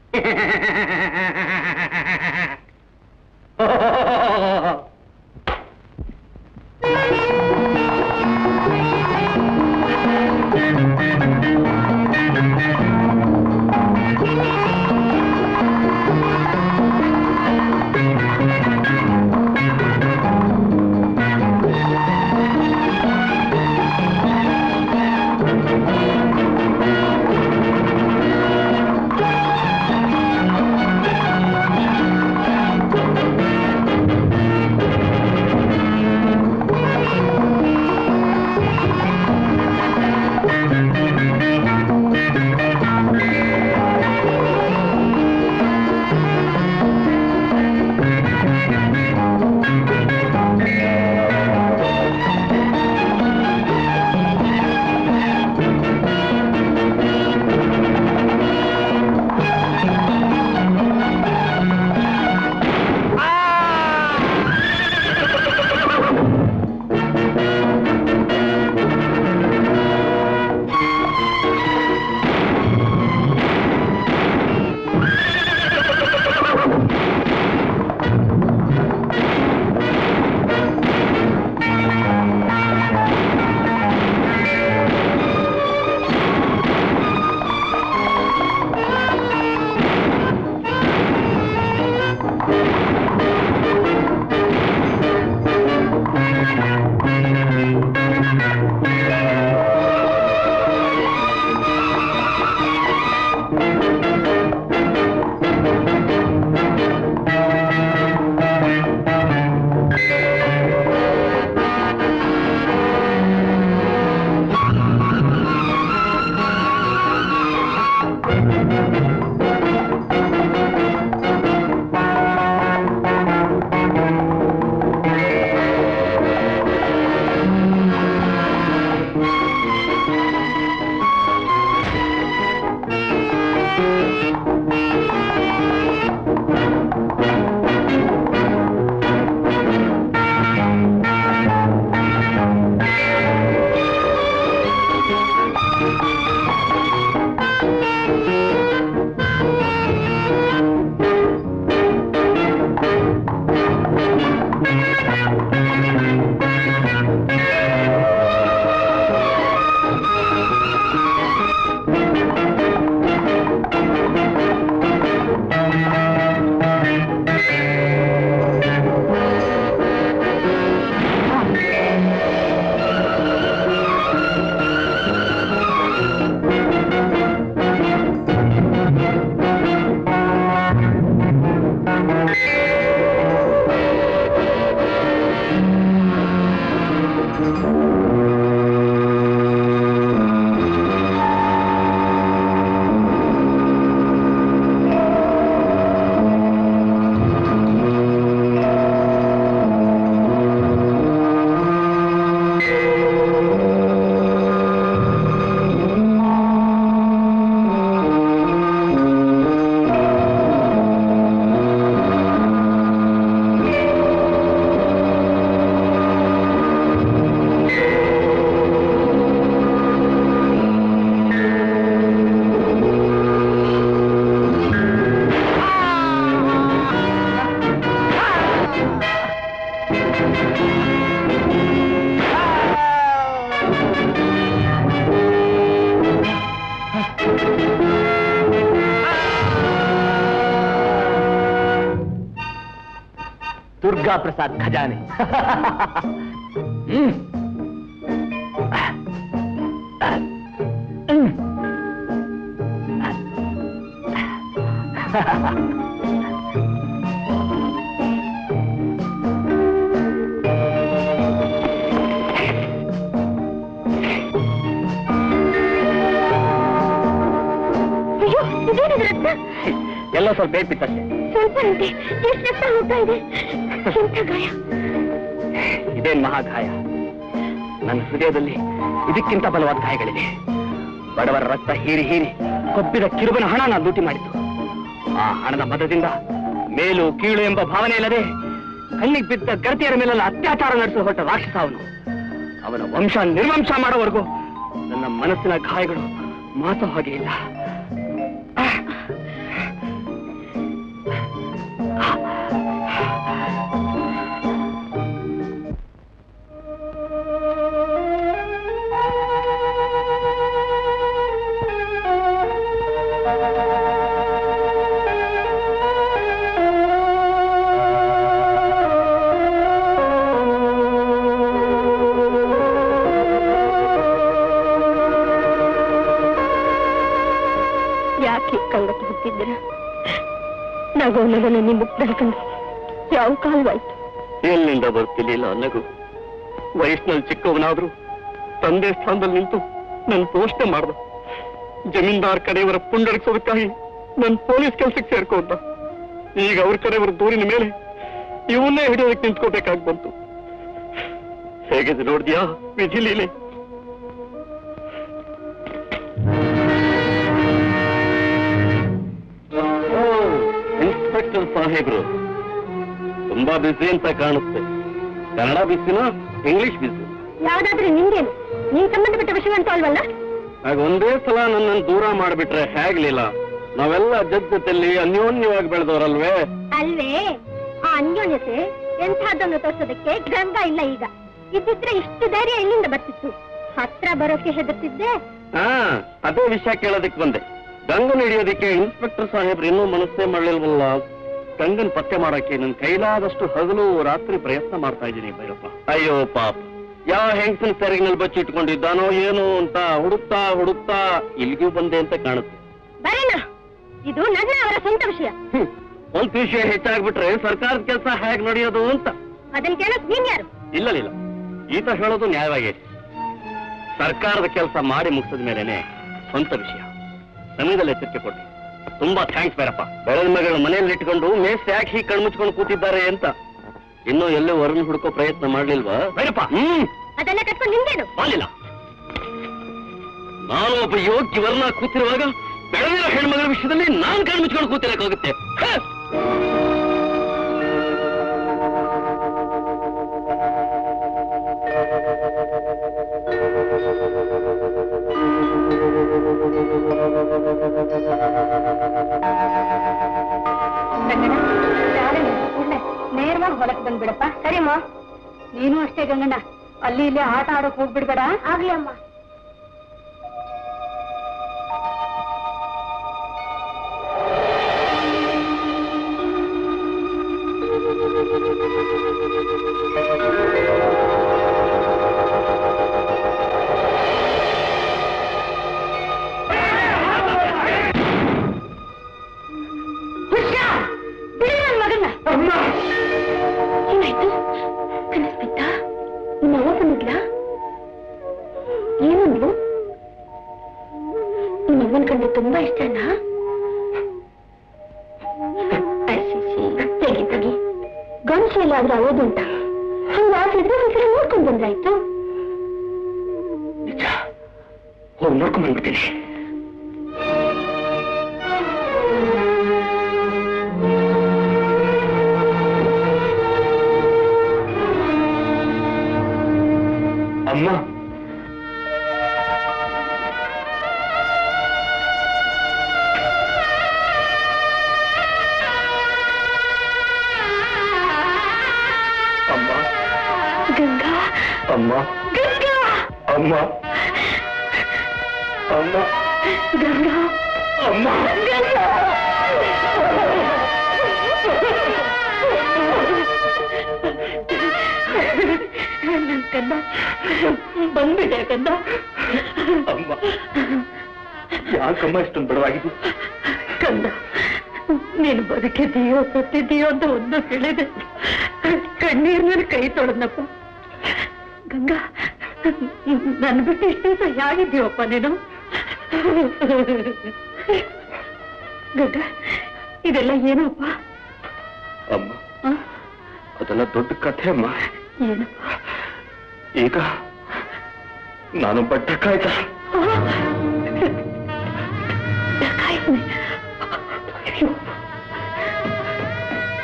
ದುರ್ಗಾ ಪ್ರಸಾದ್ ಖಜಾನೆ ಹ್ಮ್. ಹ್ಮ್. ಅಯ್ಯೋ ಇದೇನಿದು ರಕ್ತ ಎಲ್ಲ ಸ್ವಲ್ಪ ಬೇಟ್ ಬಿತ್ತಷ್ಟೇ ಸ್ವಲ್ಪ ಅಂತೆ ಎಷ್ಟು ರಕ್ತ ಹೋಗ್ತಾ ಇದೆ ಎಂಥ ಗಾಯ ಇದೇನ್ ಮಹಾಗಾಯ ನನ್ನ ಹೃದಯದಲ್ಲಿ ಇದಕ್ಕಿಂತ ಬಲವಾದ ಗಾಯಗಳಿವೆ ಬಡವರ ರಕ್ತ ಹೀರಿ ಹೀರಿ ಕೊಬ್ಬಿದ ಕಿರುಬನ ಹಣ ನಾನು ಲೂಟಿ ಮಾಡಿದ್ದು ಆ ಹಣದ ಮದದಿಂದ ಮೇಲು ಕೀಳು ಎಂಬ ಭಾವನೆ ಇಲ್ಲದೆ ಕಣ್ಣಿಗೆ ಬಿದ್ದ ಗರ್ತಿಯರ ಮೇಲೆಲ್ಲ ಅತ್ಯಾಚಾರ ನಡೆಸುವ ಹೊರಟ ರಾಕ್ಷಸ ಅವನು ಅವನ ವಂಶ ನಿರ್ವಂಶ ಮಾಡೋವರೆಗೂ ನನ್ನ ಮನಸ್ಸಿನ ಗಾಯಗಳು ಮಾಸೋ ಹಾಗೆ ಇಲ್ಲ ಯಾಕೆ ಕಂಗಟ್ಟು ಬಿಟ್ಟಿದ್ದೀರ ನಗು ನಗನ ನಿಮ್ಮ ಬೆಳಕಂಡು ಯಾವ ಕಾಲವಾಯ್ತು ಎಲ್ಲಿಂದ ಬರ್ತಿರ್ಲಿಲ್ಲ ನಗು ವಯಸ್ಸಿನಲ್ಲಿ ಚಿಕ್ಕವನಾದ್ರೂ ತಂದೆ ಸ್ಥಾನದಲ್ಲಿ ನಿಂತು ನನ್ನ ಪೋಷಣೆ ಮಾಡ್ದ ಜಮೀನ್ದಾರ್ ಕಡೆಯವರ ಪುಂಡರಿಸೋದಕ್ಕಾಗಿ ನನ್ನ ಪೊಲೀಸ್ ಕೆಲ್ಸಕ್ಕೆ ಸೇರ್ಕೊಂಡ ಈಗ ಅವ್ರ ಕಡೆಯವರ ದೂರಿನ ಮೇಲೆ ಇವನ್ನೇ ಹಿಡಿಯೋದಕ್ಕೆ ನಿಂತ್ಕೋಬೇಕಾಗಿ ಬಂತು ಹೇಗಿದೆ ನೋಡ್ದ್ಯಾ ವಿಧಿ ಲೀಲೆ ಇನ್ಸ್ಪೆಕ್ಟರ್ ಸಾಹೇಬ್ರು ತುಂಬಾ ಬಿಸಿ ಅಂತ ಕಾಣುತ್ತೆ ಕನ್ನಡ ಬಿಸಿನ ಇಂಗ್ಲಿಷ್ ಬಿಸಿ ಯಾವ್ದಾದ್ರೂ ನಿಂಗೇನು ನೀನ್ ಸಂಬಂಧಪಟ್ಟ ವಿಷಯ ಅಂತ ಅಲ್ವಲ್ಲ ಆಗ ಒಂದೇ ಸಲ ನನ್ನನ್ನು ದೂರ ಮಾಡಿಬಿಟ್ರೆ ಹೇಗ್ಲಿಲ್ಲ ನಾವೆಲ್ಲ ಜಗ್ ಜೊತೆಲಿ ಅನ್ಯೋನ್ಯವಾಗಿ ಬೆಳೆದವರಲ್ವೇ ಅಲ್ವೇ ಆ ಅನ್ಯೋನ್ಯತೆ ಎಂಥದ್ದನ್ನು ತೋರ್ಸೋದಕ್ಕೆ ಗಂಗಾ ಇಲ್ಲ ಈಗ ಇದ್ದಿದ್ರೆ ಇಷ್ಟು ಧೈರ್ಯ ಎಲ್ಲಿಂದ ಬರ್ತಿತ್ತು ಹತ್ರ ಬರೋಕೆ ಹೆದರ್ತಿದ್ದೆ ಹಾ ಅದೇ ವಿಷಯ ಕೇಳೋದಕ್ಕೆ ಬಂದೆ ಗಂಗನ್ ಹಿಡಿಯೋದಕ್ಕೆ ಇನ್ಸ್ಪೆಕ್ಟರ್ ಸಾಹೇಬ್ರು ಇನ್ನೂ ಮನಸ್ಸೇ ಮಾಡಲಿಲ್ವಲ್ಲ ಗಂಗನ್ ಪತ್ತೆ ಮಾಡಕ್ಕೆ ನನ್ ಕೈಲಾದಷ್ಟು ಹಗಲು ರಾತ್ರಿ ಪ್ರಯತ್ನ ಮಾಡ್ತಾ ಇದ್ದೀನಿ ಭೈರಪ್ಪ ಅಯ್ಯೋ ಪಾಪ ಯಾವ ಹೆಂಗಸನ್ ಸೆರಗಿನಲ್ಲಿ ಬಚ್ಚಿಟ್ಕೊಂಡಿದ್ದಾನೋ ಏನೋ ಅಂತ ಹುಡುಕ್ತಾ ಹುಡುಕ್ತಾ ಇಲ್ಲಿಗೂ ಬಂದೆ ಅಂತ ಕಾಣುತ್ತೆ ಬರೋಣ ಇದು ನನ್ನ ಅವರ ಸ್ವಂತ ವಿಷಯ ಹ್ಮ್. ಒಂದ್ ವಿಷಯ ಹೆಚ್ಚಾಗ್ಬಿಟ್ರೆ ಸರ್ಕಾರದ ಕೆಲಸ ಹೇಗ್ ನಡೆಯೋದು ಅಂತ ಅದನ್ನ ಕೇಳಕ್ ನೀನ್ ಯಾರು ಇಲ್ಲ ಇಲ್ಲ ಈತ ಹೇಳೋದು ನ್ಯಾಯವಾಗೈತೆ ಸರ್ಕಾರದ ಕೆಲಸ ಮಾಡಿ ಮುಗಿಸಿದ ಮೇಲೇನೆ ಸ್ವಂತ ವಿಷಯ ಸಮಯದಲ್ಲಿ ಎಚ್ಚರಿಕೆ ಕೊಟ್ಟೆ ತುಂಬಾ ಥ್ಯಾಂಕ್ಸ್ ಬೇರಪ್ಪ ಬೆಳೆದ ಮಗಳು ಮನೆಯಲ್ಲಿ ಇಟ್ಕೊಂಡು ಮೇಸ್ ಯಾಕೆ ಹೀಗೆ ಕಣ್ಮುಚ್ಕೊಂಡು ಕೂತಿದ್ದಾರೆ ಅಂತ ಇನ್ನೂ ಎಲ್ಲೂ ವರನ್ ಹುಡುಕೋ ಪ್ರಯತ್ನ ಮಾಡ್ಲಿಲ್ವಾ ಬೇರಪ್ಪ ಹ್ಮ್ ಅದನ್ನ ಕಟ್ಕೊಂಡು ನಿಂಗೇನು ಮಾಡಲಿಲ್ಲ ನಾನು ಒಬ್ಬ ಯೋಗ್ಯ ವರ್ಣ ಕೂತಿರುವಾಗ ಬೆಳೆದಿರೋ ಹೆಣ್ಮಗಳ ವಿಷಯದಲ್ಲಿ ನಾನ್ ಕಣ್ಮುಚ್ಕೊಂಡು ಕೂತಿರಕ್ಕಾಗುತ್ತೆ ಹ! ನೇರವಾಗಿ ಹೊಲಕ್ ಬಂದ್ಬಿಡಪ್ಪ ಸರಿಮ್ಮ ನೀನು ಅಷ್ಟೇ ಗಂಗಣ್ಣ ಅಲ್ಲಿ ಇಲ್ಲಿ ಆಟ ಆಡೋಕ್ ಹೋಗ್ಬಿಡ್ಬೇಡ ಆಗ್ಲಿ ಅಮ್ಮ ಬಿಡು ನನ್ ಮಗನ್ನ ಏನಾಯ್ತು ಕನಸ್ಬಿತ್ತ ನಿಮ್ಮ ಅವ್ವ ಬಂದಿದ್ಲ ಏನಂದ್ಲು ನಿಮ್ಮ ಅವ್ವನ ಕಂಡು ತುಂಬಾ ಇಷ್ಟನಾ ತೆಗಿ ತೆಗಿ ಗಂಡಸು ಎಲ್ಲಾದ್ರೂ ಅಳೋದುಂಟ ಹಂಗ ಆಸಿದ್ರೆ ಒಂದ್ಸಲ ನೋಡ್ಕೊಂಡ್ ಬಂದ್ರಾಯ್ತು ನಿಜ ಹೋಗಿ ನೋಡ್ಕೊಂಡ್ ಬಂದ್ಬಿಡ್ತೀನಿ ಅಮ್ಮ ಅಮ್ಮ ಗಂಗಾ ಅಮ್ಮ ಗಂಗಾ ಅಮ್ಮ ಅಮ್ಮ ಗಂಗಾ ಅಮ್ಮ ನನ್ ಕಂದ ಬಂದ್ಬಿಟ್ಟೆ ಕಂದ ಅಮ್ಮ ಯಾಕಮ್ಮ ಇಷ್ಟೊಂದು ಬಡವಾಗಿದ್ದು ಕಂದ ನೀನು ಬದುಕಿದೀಯೋ ಸತ್ತಿದೀಯೋ ಅಂತ ಒಂದು ಹೇಳಿದೆ ಕಣ್ಣೀರ್ನಲ್ಲಿ ಕೈ ತೊಳೆದ್ನಪ್ಪ ಗಂಗಾ ನನ್ ಬಿಟ್ಟು ಇಷ್ಟು ದಿವಸ ಹೇಗಿದ್ದೀವಪ್ಪ ನೀನು ಗಂಗಾ ಇದೆಲ್ಲ ಏನಪ್ಪ ಅಮ್ಮ ಅದೆಲ್ಲ ದೊಡ್ಡ ಕಥೆ ಅಮ್ಮ ಏನಪ್ಪ ಈಗ ನಾನೊಬ್ಬ ಡಕಾಯ್ತ ಡಕಾಯಿತ್ನೆ. ಅಯ್ಯೋ.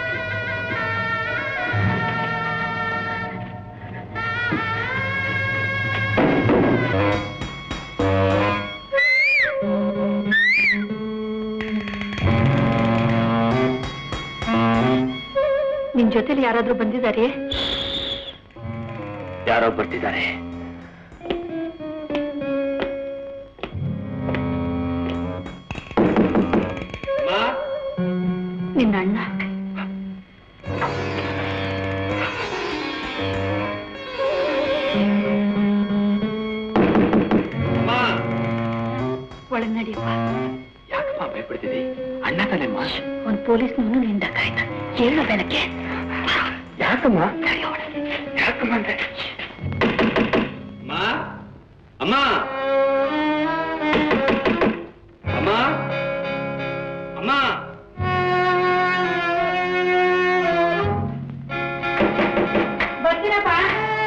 ನಿನ್ ಜೊತೆಲಿ ಯಾರಾದ್ರೂ ಬಂದಿದ್ದಾರೆ ಯಾರೋ ಬರ್ತಿದ್ದಾರೆ ನಿನ್ನ ಅಣ್ಣ ಒಳ ನಡಿಯಪ್ಪ ಯಾಕಪ್ಪ ಭಯಪಡ್ತಿದ್ದಿ ಅಣ್ಣ ತಾನೇಮ್ಮ ಒಂದ್ ಪೊಲೀಸ್ನವನು ನಿಂದ ಕಾಯ್ತ ಹೇಳು ಬೆಳಗ್ಗೆ ಯಾಕಮ್ಮ ಯಾಕಮ್ಮ ಅಂದ್ರೆ ಅಮ್ಮ ಅಮ್ಮ ಅಮ್ಮ ಅಮ್ಮ ಬರ್ತೀನಪ್ಪ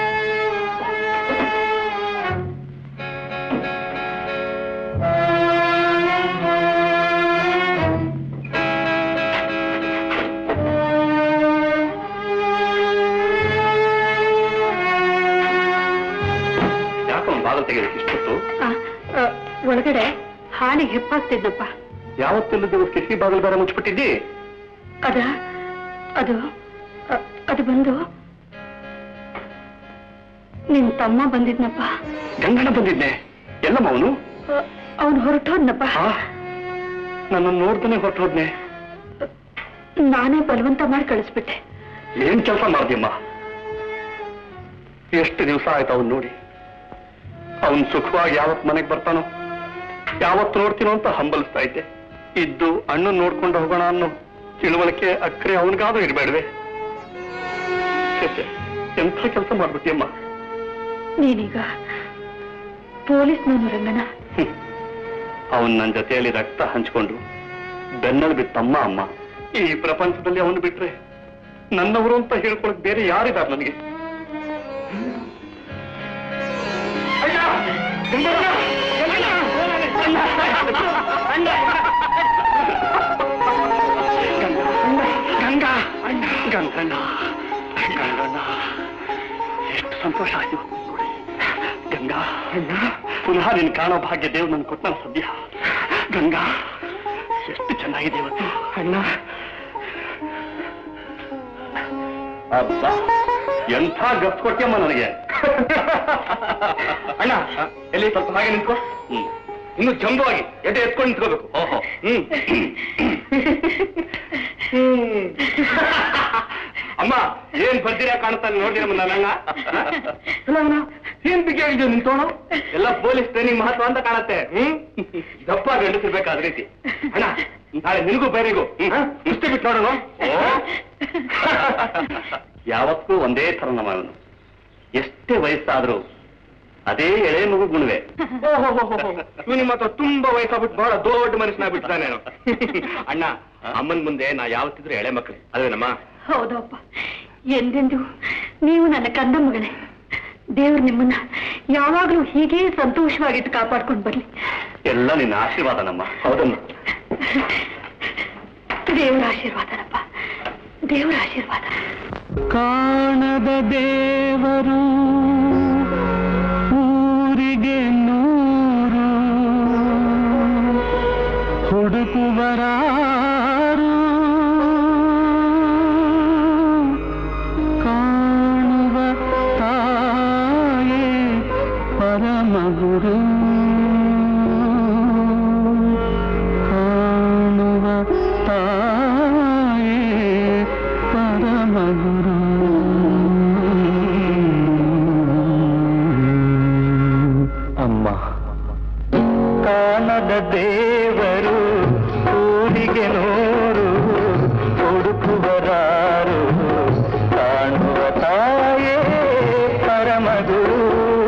ಯಾಕಮ್ಮ ಬಾಗಲ್ ತೆಗೆದಕ್ಕೆ ಇಷ್ಟೊತ್ತು ಆ, ಆ, ಒಳಗಡೆ ಹಾನಿಗೆ ಹೆಪ್ಪಾಗ್ತಿದ್ನಪ್ಪ ಯಾವತ್ತಿಲ್ಲದ ಕಿಟಕಿ ಬಾಗಿಲು ಬೇರೆ ಮುಚ್ಚಿಬಿಟ್ಟಿದ್ದಿ ಅದ ಅದು ಅ, ಅದು ಬಂದು ನಿನ್ ತಮ್ಮ ಬಂದಿದ್ನಪ್ಪ ಗಂಗಣ್ಣ ಬಂದಿದ್ದೆ ಎಲ್ಲಮ್ಮ ಅವನು ಅವನು ಹೊರಟೋದ್ನಪ್ಪ ನನ್ನನ್ನು ನೋಡ್ತಾನೆ ಹೊರಟು ಹೋದ್ನೆ ನಾನೇ ಬಲವಂತ ಮಾಡಿ ಕಳಿಸ್ಬಿಟ್ಟೆ ಏನ್ ಕೆಲಸ ಮಾಡ್ದಿಯಮ್ಮ ಎಷ್ಟು ದಿವಸ ಆಯ್ತು ಅವನ್ ನೋಡಿ ಅವನ್ ಸುಖವಾಗಿ ಯಾವತ್ ಮನೆಗೆ ಬರ್ತಾನೋ ಯಾವತ್ತು ನೋಡ್ತೀನೋ ಅಂತ ಹಂಬಲಿಸ್ತಾ ಇದ್ದೆ ಇದ್ದು ಅಣ್ಣನ್ ನೋಡ್ಕೊಂಡು ಹೋಗೋಣ ಅನ್ನೋ ತಿಳುವಳಿಕೆ ಅಕ್ರೆ ಅವನಿಗಾದ್ರೂ ಇರ್ಬೇಡ್ವೆ ಛೆ, ಛೆ, ಎಂಥ ಕೆಲಸ ಮಾಡ್ಬಿಟ್ಟಿಯಮ್ಮ ನೀನೀಗ ಪೊಲೀಸ್ನವನು ರಂಗನ ಅವನ್ ನನ್ನ ಜೊತೆಯಲ್ಲಿ ರಕ್ತ ಹಂಚ್ಕೊಂಡು ಬೆನ್ನಲ್ಲಿ ಬಿತ್ತಮ್ಮ ಅಮ್ಮ ಈ ಪ್ರಪಂಚದಲ್ಲಿ ಅವನು ಬಿಟ್ರೆ ನನ್ನವರು ಅಂತ ಹೇಳ್ಕೊಳಕ್ ಬೇರೆ ಯಾರಿದ್ದಾರೆ ನನಗೆ ಗಂಗಾ ಗಂಗಣ್ಣ ಗಂಗಣ್ಣ ಎಷ್ಟು ಸಂತೋಷ ಆಯ್ತು ನೋಡಿ ಗಂಗಾ ಪುನಃ ನಿನ್ ಕಾಣೋ ಭಾಗ್ಯ ದೇವ್ ನನ್ ಕೊಟ್ಟ ಸದ್ಯ ಗಂಗಾ ಎಷ್ಟು ಚೆನ್ನಾಗಿದೆ ಇವತ್ತು ಅಣ್ಣ ಅಬ್ಬಾ ಎಂಥ ಗಪ್ ಕೊಟ್ಯಮ್ಮ ನನಗೆ ಅಣ್ಣ ಎಲ್ಲಿ ಸ್ವಲ್ಪ ಹಾಗೆ ನಿಂತ್ಕೋ ಹ್ಮ್ ಇನ್ನು ಜಂಬವಾಗಿ ಎದೆ ಎತ್ಕೊಂಡು ನಿಂತ್ಕೋಬೇಕು ಓಹೋ ಹ್ಮ್ ಹ್ಮ್. ಅಮ್ಮ ಏನ್ ಬರ್ತೀರಾ ಕಾಣುತ್ತಾನೆ ನೋಡಿರಮ್ಮ ನನ್ನ ಏನ್ ಬಿಗಿ ಆಗಿದ್ಯೋ ನಿಂತೋಣ ಎಲ್ಲ ಪೊಲೀಸ್ ಟ್ರೈನಿಂಗ್ ಮಹತ್ವ ಅಂತ ಕಾಣತ್ತೆ ಹ್ಮ್ ದಪ್ಪ ಗಂಡಸಿರ್ಬೇಕಾದ ರೀತಿ ಅಣ್ಣ ನಾಳೆ ನಿನಗೂ ಬೇರೆಗೂ ಮುಷ್ಟಿ ಬಿಟ್ಟು ನೋಡೋಣ ಯಾವತ್ತೂ ಒಂದೇ ತರ ನಮ್ಮ ಅವನು ಎಷ್ಟೇ ವಯಸ್ಸಾದ್ರೂ ಅದೇ ಎಳೆ ಮಗು ಗುಣವೇ ನಿಮ್ಮ ಹತ್ರ ತುಂಬಾ ವಯಸ್ಸಾಗ್ಬಿಟ್ಟು ಬಹಳ ದೊಡ್ಡ ಮನುಷ್ಯನಾಗ್ಬಿಟ್ಟಿದ್ದಾನೆ ಅಣ್ಣ ಅಮ್ಮನ್ ಮುಂದೆ ನಾ ಯಾವತ್ತಿದ್ರು ಎಳೆ ಮಕ್ಕಳೇ ಅದೇನಮ್ಮ ಹೌದಪ್ಪ ಎಂದೆಂದು ನೀವು ನನ್ನ ಕಂದ ಮಗಳೇ ದೇವ್ರು ನಿಮ್ಮನ್ನ ಯಾವಾಗ್ಲೂ ಹೀಗೆ ಸಂತೋಷವಾಗಿಟ್ಟು ಕಾಪಾಡ್ಕೊಂಡು ಬರ್ಲಿ ಎಲ್ಲ ನಿನ್ನ ಆಶೀರ್ವಾದ ನಮ್ಮ ಹೌದಮ್ಮ ದೇವರ ಆಶೀರ್ವಾದನಪ್ಪ ದೇವರ ಆಶೀರ್ವಾದ ಕಾಣದ ದೇವರು ಊರಿಗೆ ನೂರು ಹುಡುಕುವರಾರು ಕಾಣುವ ತಾಯೇ ಪರಮಗುರು ಕಾಣುವ ತಾಯೇ ಪರಮಗುರು ಅಮ್ಮ ಕಾಣದ ದೇವರು ಊರಿಗೆ ನೂರು ಹುಡುಕುವರಾರು ಕಾಣುವ ತಾಯೇ ಪರಮಗುರು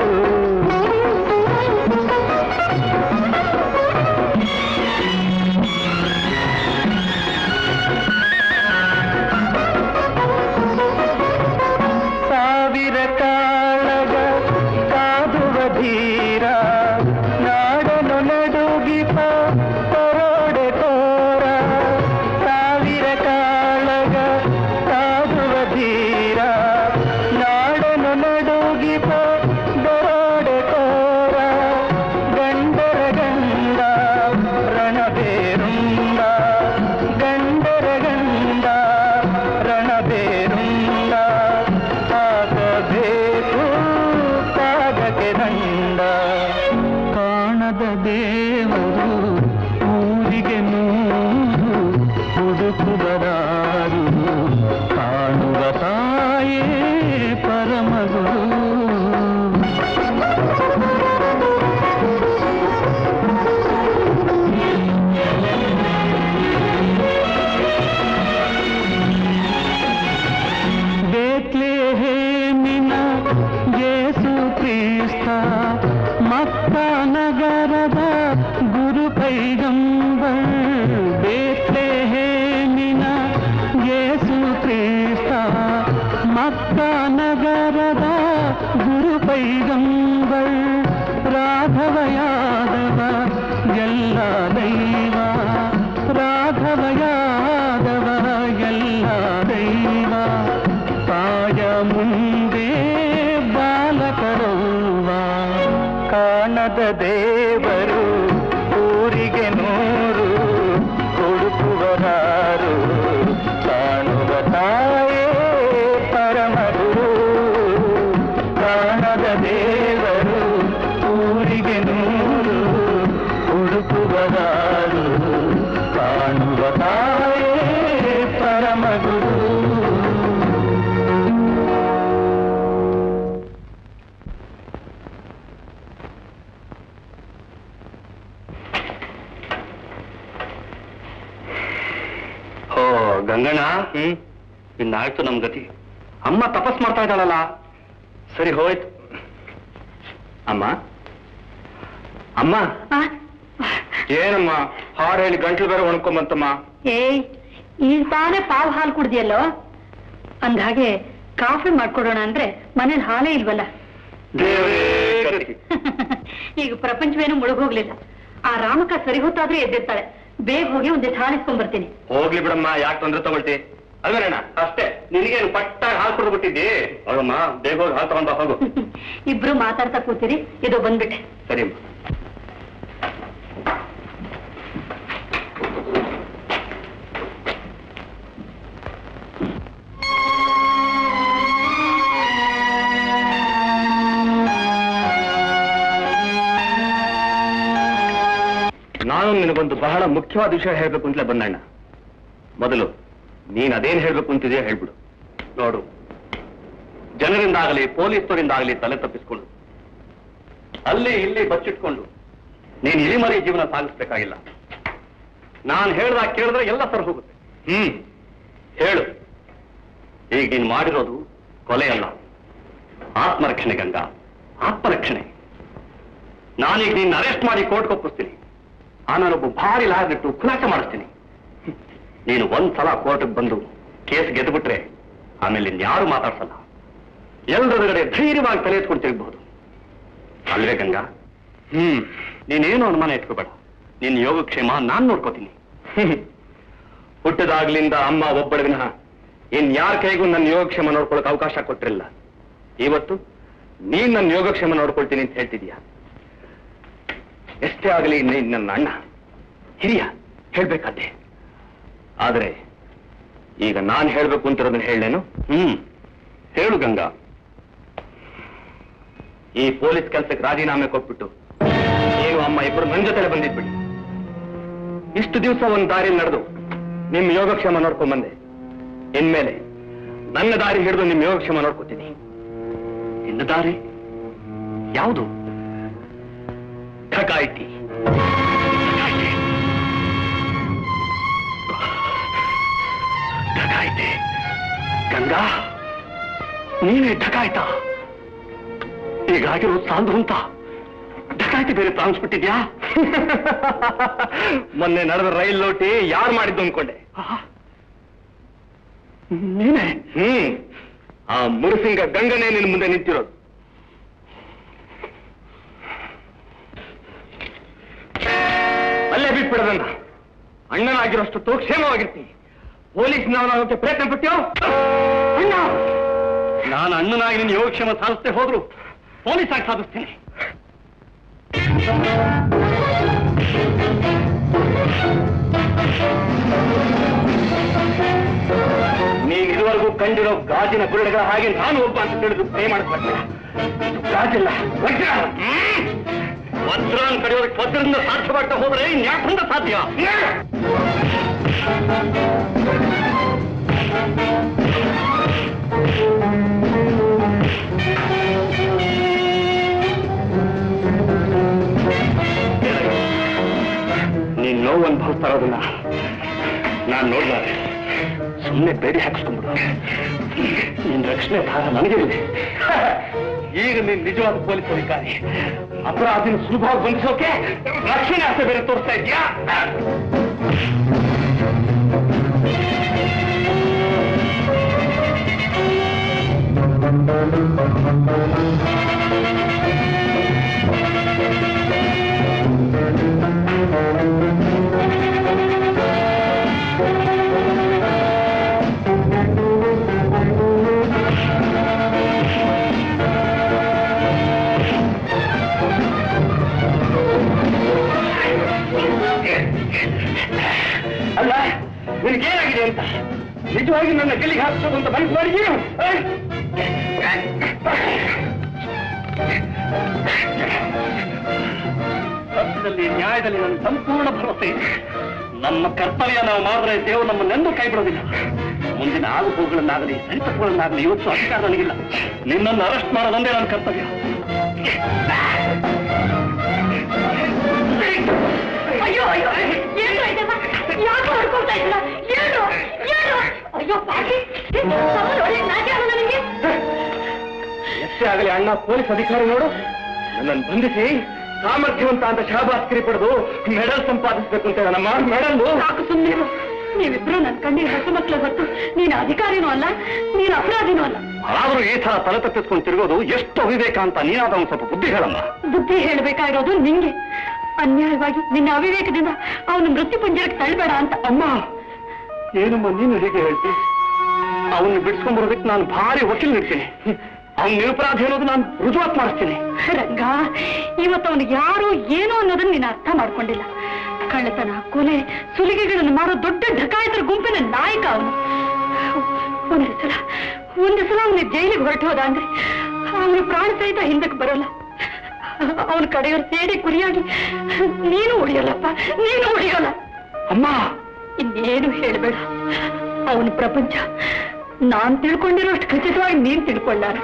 ಸಾವಿರ ಕಾಳಗ ಕಾದುವ ಧೀರ ನಾಡನು ನಡುಗಿಪ ಪರೋಡೆ ತೋರ ಸಾವಿರ ಕಾಳಗ ಕಾದುವ ಧೀರ ನಾಡನು ನಡುಗಿಪ ದರೋಡೆ ತೋರ ಗಂಡರ ಗಂಡ ರಣಬೇರುಂಡ ಗಂಡರ ಗಂಡ ರಣಬೇರುಂಡ ಮಕ್ಕ ನಗರದ ಗುರು ಪೈಗಂಬರ್ ರಾಘವ ಯಾದವ ಎಲ್ಲ ದೈವ ರಾಘವ ಯಾದವ ಎಲ್ಲ ದೈವ ತಾಯ ಮುಂದೆ ಬಾಲಕರವ್ವ ಕಾಣದ ದೇವರು ಊರಿಗೆ ನೂರು ಕೊಡುಕುವರಾರು ಕಾಣುವ ತಾಯೇ ಪರಮಗುರು ಕಾಣದ ದೇವರು ಊರಿಗೆ ನೂರು ಹುಡುಕುವರಾರು ಕಾಣುವ ತಾಯೇ ಪರಮಗುರು ಓ ಗಂಗಣ್ಣ ಹ್ಮ್ ಇನ್ನಾಯ್ತು ನಮ್ ಗತಿ ಅಮ್ಮ ತಪಸ್ ಮಾಡ್ತಾ ಇದ್ದಾಳಲ್ಲ ಸರಿ ಹೋಯ್ತು ಅಮ್ಮ ಅಮ್ಮ ಏನಮ್ಮ ಹಾಡು ಹೇಳಿ ಗಂಟ್ಲು ಬೇರೆ ಒಣ್ಕೊಂಬಂತಮ್ಮ ಏಯ್ ಈಗ ತಾನೇ ಪಾವ್ ಹಾಲು ಕುಡ್ದಿಯಲ್ಲೋ ಅಂದ್ಹಾಗೆ ಕಾಫಿ ಮಾಡ್ಕೊಡೋಣ ಅಂದ್ರೆ ಮನೇಲಿ ಹಾಲೇ ಇಲ್ವಲ್ಲ ದೇವರೇ ಗತಿ. ಈಗ ಪ್ರಪಂಚವೇನು ಮುಳುಗೋಗ್ಲಿಲ್ಲ ಆ ರಾಮಕ ಸರಿ ಹೊತ್ತಾದ್ರೂ ಎದ್ದಿರ್ತಾಳೆ ಬೇಗ ಹೋಗಿ ಒಂದಿಷ್ಟು ಹಾಲು ಇಸ್ಕೊಂಡ್ ಬರ್ತೀನಿ ಹೋಗ್ಲಿ ಬಿಡಮ್ಮ ಯಾಕೆ ತೊಂದ್ರೆ ತಗೊಳ್ತಿ ಅಲ್ವೇನಣ್ಣ ಅಷ್ಟೇ ನಿನಗೇನು ಪಟ್ಟ ಹಾಲು ಕೊಡ್ಬಿಟ್ಟಿದ್ದಿ ಹೋಗಮ್ಮ ಬೇಗ ಹೋಗಿ ಹಾಲು ತಗೊಂಡ ಹೋಗು ಇಬ್ರು ಮಾತಾಡ್ತಾ ಕೂತಿರಿ ಇದು ಬಂದ್ಬಿಟ್ಟೆ ಸರಿ ಅಮ್ಮ ನಾನು ನಿನಗೊಂದು ಬಹಳ ಮುಖ್ಯವಾದ ವಿಷಯ ಹೇಳ್ಬೇಕು ಅಂತಲೇ ಬಂದಣ್ಣ ಮೊದಲು ನೀನ್ ಅದೇನ್ ಹೇಳ್ಬೇಕು ಅಂತಿದೆಯೋ ಹೇಳ್ಬಿಡು ನೋಡು ಜನರಿಂದಾಗಲಿ ಪೊಲೀಸರಿಂದಾಗಲಿ ತಲೆ ತಪ್ಪಿಸ್ಕೊಂಡು ಅಲ್ಲಿ ಇಲ್ಲಿ ಬಚ್ಚಿಟ್ಕೊಂಡು ನೀನ್ ಇಳಿಮರಿ ಜೀವನ ಸಾಗಿಸ್ಬೇಕಾಗಿಲ್ಲ ನಾನು ಹೇಳ್ದಾಗ ಕೇಳಿದ್ರೆ ಎಲ್ಲ ಸರ್ ಹೋಗುತ್ತೆ ಹ್ಮ್ ಹೇಳು ಈಗ ನೀನ್ ಮಾಡಿರೋದು ಕೊಲೆ ಅಲ್ಲ ಆತ್ಮರಕ್ಷಣೆ ಗಂಗಾ ಆತ್ಮರಕ್ಷಣೆ ನಾನೀಗ ನಿನ್ನ ಅರೆಸ್ಟ್ ಮಾಡಿ ಕೋರ್ಟ್ ಒಪ್ಪಿಸ್ತೀನಿ ಆ ನಾನೊಬ್ಬ ಭಾರಿ ಲಾಯರ್ನಿಟ್ಟು ಖುಲಾಸೆ ಮಾಡಿಸ್ತೀನಿ ನೀನು ಒಂದ್ಸಲ ಕೋರ್ಟ್ಗೆ ಬಂದು ಕೇಸ್ ಗೆದ್ದುಬಿಟ್ರೆ ಆಮೇಲೆ ಇನ್ಯಾರು ಮಾತಾಡ್ಸಲ್ಲ ಎಲ್ಲರೊಳಗಡೆ ಧೈರ್ಯವಾಗಿ ತಲೆ ಎತ್ಕೊಂಡು ತಿರುಗಬಹುದು ಅಲ್ವೇ ಗಂಗಾ ಹ್ಮ್ ನೀನೇನು ಅನುಮಾನ ಇಟ್ಕೋಬೇಡ ನಿನ್ನ ಯೋಗಕ್ಷೇಮ ನಾನ್ ನೋಡ್ಕೋತೀನಿ ಹುಟ್ಟದಾಗ್ಲಿಂದ ಅಮ್ಮ ಒಬ್ಬಳ ವಿನಃ ಇನ್ ಯಾರ ಕೈಗೂ ನನ್ನ ಯೋಗಕ್ಷೇಮ ನೋಡ್ಕೊಳಕ್ ಅವಕಾಶ ಕೊಟ್ಟಿರಲಿಲ್ಲ ಇವತ್ತು ನೀನ್ ನನ್ನ ಯೋಗಕ್ಷೇಮ ನೋಡ್ಕೊಳ್ತೀನಿ ಅಂತ ಹೇಳ್ತಿದ್ಯಾ ಎಷ್ಟೇ ಆಗಲಿ ನೀನ್ ನನ್ನ ಅಣ್ಣ ಹಿರಿಯ ಹೇಳ್ಬೇಕಾದ್ದೆ ಆದ್ರೆ ಈಗ ನಾನ್ ಹೇಳ್ಬೇಕು ಅಂತಿರೋದನ್ನ ಹೇಳೇನು ಹ್ಮ್ ಹೇಳು ಗಂಗಾ ಈ ಪೊಲೀಸ್ ಕೆಲಸಕ್ಕೆ ರಾಜೀನಾಮೆ ಕೊಟ್ಬಿಟ್ಟು ಏನು ಅಮ್ಮ ಇಬ್ಬರು ನನ್ನ ಜೊತೆ ಬಂದಿದ್ಬಿಡಿ ಇಷ್ಟು ದಿವಸ ಒಂದು ದಾರಿ ನಡೆದು ನಿಮ್ ಯೋಗಕ್ಷೇಮ ನೋಡ್ಕೊಂಡ್ ಬಂದೆ ಇನ್ಮೇಲೆ ನನ್ನ ದಾರಿ ಹಿಡಿದು ನಿಮ್ ಯೋಗಕ್ಷೇಮ ನೋಡ್ಕೊತೀನಿ ಇನ್ನು ದಾರಿ ಯಾವುದು ಠಕಾಯಿತಿ ಠಕಾಯಿತಿ ಗಂಗಾ ನೀನೇ ಠಕಾಯ್ತಾ ಈಗಾಗಿರೋದು ಸಾಂದು ಅಂತ ಢಕಾಯ್ತಿ ಬೇರೆ ಪ್ರಾಣಿಸ್ಬಿಟ್ಟಿದ್ಯಾ ಮೊನ್ನೆ ನಡೆದ ರೈಲ್ ಲೋಟಿ ಯಾರು ಮಾಡಿದ್ದು ಅನ್ಕೊಂಡೆ ಆಹಾ. ನೀನೇ ಹ್ಮ್ ಆ ಮುರುಸಿಂಗ ಗಂಗನೇ ನಿನ್ ಮುಂದೆ ನಿಂತಿರೋದು ಅಲ್ಲೇ ಬಿಟ್ಬಿಡದನ್ನ ಅಣ್ಣನಾಗಿರೋಷ್ಟು ತೋ ಕ್ಷೇಮವಾಗಿರ್ತೀನಿ ಪೊಲೀಸ್ ನಾವಾಗೋಕೆ ಪ್ರಯತ್ನ ಪಟ್ಟ್ಯೋ ಅಣ್ಣ ನಾನು ಅಣ್ಣನಾಗಿ ನಿನ್ನ ಯೋಗಕ್ಷೇಮ ಸಾಧಿಸ್ತೇ ಹೋದ್ರು ಪೊಲೀಸ್ ಆಗಿ ಸಾಧಿಸ್ತೀನಿ ನೀನ್ ಇದುವರೆಗೂ ಕಂಡಿರೋ ಗಾಜಿನ ಗುರುಡುಗಳ ಹಾಗೆ ನಾನು ಒಬ್ಬ ಅಂತ ತಿಳಿದು ಪ್ರೇ ಮಾಡ್ಕೊಳ್ತೀನಿ ಇದು ಗಾಜಿಲ್ಲ ವಜ್ರ ಹ್ಮ್. ವಜ್ರನ ಕಡಿಯೋದಕ್ಕೆ ವಜ್ರದಿಂದ ಸಾಧ್ಯ ಮಾಡ್ತಾ ಹೋದ್ರೆ ಇನ್ಯಾಕಂದ ಸಾಧ್ಯ ನೀನ್ ನೋವು ಅನುಭವಿಸ್ತಾ ಇರೋದನ್ನ ನಾನ್ ನೋಡ್ಲಾರೆ ಸುಮ್ಮನೆ ಬೇಡಿ ಹಾಕಿಸ್ಕೊಂಡ್ಬಿಡು ನಿನ್ ರಕ್ಷಣೆ ಭಾರ ನನಗಿರಲಿ ಈಗ ನೀನ್ ನಿಜವಾದ ಪೊಲೀಸ್ ಅಧಿಕಾರಿ ಅಪರಾಧಿನ ಸುಲಭವಾಗಿ ಬಂಧಿಸೋಕೆ ರಕ್ಷಣೆ ಆಸೆ ಬೇರೆ ತೋರಿಸ್ತಾ ಇದ್ಯಾ ಅಲ್ಲ ನಿನಗೇನಾಗಿದೆ ಅಂತ ನಿಜವಾಗಿ ನನ್ನ ಗೆಲ್ಲಿಗೆ ಹಾಕ್ಸೋದು ಅಂತ ಮನಸ್ಸು ಮಾಡಿದೀಯ ಸತ್ಯದಲ್ಲಿ ನ್ಯಾಯದಲ್ಲಿ ನನ್ನ ಸಂಪೂರ್ಣ ಭರವಸೆ ಇದೆ ನಮ್ಮ ಕರ್ತವ್ಯ ನಾವು ಮಾಡಿದ್ರೆ ದೇವರು ನಮ್ಮನ್ನೆಂದೂ ಕೈ ಬಿಡೋದಿಲ್ಲ ಮುಂದಿನ ಆಗುಹೋಗುಗಳನ್ನಾಗಲಿ ಸರಿತಪ್ಪುಗಳನ್ನಾಗಲಿ ಇವತ್ತು ಅಧಿಕಾರ ನನಗಿಲ್ಲ ನಿನ್ನನ್ನು ಅರೆಸ್ಟ್ ಮಾಡೋದೊಂದೇ ನನ್ನ ಕರ್ತವ್ಯ ಅಯ್ಯೋ ಅಯ್ಯೋ ಏನು ಇದೆಲ್ಲ ಯಾಕೆ ಹೊಡ್ಕೊಳ್ತಾ ಇದ್ದೀರಾ ಏನು ಏನು ಅಯ್ಯೋ ಪಾಟಿ ನೋಡಿ ನಾಕೆ ಅಲ್ಲ ನನಗೆ ಎಷ್ಟೇ ಆಗಲಿ ಅಣ್ಣ ಪೊಲೀಸ್ ಅಧಿಕಾರಿ ನೋಡು ನನ್ನನ್ನು ಬಂಧಿಸಿ ಸಾಮರ್ಥ್ಯವಂತ ಅಂತ ಶಹಬಾಸ್ಕರಿ ಪಡೆದು ಮೆಡಲ್ ಸಂಪಾದಿಸಬೇಕು ಅಂತ ನಮ್ಮ ಮೆಡಲ್ ಸಾಕು ಸುಮ್ಮನೆ ನೀವಿಬ್ರು ನನ್ನ ಕಣ್ಣಿಗೆ ಹಸು ಮಕ್ಕಳು ಹೊತ್ತು ನೀನು ಅಧಿಕಾರಿನೂ ಅಲ್ಲ ನೀನು ಅಪರಾಧಿನೂ ಅಲ್ಲ ಆದ್ರೂ ಈ ತರ ತಲೆ ತಪ್ಪಿಸ್ಕೊಂಡು ತಿರುಗೋದು ಎಷ್ಟು ಅವಿವೇಕ ಅಂತ ನೀನಾದ ಒಂದು ಸ್ವಲ್ಪ ಬುದ್ಧಿ ಹೇಳಮ್ಮ ಬುದ್ಧಿ ಹೇಳಬೇಕಾಗಿರೋದು ನಿಂಗೆ ಅನ್ಯಾಯವಾಗಿ ನಿನ್ನ ಅವಿವೇಕದಿಂದ ಅವನು ಮೃತ್ಯು ಪಂಜರಕ್ಕೆ ತಳ್ಳಬೇಡ ಅಂತ ಅಮ್ಮ ಏನಮ್ಮ ನೀನು ಹೀಗೆ ಹೇಳ್ತಿ ಅವನ್ನ ಬಿಡಿಸ್ಕೊಂಡ್ ಬರೋದಕ್ಕೆ ನಾನು ಭಾರಿ ವಕೀಲ್ ನಿಡ್ತೀನಿ ಅವ್ನ ನಿರಪರಾಧಿ ಅನ್ನೋದು ನಾನು ರುಜುವಾತ್ ಮಾಡಿಸ್ತೀನಿ ರಂಗ ಇವತ್ತು ಅವನಿಗೆ ಯಾರು ಏನು ಅನ್ನೋದನ್ನ ನೀನು ಅರ್ಥ ಮಾಡ್ಕೊಂಡಿಲ್ಲ ಕಳ್ಳತನ ಕೊಲೆ ಸುಲಿಗೆಗಳನ್ನು ಮಾಡೋ ದೊಡ್ಡ ಢಕಾಯತರ ಗುಂಪಿನ ನಾಯಕ ಅವನು ಒಂದು ಸಲ ಒಂದು ಸಲ ಅವನ ಜೈಲಿಗೆ ಹೊರಟು ಹೋದ ಅಂದ್ರೆ ಅವನು ಪ್ರಾಣ ಸಹಿತ ಹಿಂದಕ್ಕೆ ಬರೋಲ್ಲ ಅವನ ಕಡೆಯವ್ರ ಸೇಡಿ ಕುರಿಯಾಗಿ ನೀನು ಉಳಿಯೋಲ್ಲಪ್ಪ ನೀನು ಉಳಿಯೋಲ್ಲ ಅಮ್ಮ ಇನ್ನೇನು ಹೇಳಬೇಡ ಅವನ ಪ್ರಪಂಚ ನಾನ್ ತಿಳ್ಕೊಂಡಿರೋಷ್ಟು ಖಚಿತವಾಗಿ ನೀನ್ ತಿಳ್ಕೊಂಡಾರ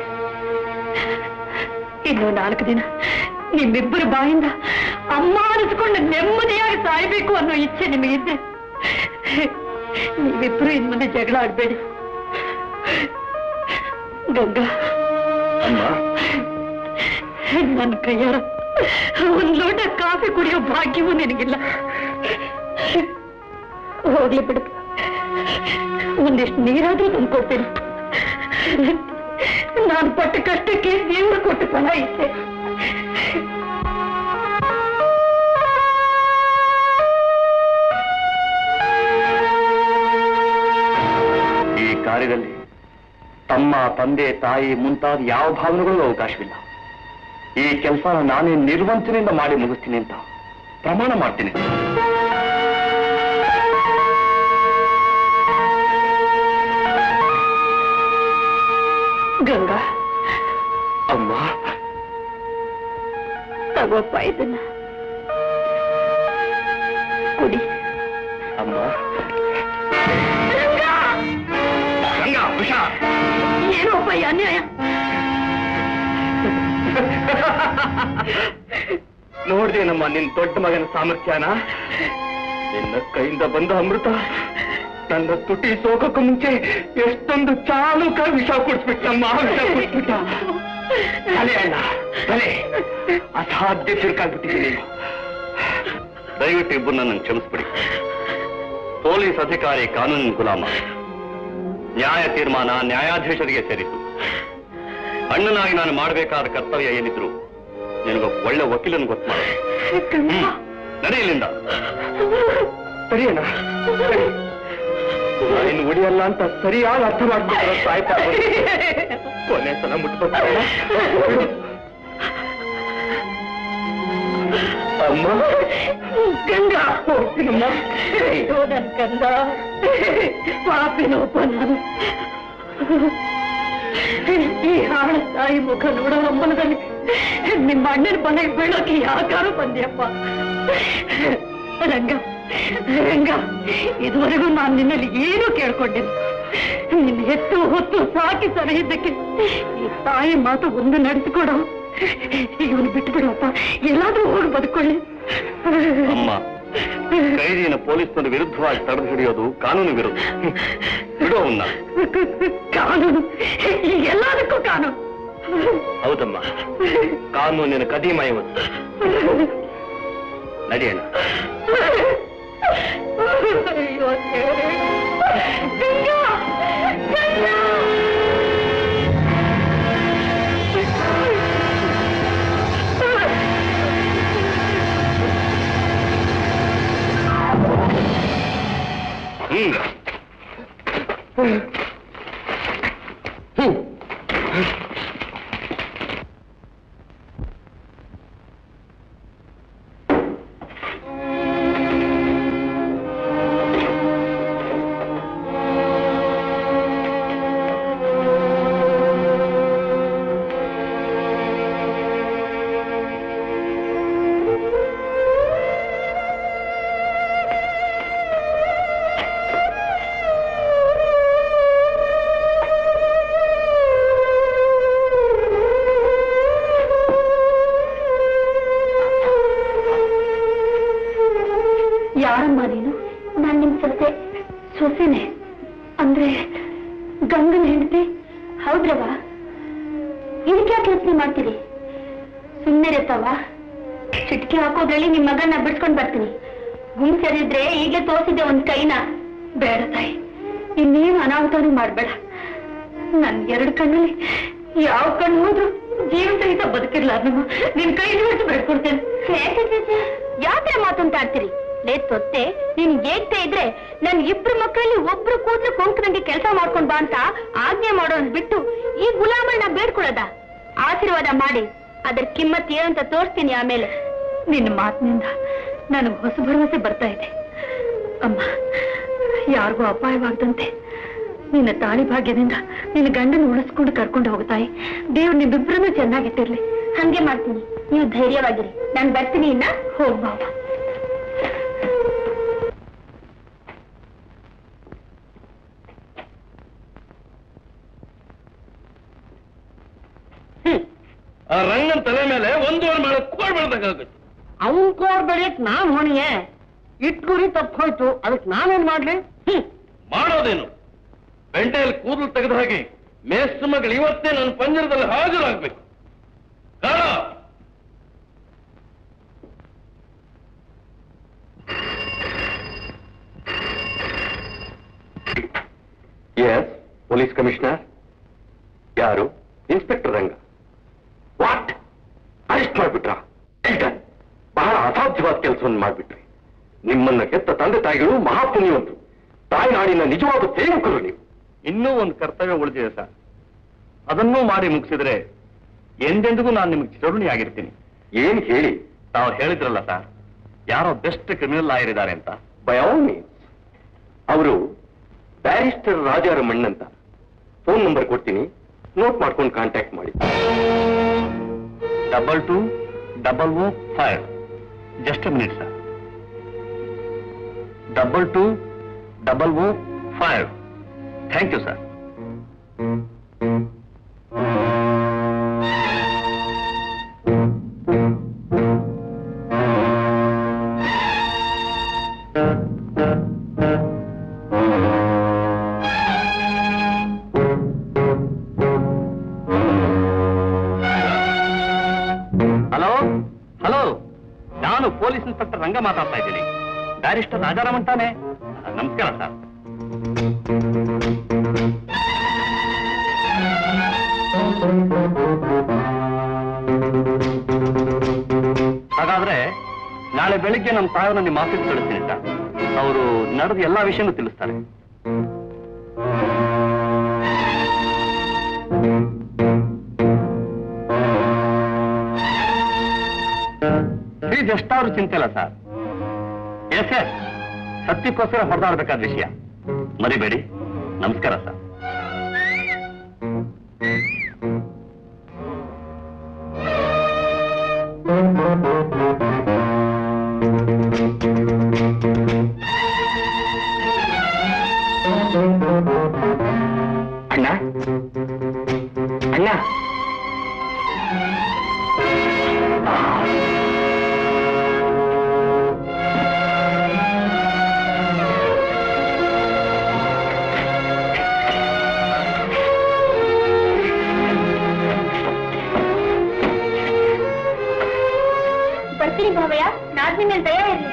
ಇನ್ನು ನಾಲ್ಕು ದಿನ ನಿಮ್ಮಿಬ್ಬರ ಬಾಯಿಂದ ಅಮ್ಮ ಅನಿಸ್ಕೊಂಡು ನೆಮ್ಮದಿಯಾಗಿ ಸಾಯ್ಬೇಕು ಅನ್ನೋ ಇಚ್ಛೆ ನಿಮಗಿದ್ರೆ ನೀವಿಬ್ರು ಇನ್ ಮುಂದೆ ಜಗಳ ಆಡ್ಬೇಡಿ ಗಂಗಾ ಅಮ್ಮ ನನ್ನ ಕೈಯಾರ ಒಂದ್ ಲೋಟ ಕಾಫಿ ಕುಡಿಯೋ ಭಾಗ್ಯವೂ ನಿನಗಿಲ್ಲ ಹೋಗ್ಲಿ ಬಿಡು ಒಂದಿಷ್ಟು ನೀರಾದ್ರೂ ತಂದ್ಕೊಡ್ತೀನಿ ನಾನು ಪಟ್ಟ ಕಷ್ಟಕ್ಕೆ ದೇವರು ಕೊಟ್ಟು ಫಲ ಇದ್ದೆ ಈ ಕಾರ್ಯದಲ್ಲಿ ತಮ್ಮ ತಂದೆ ತಾಯಿ ಮುಂತಾದ ಯಾವ ಭಾವನೆಗಳಿಗೂ ಅವಕಾಶವಿಲ್ಲ ಈ ಕೆಲಸ ನಾನೇ ನಿರ್ವಂಚನೆಯಿಂದ ಮಾಡಿ ಮುಗಿಸ್ತೀನಿ ಅಂತ ಪ್ರಮಾಣ ಮಾಡ್ತೀನಿ ಗಂಗಾ ಅಮ್ಮ ತಗೋಪ್ಪ ಇದನ್ನ ಕುಡಿ ಅಮ್ಮ ಗಂಗಾ! ಗಂಗಾ ಹುಷಾರ್ ಏನೋಪ್ಪ ಈ ಅನ್ಯಾಯ ನೋಡ್ದೇನಮ್ಮ ನಿನ್ ದೊಡ್ಡ ಮಗನ ಸಾಮರ್ಥ್ಯನ ನಿನ್ನ ಕೈಯಿಂದ ಬಂದ ಅಮೃತ ನನ್ನ ತುಟಿ ಸೋಕಕ್ಕೂ ಮುಂಚೆ ಎಷ್ಟೊಂದು ಚಾಲುಕ ವಿಷ ಕುಡಿಸ್ಬಿಟ್ಟಮ್ಮ ವಿಷ ಕುಡಿಸ್ಬಿಟ್ಟ ತಲೆ ಅಣ್ಣ ತಲೆ ಅಸಾಧ್ಯ ಚುರುಕಾಗ್ಬಿಟ್ಟಿದ್ದೀನಿ ದಯವಿಟ್ಟು ಇಬ್ಬರು ನನ್ನ ಕ್ಷಮಿಸ್ಬಿಡಿ ಪೊಲೀಸ್ ಅಧಿಕಾರಿ ಕಾನೂನಿನ ಗುಲಾಮ ನ್ಯಾಯ ತೀರ್ಮಾನ ನ್ಯಾಯಾಧೀಶರಿಗೆ ಸೇರಿತು ಅಣ್ಣನಾಗಿ ನಾನು ಮಾಡಬೇಕಾದ ಕರ್ತವ್ಯ ಏನಿದ್ರು ನಿನಗೊಬ್ಬ ಒಳ್ಳೆ ವಕೀಲನ್ ಗೊತ್ತು ಮಾಡು ಗಂಗಾ ನಡೆಯಲಿಂದ ಸರಿಯಣ್ಣ ಸರಿ ಇನ್ನು ಉಳಿಯಲ್ಲ ಅಂತ ಸರಿಯಾಗಿ ಅರ್ಥ ಮಾಡ್ಬಿಟ್ರೆ ಸಾಯ್ತಾ ಕೊನೆ ಸಲ ಮುಟ್ಬೇಕು ಅಮ್ಮ ಗಂಗಾ ಹೋಗ್ತೀನಮ್ಮ ಅಯ್ಯೋ ನನ್ ಕಂದ ಪಾಪಿನೋಪ ನಾನು ಈ ಹಾಳ ತಾಯಿ ಮುಖ ನೋಡೋ ಅಮ್ಮನದಲ್ಲಿ ನಿಮ್ಮ ಅಣ್ಣನ ಮನೆಗೆ ಬೀಳೋಕೆ ಯಾಕಾರು ಬಂದ್ಯಪ್ಪ ರಂಗ ರಂಗ ಇದುವರೆಗೂ ನಾನು ನಿನ್ನಲ್ಲಿ ಏನೂ ಕೇಳ್ಕೊಂಡಿಲ್ಲ ನಿನ್ನ ಹೆತ್ತು ಹೊತ್ತು ಸಾಕಿ ಸಲಹಿದ್ದಕ್ಕೆ ಈ ತಾಯಿ ಮಾತು ಒಂದು ನಡೆಸಿಕೊಡು ಇವನು ಬಿಟ್ಟು ಬಿಡಪ್ಪ ಎಲ್ಲಾದ್ರೂ ಹೋಗಿ ಬದುಕೊಳ್ಳಿ ಅಮ್ಮ ಕೈದಿನ ಪೊಲೀಸ್ನರ ವಿರುದ್ಧವಾಗಿ ತಡೆದು ಹಿಡಿಯೋದು ಕಾನೂನು ವಿರುದ್ಧ ಬಿಡು ಅವನ್ನ ಕಾನೂನು ಎಲ್ಲದಕ್ಕೂ ಕಾನೂನು ಹೌದಮ್ಮ ಕಾನೂನಿನ ಕದೀಮ ಇವತ್ತು ನಡೆಯೋಣ ಅಯ್ಯೋ ದೇವ್ರೇ. ಗಂಗಾ! ಗಂಗಾ! ಯಾರಮ್ಮ ನೀನು ನಾನ್ ನಿಮ್ ಸೊಸೆ ಸೊಸೆನೆ ಅಂದ್ರೆ ಗಂಗನ ಹೆಂಡತಿ ಹೌದ್ರವ ಇದಕ್ಕೆ ಯಾಕೆ ಯೋಚನೆ ಮಾಡ್ತೀರಿ ಸುಮ್ಮನಿರತ್ತವ ಚಿಟ್ಕಿ ಹಾಕೋದ್ರಲ್ಲಿ ನಿಮ್ ಮಗನ್ನ ಬಿಡ್ಸ್ಕೊಂಡ್ ಬರ್ತೀನಿ ಗುಂಡ್ ಸೇರಿದ್ರೆ ಈಗಲೇ ತೋರಿಸಿದ್ದೆ ಒಂದ್ ಕೈನ ಬೇಡ ತಾಯಿ ಇನ್ನೇನು ಅನಾಹುತನೂ ಮಾಡ್ಬೇಡ ನನ್ ಎರಡು ಕಣ್ಣಲ್ಲಿ ಯಾವ ಕಣ್ಣು ಹೋದ್ರು ಜೀವ ಸಹಿತ ಬದುಕಿರ್ಲ ನಮ್ಮ ನಿನ್ ಕೈ ಹಿಡಿದು ಬೆಳ್ಕೊಡ್ತೇನೆ ಯಾಕೆ ಮಾತಂತಾಡ್ತೀರಿ ಲೇ ತೊತ್ತೆ ನೀನ್ ಏಗ್ತಾ ಇದ್ರೆ ನನ್ ಇಬ್ರು ಮಕ್ಕಳಲ್ಲಿ ಒಬ್ರು ಕೂತ್ರು ಕೊಂಕದಂಗೆ ಕೆಲಸ ಮಾಡ್ಕೊಂಡ್ ಬಾ ಅಂತ ಆಜ್ಞೆ ಮಾಡೋನ್ ಬಿಟ್ಟು ಈ ಗುಲಾಮನ್ನ ಬೇಡ್ಕೊಳ್ಳೋದ ಆಶೀರ್ವಾದ ಮಾಡಿ ಅದ್ರ ಕಿಮ್ಮತ್ ಏನು ಅಂತ ತೋರಿಸ್ತೀನಿ ಆಮೇಲೆ ನಿನ್ನ ಮಾತಿನಿಂದ ನನಗೆ ಹೊಸ ಭರವಸೆ ಬರ್ತಾ ಇದೆ ಅಮ್ಮ ಯಾರಿಗೂ ಅಪಾಯವಾಗದಂತೆ ನಿನ್ನ ತಾಳಿ ಭಾಗ್ಯದಿಂದ ನಿನ್ನ ಗಂಡನ ಉಳಿಸ್ಕೊಂಡು ಕರ್ಕೊಂಡು ಹೋಗ್ತಾಯಿ ದೇವ್ರು ನಿಮ್ಮಿಬ್ರನ್ನೂ ಚೆನ್ನಾಗಿಟ್ಟಿರ್ಲಿ ಹಂಗೆ ಮಾಡ್ತೀನಿ ನೀವು ಧೈರ್ಯವಾಗಿರಿ ನಾನು ಬರ್ತೀನಿ ಇನ್ನ ಹೋಗ್ ಬಾಬಾ ಆ ರಂಗನ ತಲೆ ಮೇಲೆ ಒಂದೂವರೆ ಮೇಲೆ ಕೋಡ್ ಬೆಳ್ದಂಗಾಗುತ್ತೆ ಅವನ್ ಕೋರ್ ಬೆಳೆಯಕ್ ನಾನ್ ಹೊಣಿಯೇ ಇಟ್ ಗುರಿ ತಪ್ಪು ಹೋಯ್ತು ಅದಕ್ಕೆ ನಾನೇನ್ ಮಾಡ್ಲಿ ಹ್ಮ್ ಮಾಡೋದೇನು ಬೆಂಟೆಯಲ್ಲಿ ಕೂದಲು ತೆಗೆದ ಹಾಗೆ ಮೇಸ್ಟ್ರ ಮಗಳು ಇವತ್ತೇ ನನ್ನ ಪಂಜರದಲ್ಲಿ ಹಾಜರಾಗ್ಬೇಕು ಕಾಣ ಎಸ್ ಪೊಲೀಸ್ ಕಮಿಷನರ್ ಯಾರು ಇನ್ಸ್ಪೆಕ್ಟರ್ ರಂಗ ವಾಟ್ ಅರೆಸ್ಟ್ ಮಾಡ್ಬಿಟ್ರಾ ಬಹಳ ಅಸಾಧ್ಯವಾದ ಕೆಲಸವನ್ನು ಮಾಡ್ಬಿಟ್ರಿ ನಿಮ್ಮನ್ನ ಕೆತ್ತ ತಂದೆ ತಾಯಿಗಳು ಮಹಾಪುಣ್ಯವಂತರು ತಾಯ್ನಾಡಿನ ನಿಜವಾದ ಸೇವಕರು ನೀವು ಇನ್ನೂ ಒಂದು ಕರ್ತವ್ಯ ಉಳಿದಿದೆ ಸರ್ ಅದನ್ನೂ ಮಾಡಿ ಮುಗಿಸಿದ್ರೆ ಎಂದೆಂದಿಗೂ ನಾನು ನಿಮಗೆ ಚಿರಋಣಿಯಾಗಿರ್ತೀನಿ ಏನ್ ಹೇಳಿ ತಾವು ಹೇಳಿದ್ರಲ್ಲ ಸರ್ ಯಾರೋ ಬೆಸ್ಟ್ ಕ್ರಿಮಿನಲ್ ಲಾಯರ್ ಇದ್ದಾರೆ ಅಂತ ಬೈ ಆಲ್ ಮೀನ್ಸ್ ಅವರು ಬ್ಯಾರಿಸ್ಟರ್ ರಾಜಾರಮಣ್ ಅಂತ ಫೋನ್ ನಂಬರ್ ಕೊಡ್ತೀನಿ ನೋಟ್ ಮಾಡ್ಕೊಂಡು ಕಾಂಟ್ಯಾಕ್ಟ್ ಮಾಡಿ double two double O five just minute sir double two double O five thank you sir hello hello ನಾನು ಪೊಲೀಸ್ ಇನ್ಸ್ಪೆಕ್ಟರ್ ರಂಗ ಮಾತಾಡ್ತಾ ಇದ್ದೀನಿ ಬ್ಯಾರಿಸ್ಟರ್ ರಾಜಾರಾಮನ್ ತಾನೆ ನಮಸ್ಕಾರ ಸರ್ ಹಾಗಾದ್ರೆ ನಾಳೆ ಬೆಳಿಗ್ಗೆ ನಮ್ಮ ತಾಯಿನ ನಿಮ್ಮ ಆಫೀಸ್ ಕಳಿಸ್ತೀನಿ ಸರ್ ಅವರು ನಡೆದ ಎಲ್ಲಾ ವಿಷಯನೂ ತಿಳಿಸ್ತಾರೆ ಫೀಸ್ ಎಷ್ಟಾದ್ರೂ ಚಿಂತೆ ಇಲ್ಲ ಸರ್ ಎಸ್ ಎಸ್ ಸತ್ಯಕ್ಕೋಸ್ಕರ ಹೊಡೆದಾಡ್ಬೇಕಾದ ವಿಷಯ ಮರಿಬೇಡಿ ನಮಸ್ಕಾರ ಸರ್ ಅಣ್ಣ ಅಣ್ಣ ಬರ್ತೀನಿ ಭಾವಯ್ಯ ನಾದ್ನಿ ಮೇಲೆ ದಯ ಇರ್ಲಿ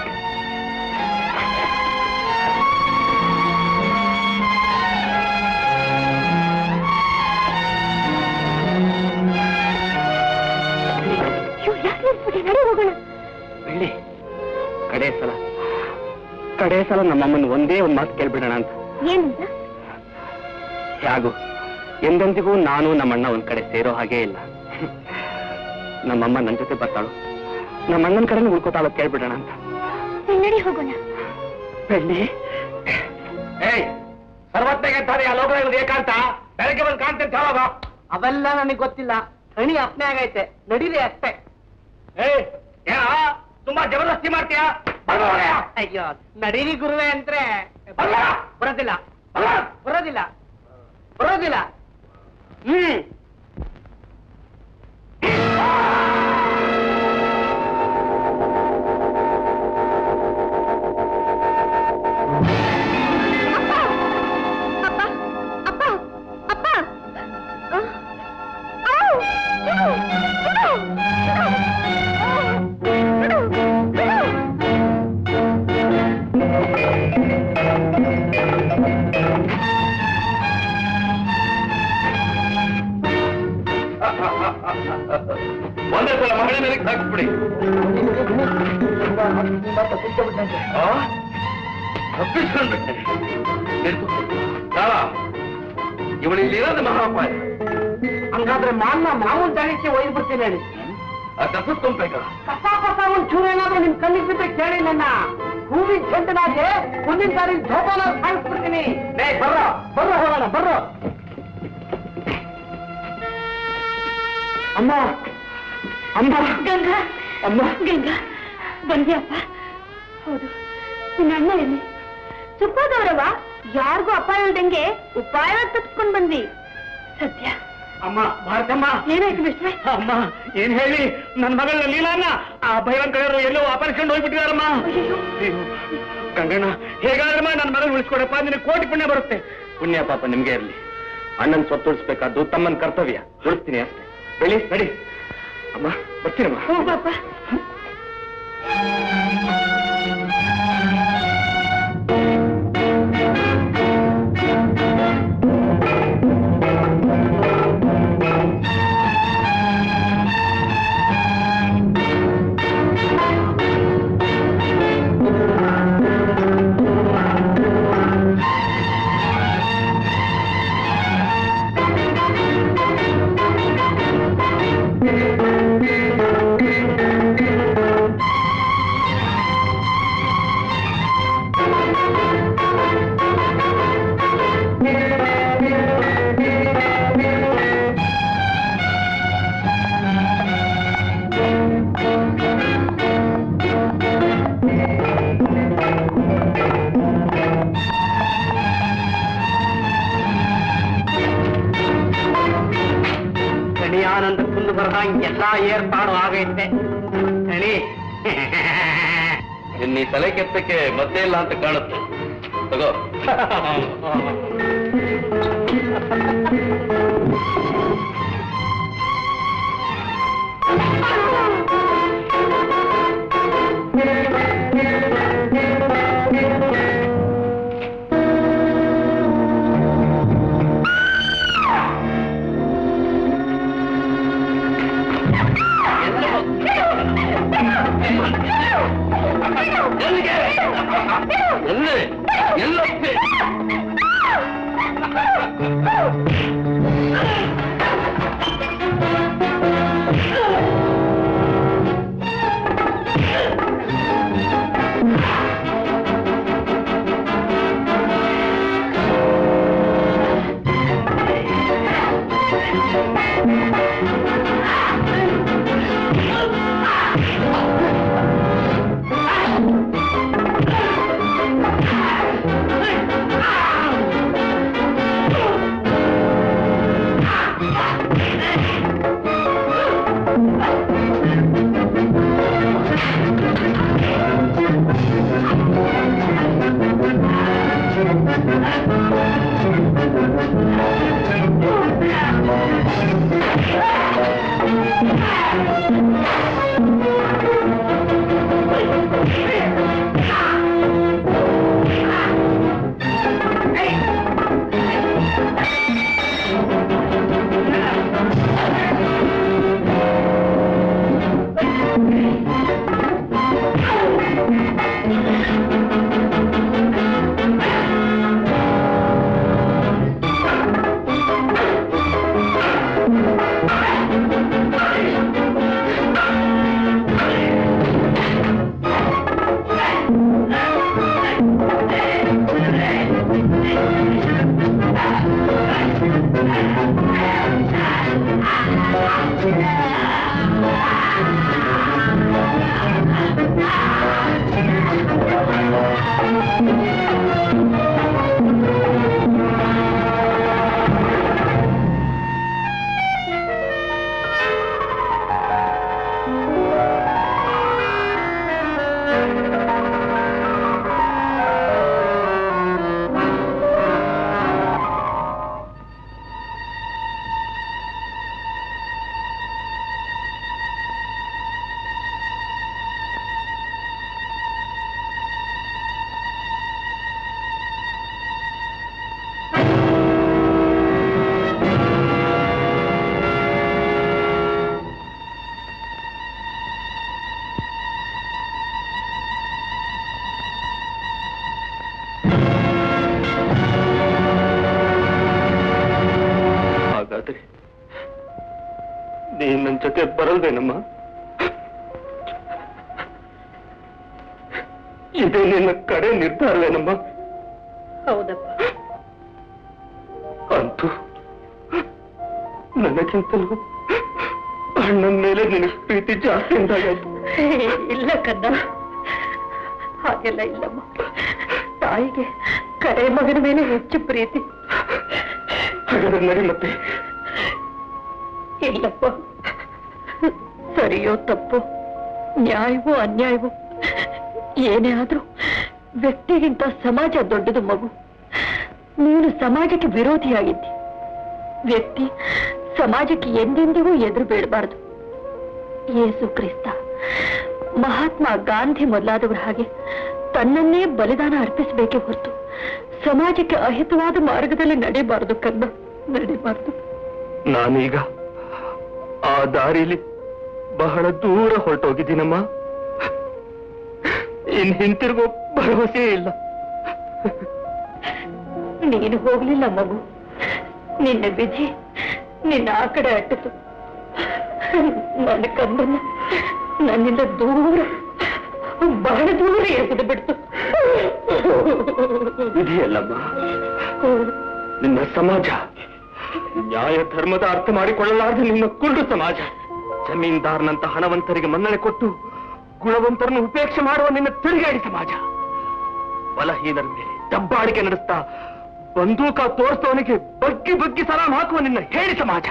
ಅಯ್ಯೋ, ಯಾಕೆ ನಿಲ್ಸ್ಬಿಟ್ಟೆ? ನಡಿ ಹೋಗೋಣ ಬೆಳ್ಳಿ ಕಡೆ ಸಲ ಕಡೆ ಸಲ ನಮ್ಮಮ್ಮನ ಒಂದೇ ಒಂದು ಮಾತು ಕೇಳ್ಬಿಡೋಣ ಅಂತ ಏನಂತ ಯಾಗು ಎಂದೆಂದಿಗೂ ನಾನು ನಮ್ಮಣ್ಣ ಒಂದ್ ಕಡೆ ಸೇರೋ ಹಾಗೇ ಇಲ್ಲ ನಮ್ಮಮ್ಮ ನನ್ನ ಜೊತೆ ಬರ್ತಾಳು ನಮ್ಮ ಅಣ್ಣನ ಕಡೆ ಉಳ್ಕೋತಾಳ ಕೇಳ್ಬಿಡೋಣ ಅಂತ ನಡಿ ಹೋಗೋಣ ಬೆಳ್ಳಿ ಏಯ್ ಸರ್ವಜ್ಞಗೆ ಅಂತಾರೆ ಆ ಲೋಕದಲ್ಲಿ ಏಕಾಂತ ಬೆಳಗ್ಗೆ ಬಂದು ಕಾಣ್ತಂತ ಯಾವಾಗ ಅವೆಲ್ಲ ನನಗೆ ಗೊತ್ತಿಲ್ಲ ಹಣಿ ಅಪ್ನೆ ಆಗೈತೆ ನಡೀರಿ ಅಷ್ಟೇ ಏಯ್ ಏನ ತುಂಬಾ ಜಬರ್ದಸ್ತಿ ಮಾಡ್ತೀಯಾ ಅಯ್ಯೋ ನಡೀರಿ ಗುರುವೆ ಅಂದ್ರೆ ಬರ್ಲ? ಬರೋದಿಲ್ಲ ಬರ್ಲ? ಬರೋದಿಲ್ಲ ಬರೋದಿಲ್ಲ ಹ್ಮ್ ಅಪ್ಪ ಅಪ್ಪ ಅಪ್ಪ ಅಹ್. ಔ! ಬಿಡು! ಬಿಡು! ಬಿಡು! ಬಿಡು! ಬಿಡು! ಒಂದೇ ಸಲ ಮಹಿಳೆ ಮೇಲೆ ಹಾಕ್ಬಿಡಿ ಆ? ತಪ್ಪಿಸ್ಕೊಂಡ್ಬಿಟ್ಟೆ ನಿಲ್ಸು. ಕಾಳ, ಇವಳಿಲ್ಲಿ ಇರೋದು ಮಹಾಪಾಯ ಹಂಗಾದ್ರೆ ಮಾನ್ನ ಮಾಮೂಲ್ ಜಾಗಕ್ಕೆ ಒಯ್ದು ಬಿಡ್ತೀನಿ ಹೇಳಿ ಆ ತಪ್ಪಿಸ್ಕೊಂಡ್ಬೇಕ ಕಸ ಕಸ ಒಂದ್ ಚೂರು ಏನಾದ್ರೂ ನಿಮ್ ಕಣ್ಣಿಗೆ ಬಿದ್ರೆ ಕೇಳಿ ನನ್ನ ಹೂವಿನ ಚೆಂಡನಾಗೆ ಮುಂದಿನ ಸಾರಿ ಜೋಪಾನ ಸಾಗಿಸ್ಬಿಡ್ತೀನಿ ಲೇ ಬರ್ರ ಬರ್ರ ಹೋಗೋಣ ಬರ್ರ ಅಮ್ಮ ಅಮ್ಮ ಗಂಗಾ ಅಮ್ಮ ಗಂಗಾ ಬಂದ್ಯಪ್ಪ ಹೌದು ನಿನ್ನ ಅಣ್ಣ ಎಲ್ಲಿ ಸುಪ್ಪದವರವ ಯಾರಿಗೂ ಅಪಾಯ ಇಲ್ದಂಗೆ ಉಪಾಯ ತಪ್ಪಿಸ್ಕೊಂಡ್ ಬಂದ್ವಿ ಸತ್ಯ ಅಮ್ಮ ಭಾರತಮ್ಮ ಏನಾಯ್ತು ಬಿಟ್ರೆ ಅಮ್ಮ ಏನ್ ಹೇಳಿ ನನ್ನ ಮಗಳ ಲೀಲಾನ ಆ ಭಯವಂಕರರು ಎಲ್ಲೋ ಅಪರಿಸ್ಕೊಂಡು ಹೋಗ್ಬಿಟ್ಟಿದಾರಮ್ಮ ಅಯ್ಯೋ, ಗಂಗಣ್ಣ ಹೇಗಾದ್ರಮ್ಮ ನನ್ನ ಮಗನ ಉಳಿಸ್ಕೊಡಪ್ಪ ನಿನಗೆ ಕೋಟಿ ಪುಣ್ಯ ಬರುತ್ತೆ ಪುಣ್ಯ ಪಾಪ ನಿಮ್ಗೆ ಇರ್ಲಿ ಅಣ್ಣನ್ ಸ್ವತ್ತು ಉಳಿಸ್ಬೇಕಾದ್ದು ತಮ್ಮನ್ ಕರ್ತವ್ಯ ಉಳಿಸ್ತೀನಿ ಅಷ್ಟೇ ಬೆಳಿ ನಡಿ ಅಮ್ಮ ಬರ್ತೀನಮ್ಮ ಹೋಗಪ್ಪ ಗಣಿಯಾನಂದ ಕುಂದು ಬರ್ದಂಗ್ ಎಲ್ಲಾ ಏರ್ಪಾಡು ಆಗೈತೆ ಗಣಿ ಇನ್ನು ಈ ತಲೆ ಕೆತ್ತಕ್ಕೆ ಮತ್ತೆ ಇಲ್ಲ ಅಂತ ಕಾಣುತ್ತೆ ತಗೋ ಎಲ್ಲಿ ಎಲ್ಲಪ್ಪಿ ಆ ಹಾಗಾದ್ರೆ ನೀನ್ ನನ್ನ ಜೊತೆ ಬರಲ್ವೇನಮ್ಮ ಇದೇ ನಿನ್ನ ಕಡೆ ನಿರ್ಧಾರವೇನಮ್ಮ ಹೌದಪ್ಪ ಅಂತೂ ನನಗಿಂತಲೂ ಅಣ್ಣನ ಮೇಲೆ ನಿನಗೆ ಪ್ರೀತಿ ಜಾಸ್ತಿ ಉಂಟಾಗಾಯ್ತು ಇಲ್ಲ ಕನ್ನ ಹಾಗೆಲ್ಲ ಇಲ್ಲಮ್ಮ ತಾಯಿಗೆ ಕರೆ ಮಗನ ಮೇಲೆ ಹೆಚ್ಚು ಪ್ರೀತಿ ಹಾಗಾದ್ರೆ ನಡಿ ಮತ್ತೆ ಇಲ್ಲಪ್ಪ ಸರಿಯೋ ತಪ್ಪು ನ್ಯಾಯವೋ ಅನ್ಯಾಯವೋ ಏನೇ ಆದ್ರೂ ವ್ಯಕ್ತಿಗಿಂತ ಸಮಾಜ ದೊಡ್ಡದು ಮಗು ನೀನು ಸಮಾಜಕ್ಕೆ ವಿರೋಧಿಯಾಗಿದ್ದಿ ವ್ಯಕ್ತಿ ಸಮಾಜಕ್ಕೆ ಎಂದೆಂದಿಗೂ ಎದುರು ಬೀಳಬಾರದು ಯೇಸು ಕ್ರಿಸ್ತ ಮಹಾತ್ಮ ಗಾಂಧಿ ಮೊದಲಾದವರ ಹಾಗೆ ತನ್ನನ್ನೇ ಬಲಿದಾನ ಅರ್ಪಿಸಬೇಕೇ ಹೊರತು ಸಮಾಜಕ್ಕೆ ಅಹಿತವಾದ ಮಾರ್ಗದಲ್ಲಿ ನಡೀಬಾರದು ಕಂದ ನಡೀಬಾರದು ನಾನೀಗ ಆ ದಾರಿಲಿ ಬಹಳ ದೂರ ಹೊರಟೋಗಿದ್ದೀನಮ್ಮ ಇನ್ ಹಿಂತಿರುಗೋ ಭರವಸೆ ಇಲ್ಲ ನೀನು ಹೋಗ್ಲಿಲ್ಲ ಮಗು ನಿನ್ನ ವಿಧಿ ನಿನ್ನ ಆ ಕಡೆ ಅಟ್ಟಿತು ನನ್ನ ಕಂದನ್ನ ನನ್ನಿಂದ ದೂರ ಬಹಳ ದೂರ ಎಸೆದು ಬಿಡ್ತು ವಿಧಿಯಲ್ಲಮ್ಮ ನಿನ್ನ ಸಮಾಜ ನ್ಯಾಯ ಧರ್ಮದ ಅರ್ಥ ಮಾಡಿಕೊಳ್ಳಲಾರದೆ ನಿನ್ನ ಕುರುಡು ಸಮಾಜ ಜಮೀನ್ದಾರನಂತ ಹಣವಂತರಿಗೆ ಮನ್ನಣೆ ಕೊಟ್ಟು ಗುಣವಂತರನ್ನು ಉಪೇಕ್ಷೆ ಮಾಡುವ ನಿನ್ನ ತಿರುಗಾಡಿ ಸಮಾಜ ಬಲಹೀನರ ಮೇಲೆ ದಬ್ಬಾಳಿಕೆ ನಡೆಸ್ತಾ ಬಂದೂಕ ತೋರಿಸ್ತವನಿಗೆ ಬಗ್ಗಿ ಬಗ್ಗಿ ಸಲಾಂ ಹಾಕುವ ನಿನ್ನ ಹೇಳಿ ಸಮಾಜ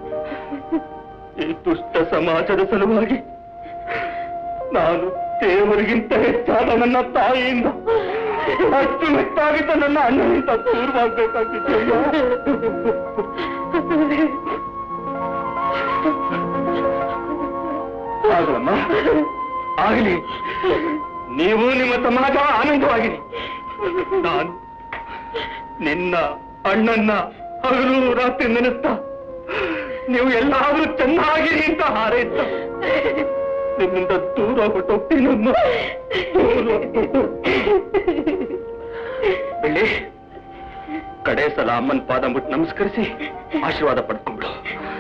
ಈ ದುಷ್ಟ ಸಮಾಜದ ಸಲುವಾಗಿ ನಾನು ದೇವರಿಗಿಂತ ಹೆಚ್ಚಾದ ನನ್ನ ತಾಯಿಯಿಂದ ಅಷ್ಟು ಮೆಟ್ಟಾಗಿದ್ದ ನನ್ನ ಅಣ್ಣನಿಂದ ದೂರವಾಗಬೇಕಾಗಿತ್ತು ಆಗಲಮ್ಮ ಆಗಲಿ ನೀವು ನಿಮ್ಮ ಸಮಾಜ ಆನಂದವಾಗಿರಿ ನಾನು ನಿನ್ನ ಅಣ್ಣನ್ನ ಹಗಲು ರಾತ್ರಿ ನೆನೆಸ್ತಾ ನೀವು ಎಲ್ಲಾದ್ರೂ ಚೆನ್ನಾಗಿರಿ ಅಂತ ಹಾರೈತ ನಿಮ್ಮಿಂದ ದೂರ ಹೊಟ್ಟೋಗ್ತೀನಮ್ಮ ದೂರ ಬೆಳ್ಳಿ ಕಡೆ ಸಲ ಅಮ್ಮನ ಪಾದ ಮುಟ್ಟು ನಮಸ್ಕರಿಸಿ ಆಶೀರ್ವಾದ ಪಡ್ಕೊಂಡ್ಬಿಡು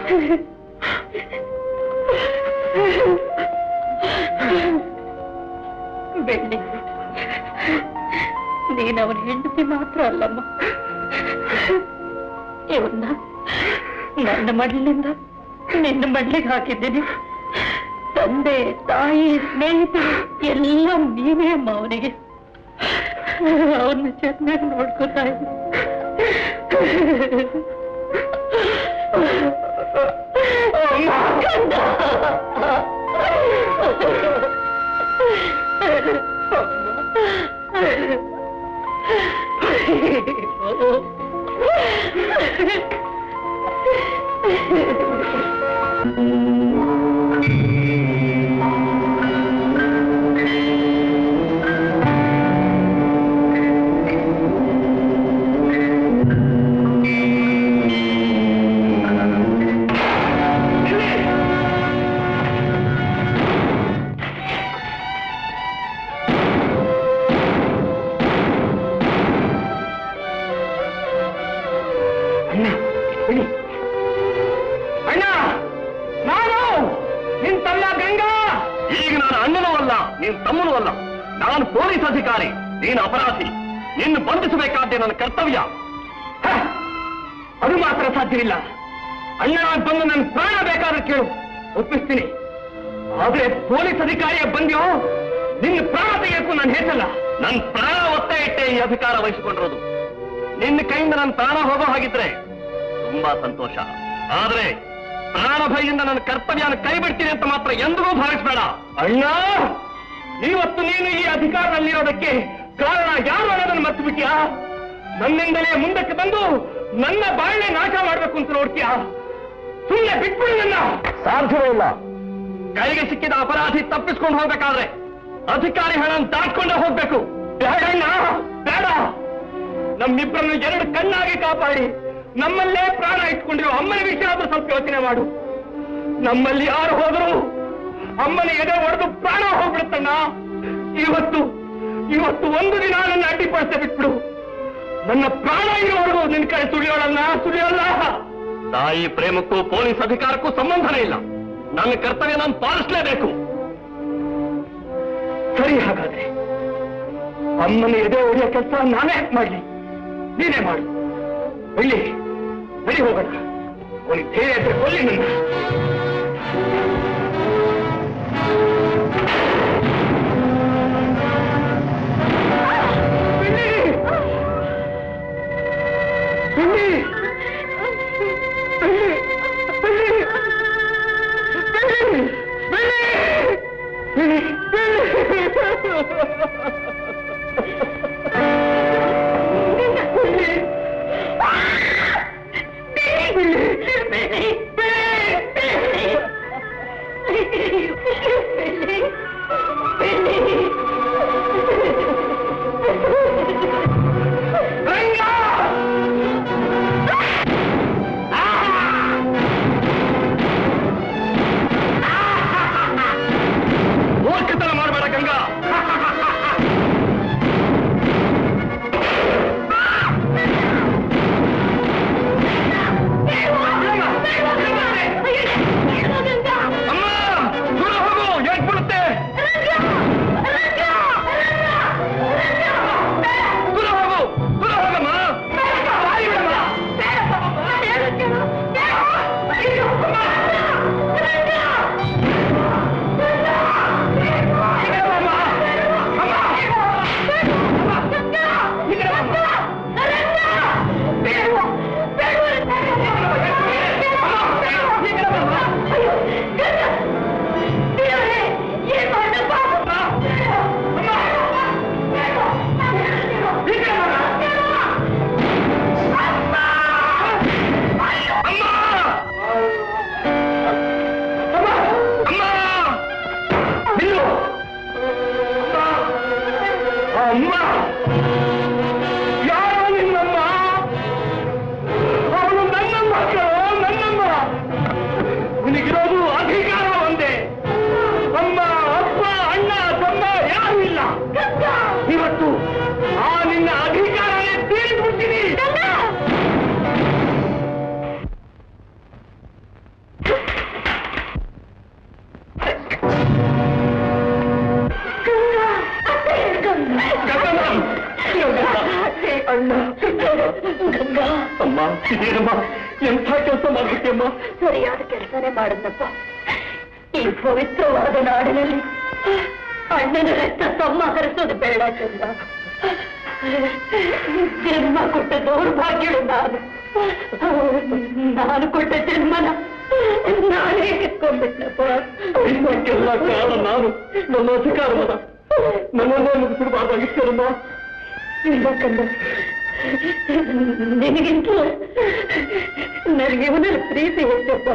ಬೆಳ್ಳಿ ನೀನ್ ಅವನ ಹೆಂಡತಿ ಮಾತ್ರ ಅಲ್ಲಮ್ಮ ಇವನ್ನ ನನ್ನ ಮಡ್ಲಿಂದ ನಿನ್ನ ಮಡ್ಲಿಗೆ ಹಾಕಿದ್ದೀನಿ ತಂದೆ ತಾಯಿ ಸ್ನೇಹಿತರು ಎಲ್ಲ ನೀವೇ ಅಮ್ಮ ಅವನಿಗೆ ಅವನ್ನ ಚೆನ್ನಾಗಿ ನೋಡ್ಕೊತಾ ಇದ್ದೀನಿ ಅಣ್ಣ ಬಿಡಿ ಅಣ್ಣ ನಾನು ನಿನ್ ತಮ್ಮ ಗಂಗಾ ಈಗ ನಾನು ಅಣ್ಣನೂ ಅಲ್ಲ ನೀನ್ ತಮ್ಮನೂ ಅಲ್ಲ ನಾನು ಪೊಲೀಸ್ ಅಧಿಕಾರಿ ನೀನು ಅಪರಾಧಿ ನಿನ್ನ ಬಂಧಿಸಬೇಕಾದ್ದೆ ನನ್ನ ಕರ್ತವ್ಯ ಹ! ಅದು ಮಾತ್ರ ಸಾಧ್ಯವಿಲ್ಲ ಅಣ್ಣ ಬಂದು ನನ್ನ ಪ್ರಾಣ ಬೇಕಾದ್ರೆ ಕೇಳು ಒಪ್ಪಿಸ್ತೀನಿ ಆದ್ರೆ ಪೊಲೀಸ್ ಅಧಿಕಾರಿಯ ಬಂದ್ಯೋ ನಿನ್ನ ಪ್ರಾಣ ತೆಗೆಯಕ್ಕೂ ನಾನು ಹೇಸಲ್ಲ ನನ್ನ ಪ್ರಾಣ ಒತ್ತೆ ಇಟ್ಟೆ ಈ ಅಧಿಕಾರ ವಹಿಸಿಕೊಂಡಿರೋದು ನಿನ್ನ ಕೈಯಿಂದ ನನ್ನ ಪ್ರಾಣ ಹೋಗೋ ಹಾಗಿದ್ರೆ ತುಂಬಾ ಸಂತೋಷ ಆದ್ರೆ ಪ್ರಾಣ ಭಯದಿಂದ ನನ್ನ ಕರ್ತವ್ಯನ ಕೈ ಬಿಡ್ತೀನಿ ಅಂತ ಮಾತ್ರ ಎಂದಿಗೂ ಭಾವಿಸ್ಬೇಡ ಅಣ್ಣ ಇವತ್ತು ನೀನು ಈ ಅಧಿಕಾರದಲ್ಲಿರೋದಕ್ಕೆ ಕಾರಣ ಯಾರು ಅನ್ನೋದನ್ನು ಮರ್ತು ಬಿಟ್ಯಾ ನನ್ನಿಂದಲೇ ಮುಂದಕ್ಕೆ ಬಂದು ನನ್ನ ಬಾಳ್ನೆ ನಾಶ ಮಾಡ್ಬೇಕು ಅಂತ ನೋಡ್ತೀಯಾ ಸುಮ್ಮನೆ ಬಿಟ್ಬಿಡು ನನ್ನ ಸಾಧ್ಯವೇ ಇಲ್ಲ ಕೈಗೆ ಸಿಕ್ಕಿದ ಅಪರಾಧಿ ತಪ್ಪಿಸ್ಕೊಂಡು ಹೋಗ್ಬೇಕಾದ್ರೆ ಅಧಿಕಾರಿ ಹಣ ದಾಟ್ಕೊಂಡೇ ಹೋಗ್ಬೇಕು ಬೇಡಣ್ಣ ಬೇಡ ನಮ್ಮಿಬ್ಬರನ್ನು ಎರಡು ಕಣ್ಣಾಗಿ ಕಾಪಾಡಿ ನಮ್ಮಲ್ಲೇ ಪ್ರಾಣ ಇಟ್ಕೊಂಡಿರೋ ಅಮ್ಮನ ವಿಷಯ ಆದ್ರೂ ಸ್ವಲ್ಪ ಯೋಚನೆ ಮಾಡು ನಮ್ಮಲ್ಲಿ ಯಾರು ಹೋದ್ರು ಅಮ್ಮನ ಎದೆ ಹೊಡೆದು ಪ್ರಾಣ ಹೋಗ್ಬಿಡುತ್ತಣ್ಣ ಇವತ್ತು ಇವತ್ತು ಒಂದು ದಿನ ನನ್ನ ಅಡ್ಡಿಪಡಿಸ ಬಿಟ್ಬಿಡು ನನ್ನ ಪ್ರಾಣ ಇರೋವರೆಗೂ ನಿನ್ ಕೈ ಸುಳಿಯೋಳಲ್ಲ ಸುಳಿಯೋಲ್ಲ ತಾಯಿ ಪ್ರೇಮಕ್ಕೂ ಪೊಲೀಸ್ ಅಧಿಕಾರಕ್ಕೂ ಸಂಬಂಧನೇ ಇಲ್ಲ ನನ್ನ ಕರ್ತವ್ಯ ನಾನು ಪಾಲಿಸಲೇಬೇಕು ಸರಿ ಹಾಗಾದ್ರೆ ಅಮ್ಮನ ಎದೆ ಹೊಡೆಯೋ ಕೆಲಸ ನಾನೇ ಯಾಕೆ ಮಾಡ್ಲಿ ನೀನೇ ಮಾಡು ಒಳ್ಳಿ ನಡಿ ಹೋಗೋಣ ಅವನಿಗೆ ಧೈರ್ಯ ಇದ್ರೆ ಕೊಲ್ಲಿ ನನ್ನ ಮೂರ್ಖತನ ಮಾಡಬೇಡ ಗಂಗಾ ಅಮ್ಮ ದೂರ ಹೋಗು ಏಟ್ ಬಿಡುತ್ತೆ ದೂರ ಹೋಗು ದೂರ ಹೋಗಮ್ಮ ಬಾಯಿ ಬಿಡಮ್ಮ. ಅಮ್ಮ ನಿಲ್ಲು ಅಮ್ಮ ಯಾರೋ ನಿನ್ನಮ್ಮ ಅವಳು ನನ್ನ ಮಕ್ಕಳು ನನ್ನಮ್ಮ ನಿನಗಿರೋದು ಅಧಿಕಾರ ಒಂದೇ ಅಮ್ಮ ಅಪ್ಪ ಅಣ್ಣ ತಮ್ಮ ಯಾರು ಇಲ್ಲ ಇವತ್ತು ಆ ನಿನ್ನ ಅಧಿಕಾರನೇ ತೀರಿಬಿಡ್ತೀನಿ ಅಣ್ಣ ಅಮ್ಮ ಏನಮ್ಮ ಎಂಥ ಕೆಲಸ ಮಾಡ್ಬಿಟ್ಟಿಯಮ್ಮ ಸರಿಯಾದ ಕೆಲಸನೇ ಮಾಡಿದ್ನಪ್ಪ ಈ ಪವಿತ್ರವಾದ ನಾಡಿನಲ್ಲಿ ಅಣ್ಣನ ರಕ್ತ ತಮ್ಮ ಹರಿಸೋದು ಬೇಡ ಚಂದ ಜನ್ಮ ಕೊಟ್ಟ ದೌರ್ಭಾಗ್ಯಳು ನಾನು ನಾನು ಕೊಟ್ಟ ಜನ್ಮನ ನಾನೇ ಕಿತ್ಕೊಂಡ್ಬಿಟ್ನಪ್ಪ ಇದಕ್ಕೆಲ್ಲ ಕಾರಣ ನಾನು ನನ್ನ ಅಧಿಕಾರವಲ್ಲ ನನ್ನನ್ನೇ ಮುಗಿಸಿರಬಾರ್ದಾಗಿತ್ತೇನಮ್ಮ ಇಲ್ಲ ಕಂದ ನಿನಗಿಂತ ನನಗೆ ಇವನಲ್ಲಿ ಪ್ರೀತಿ ಹೆಚ್ಚಪ್ಪ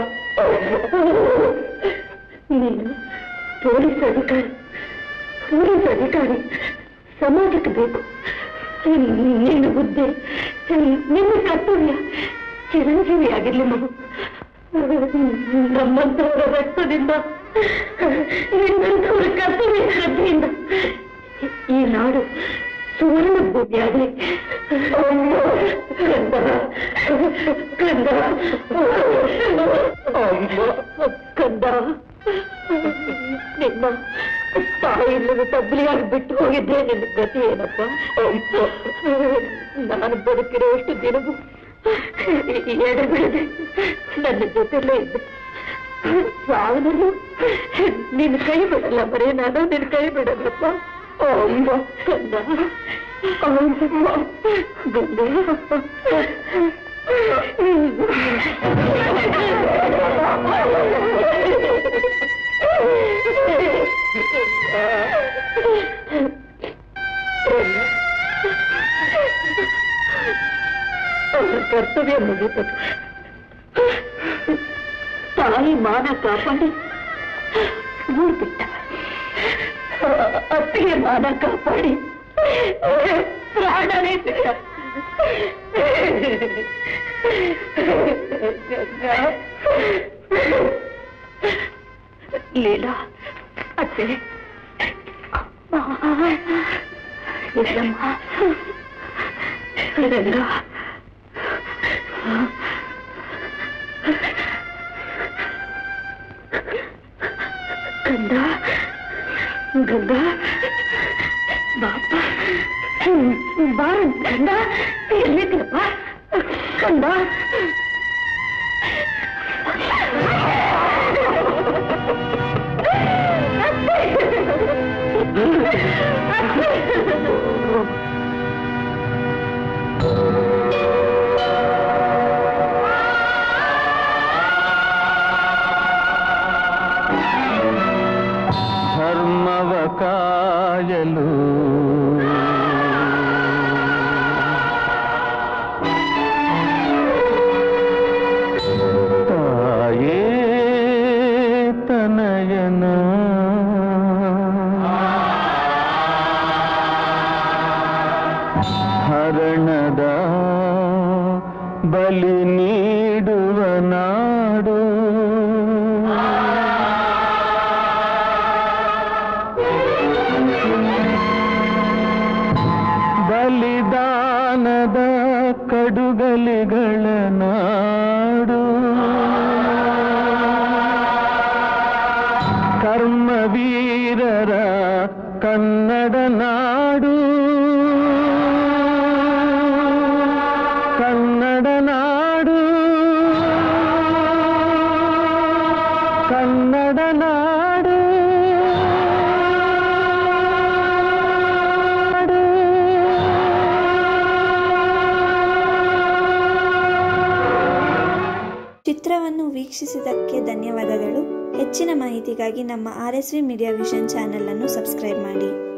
ನೀನು ಪೊಲೀಸ್ ಅಧಿಕಾರಿ ಪೊಲೀಸ್ ಅಧಿಕಾರಿ ಸಮಾಜಕ್ಕೆ ಬೇಕು ನಿನ್ನ ಹುದ್ದೆ ನಿನ್ನ ಕರ್ತವ್ಯ ಚಿರಂಜೀವಿ ಆಗಿರ್ಲಿ ಮಗು ನಮ್ಮಂತವರ ರಕ್ತದಿಂದ ನಿನ್ನಂತವರ ಕರ್ತವ್ಯ ಶ್ರದ್ಧೆಯಿಂದ ಈ ನಾಡು ಸುವರ್ಣ ಭೂಮಿಯಾಗಲಿ ಕಂದ ಕಂದ ಕಂದ ನಿನ್ನ ತಾಯಿಲ್ಲದ ತಬ್ಬಲಿಯಾಗಿ ಬಿಟ್ಟು ಹೋಗಿದ್ದೆ ನಿನ್ನ ಗತಿ ಏನಪ್ಪ ನಾನು ಬದುಕಿರೋಷ್ಟು ದಿನವೂ ಎಡಬಿಡದೆ ನನ್ನ ಜೊತೆಲೇ ಇದ್ದೆ ಸಾವಿನಲ್ಲೂ ನಿನ್ನ ಕೈ ಬಿಡಲ್ಲ ಬರೀ ನಾನು ನಿನ್ನ ಕೈ ಬಿಡಲ್ಲಪ್ಪ ಅಮ್ಮ ಕಂದ ಅಮ್ಮ ಗಂಡ ಅವರ ಕರ್ತವ್ಯ ಮುಗಿತದೆ ತಾಯಿ ಮಾನ ಕಾಪಾಡಿ ಊರ್ಬಿಟ್ಟ ಅತ್ತಿಗೆ ಮಾನ ಕಾಪಾಡಿ ಪ್ರಾಣನೇ ಬಿಟ್ಟ ಲೀಲಾ ಅತ್ತೆ ಅಮ್ಮ ಇಲ್ಲಮ್ಮ ರಂಗ ಗಂಧ ಗಂಧ ಬಾಪ ಬಾರ ಗಂಧ ಎಲ್ಲಿದ್ದೀರಪ್ಪ ಗಂಧ ಧರ್ಮವ ಕಾಯಲು ತಾಯೇ ತನಯನ ಹರಣದ ಬಲಿ ನೀಡುವ ನಾಡು ಬಲಿದಾನದ ಕಡುಗಲಿಗಳ ನಾಡು ಕರ್ಮವೀರರ ಕನ್ನಡ ನಾಡು ಕನ್ನಡ ನಾಡು ಕನ್ನಡ ನಾಡು ಚಿತ್ರವನ್ನು ವೀಕ್ಷಿಸಿದ್ದಕ್ಕೆ ಧನ್ಯವಾದಗಳು ಹೆಚ್ಚಿನ ಮಾಹಿತಿಗಾಗಿ ನಮ್ಮ R S V media vision channel ಅನ್ನು ಸಬ್ಸ್ಕ್ರೈಬ್ ಮಾಡಿ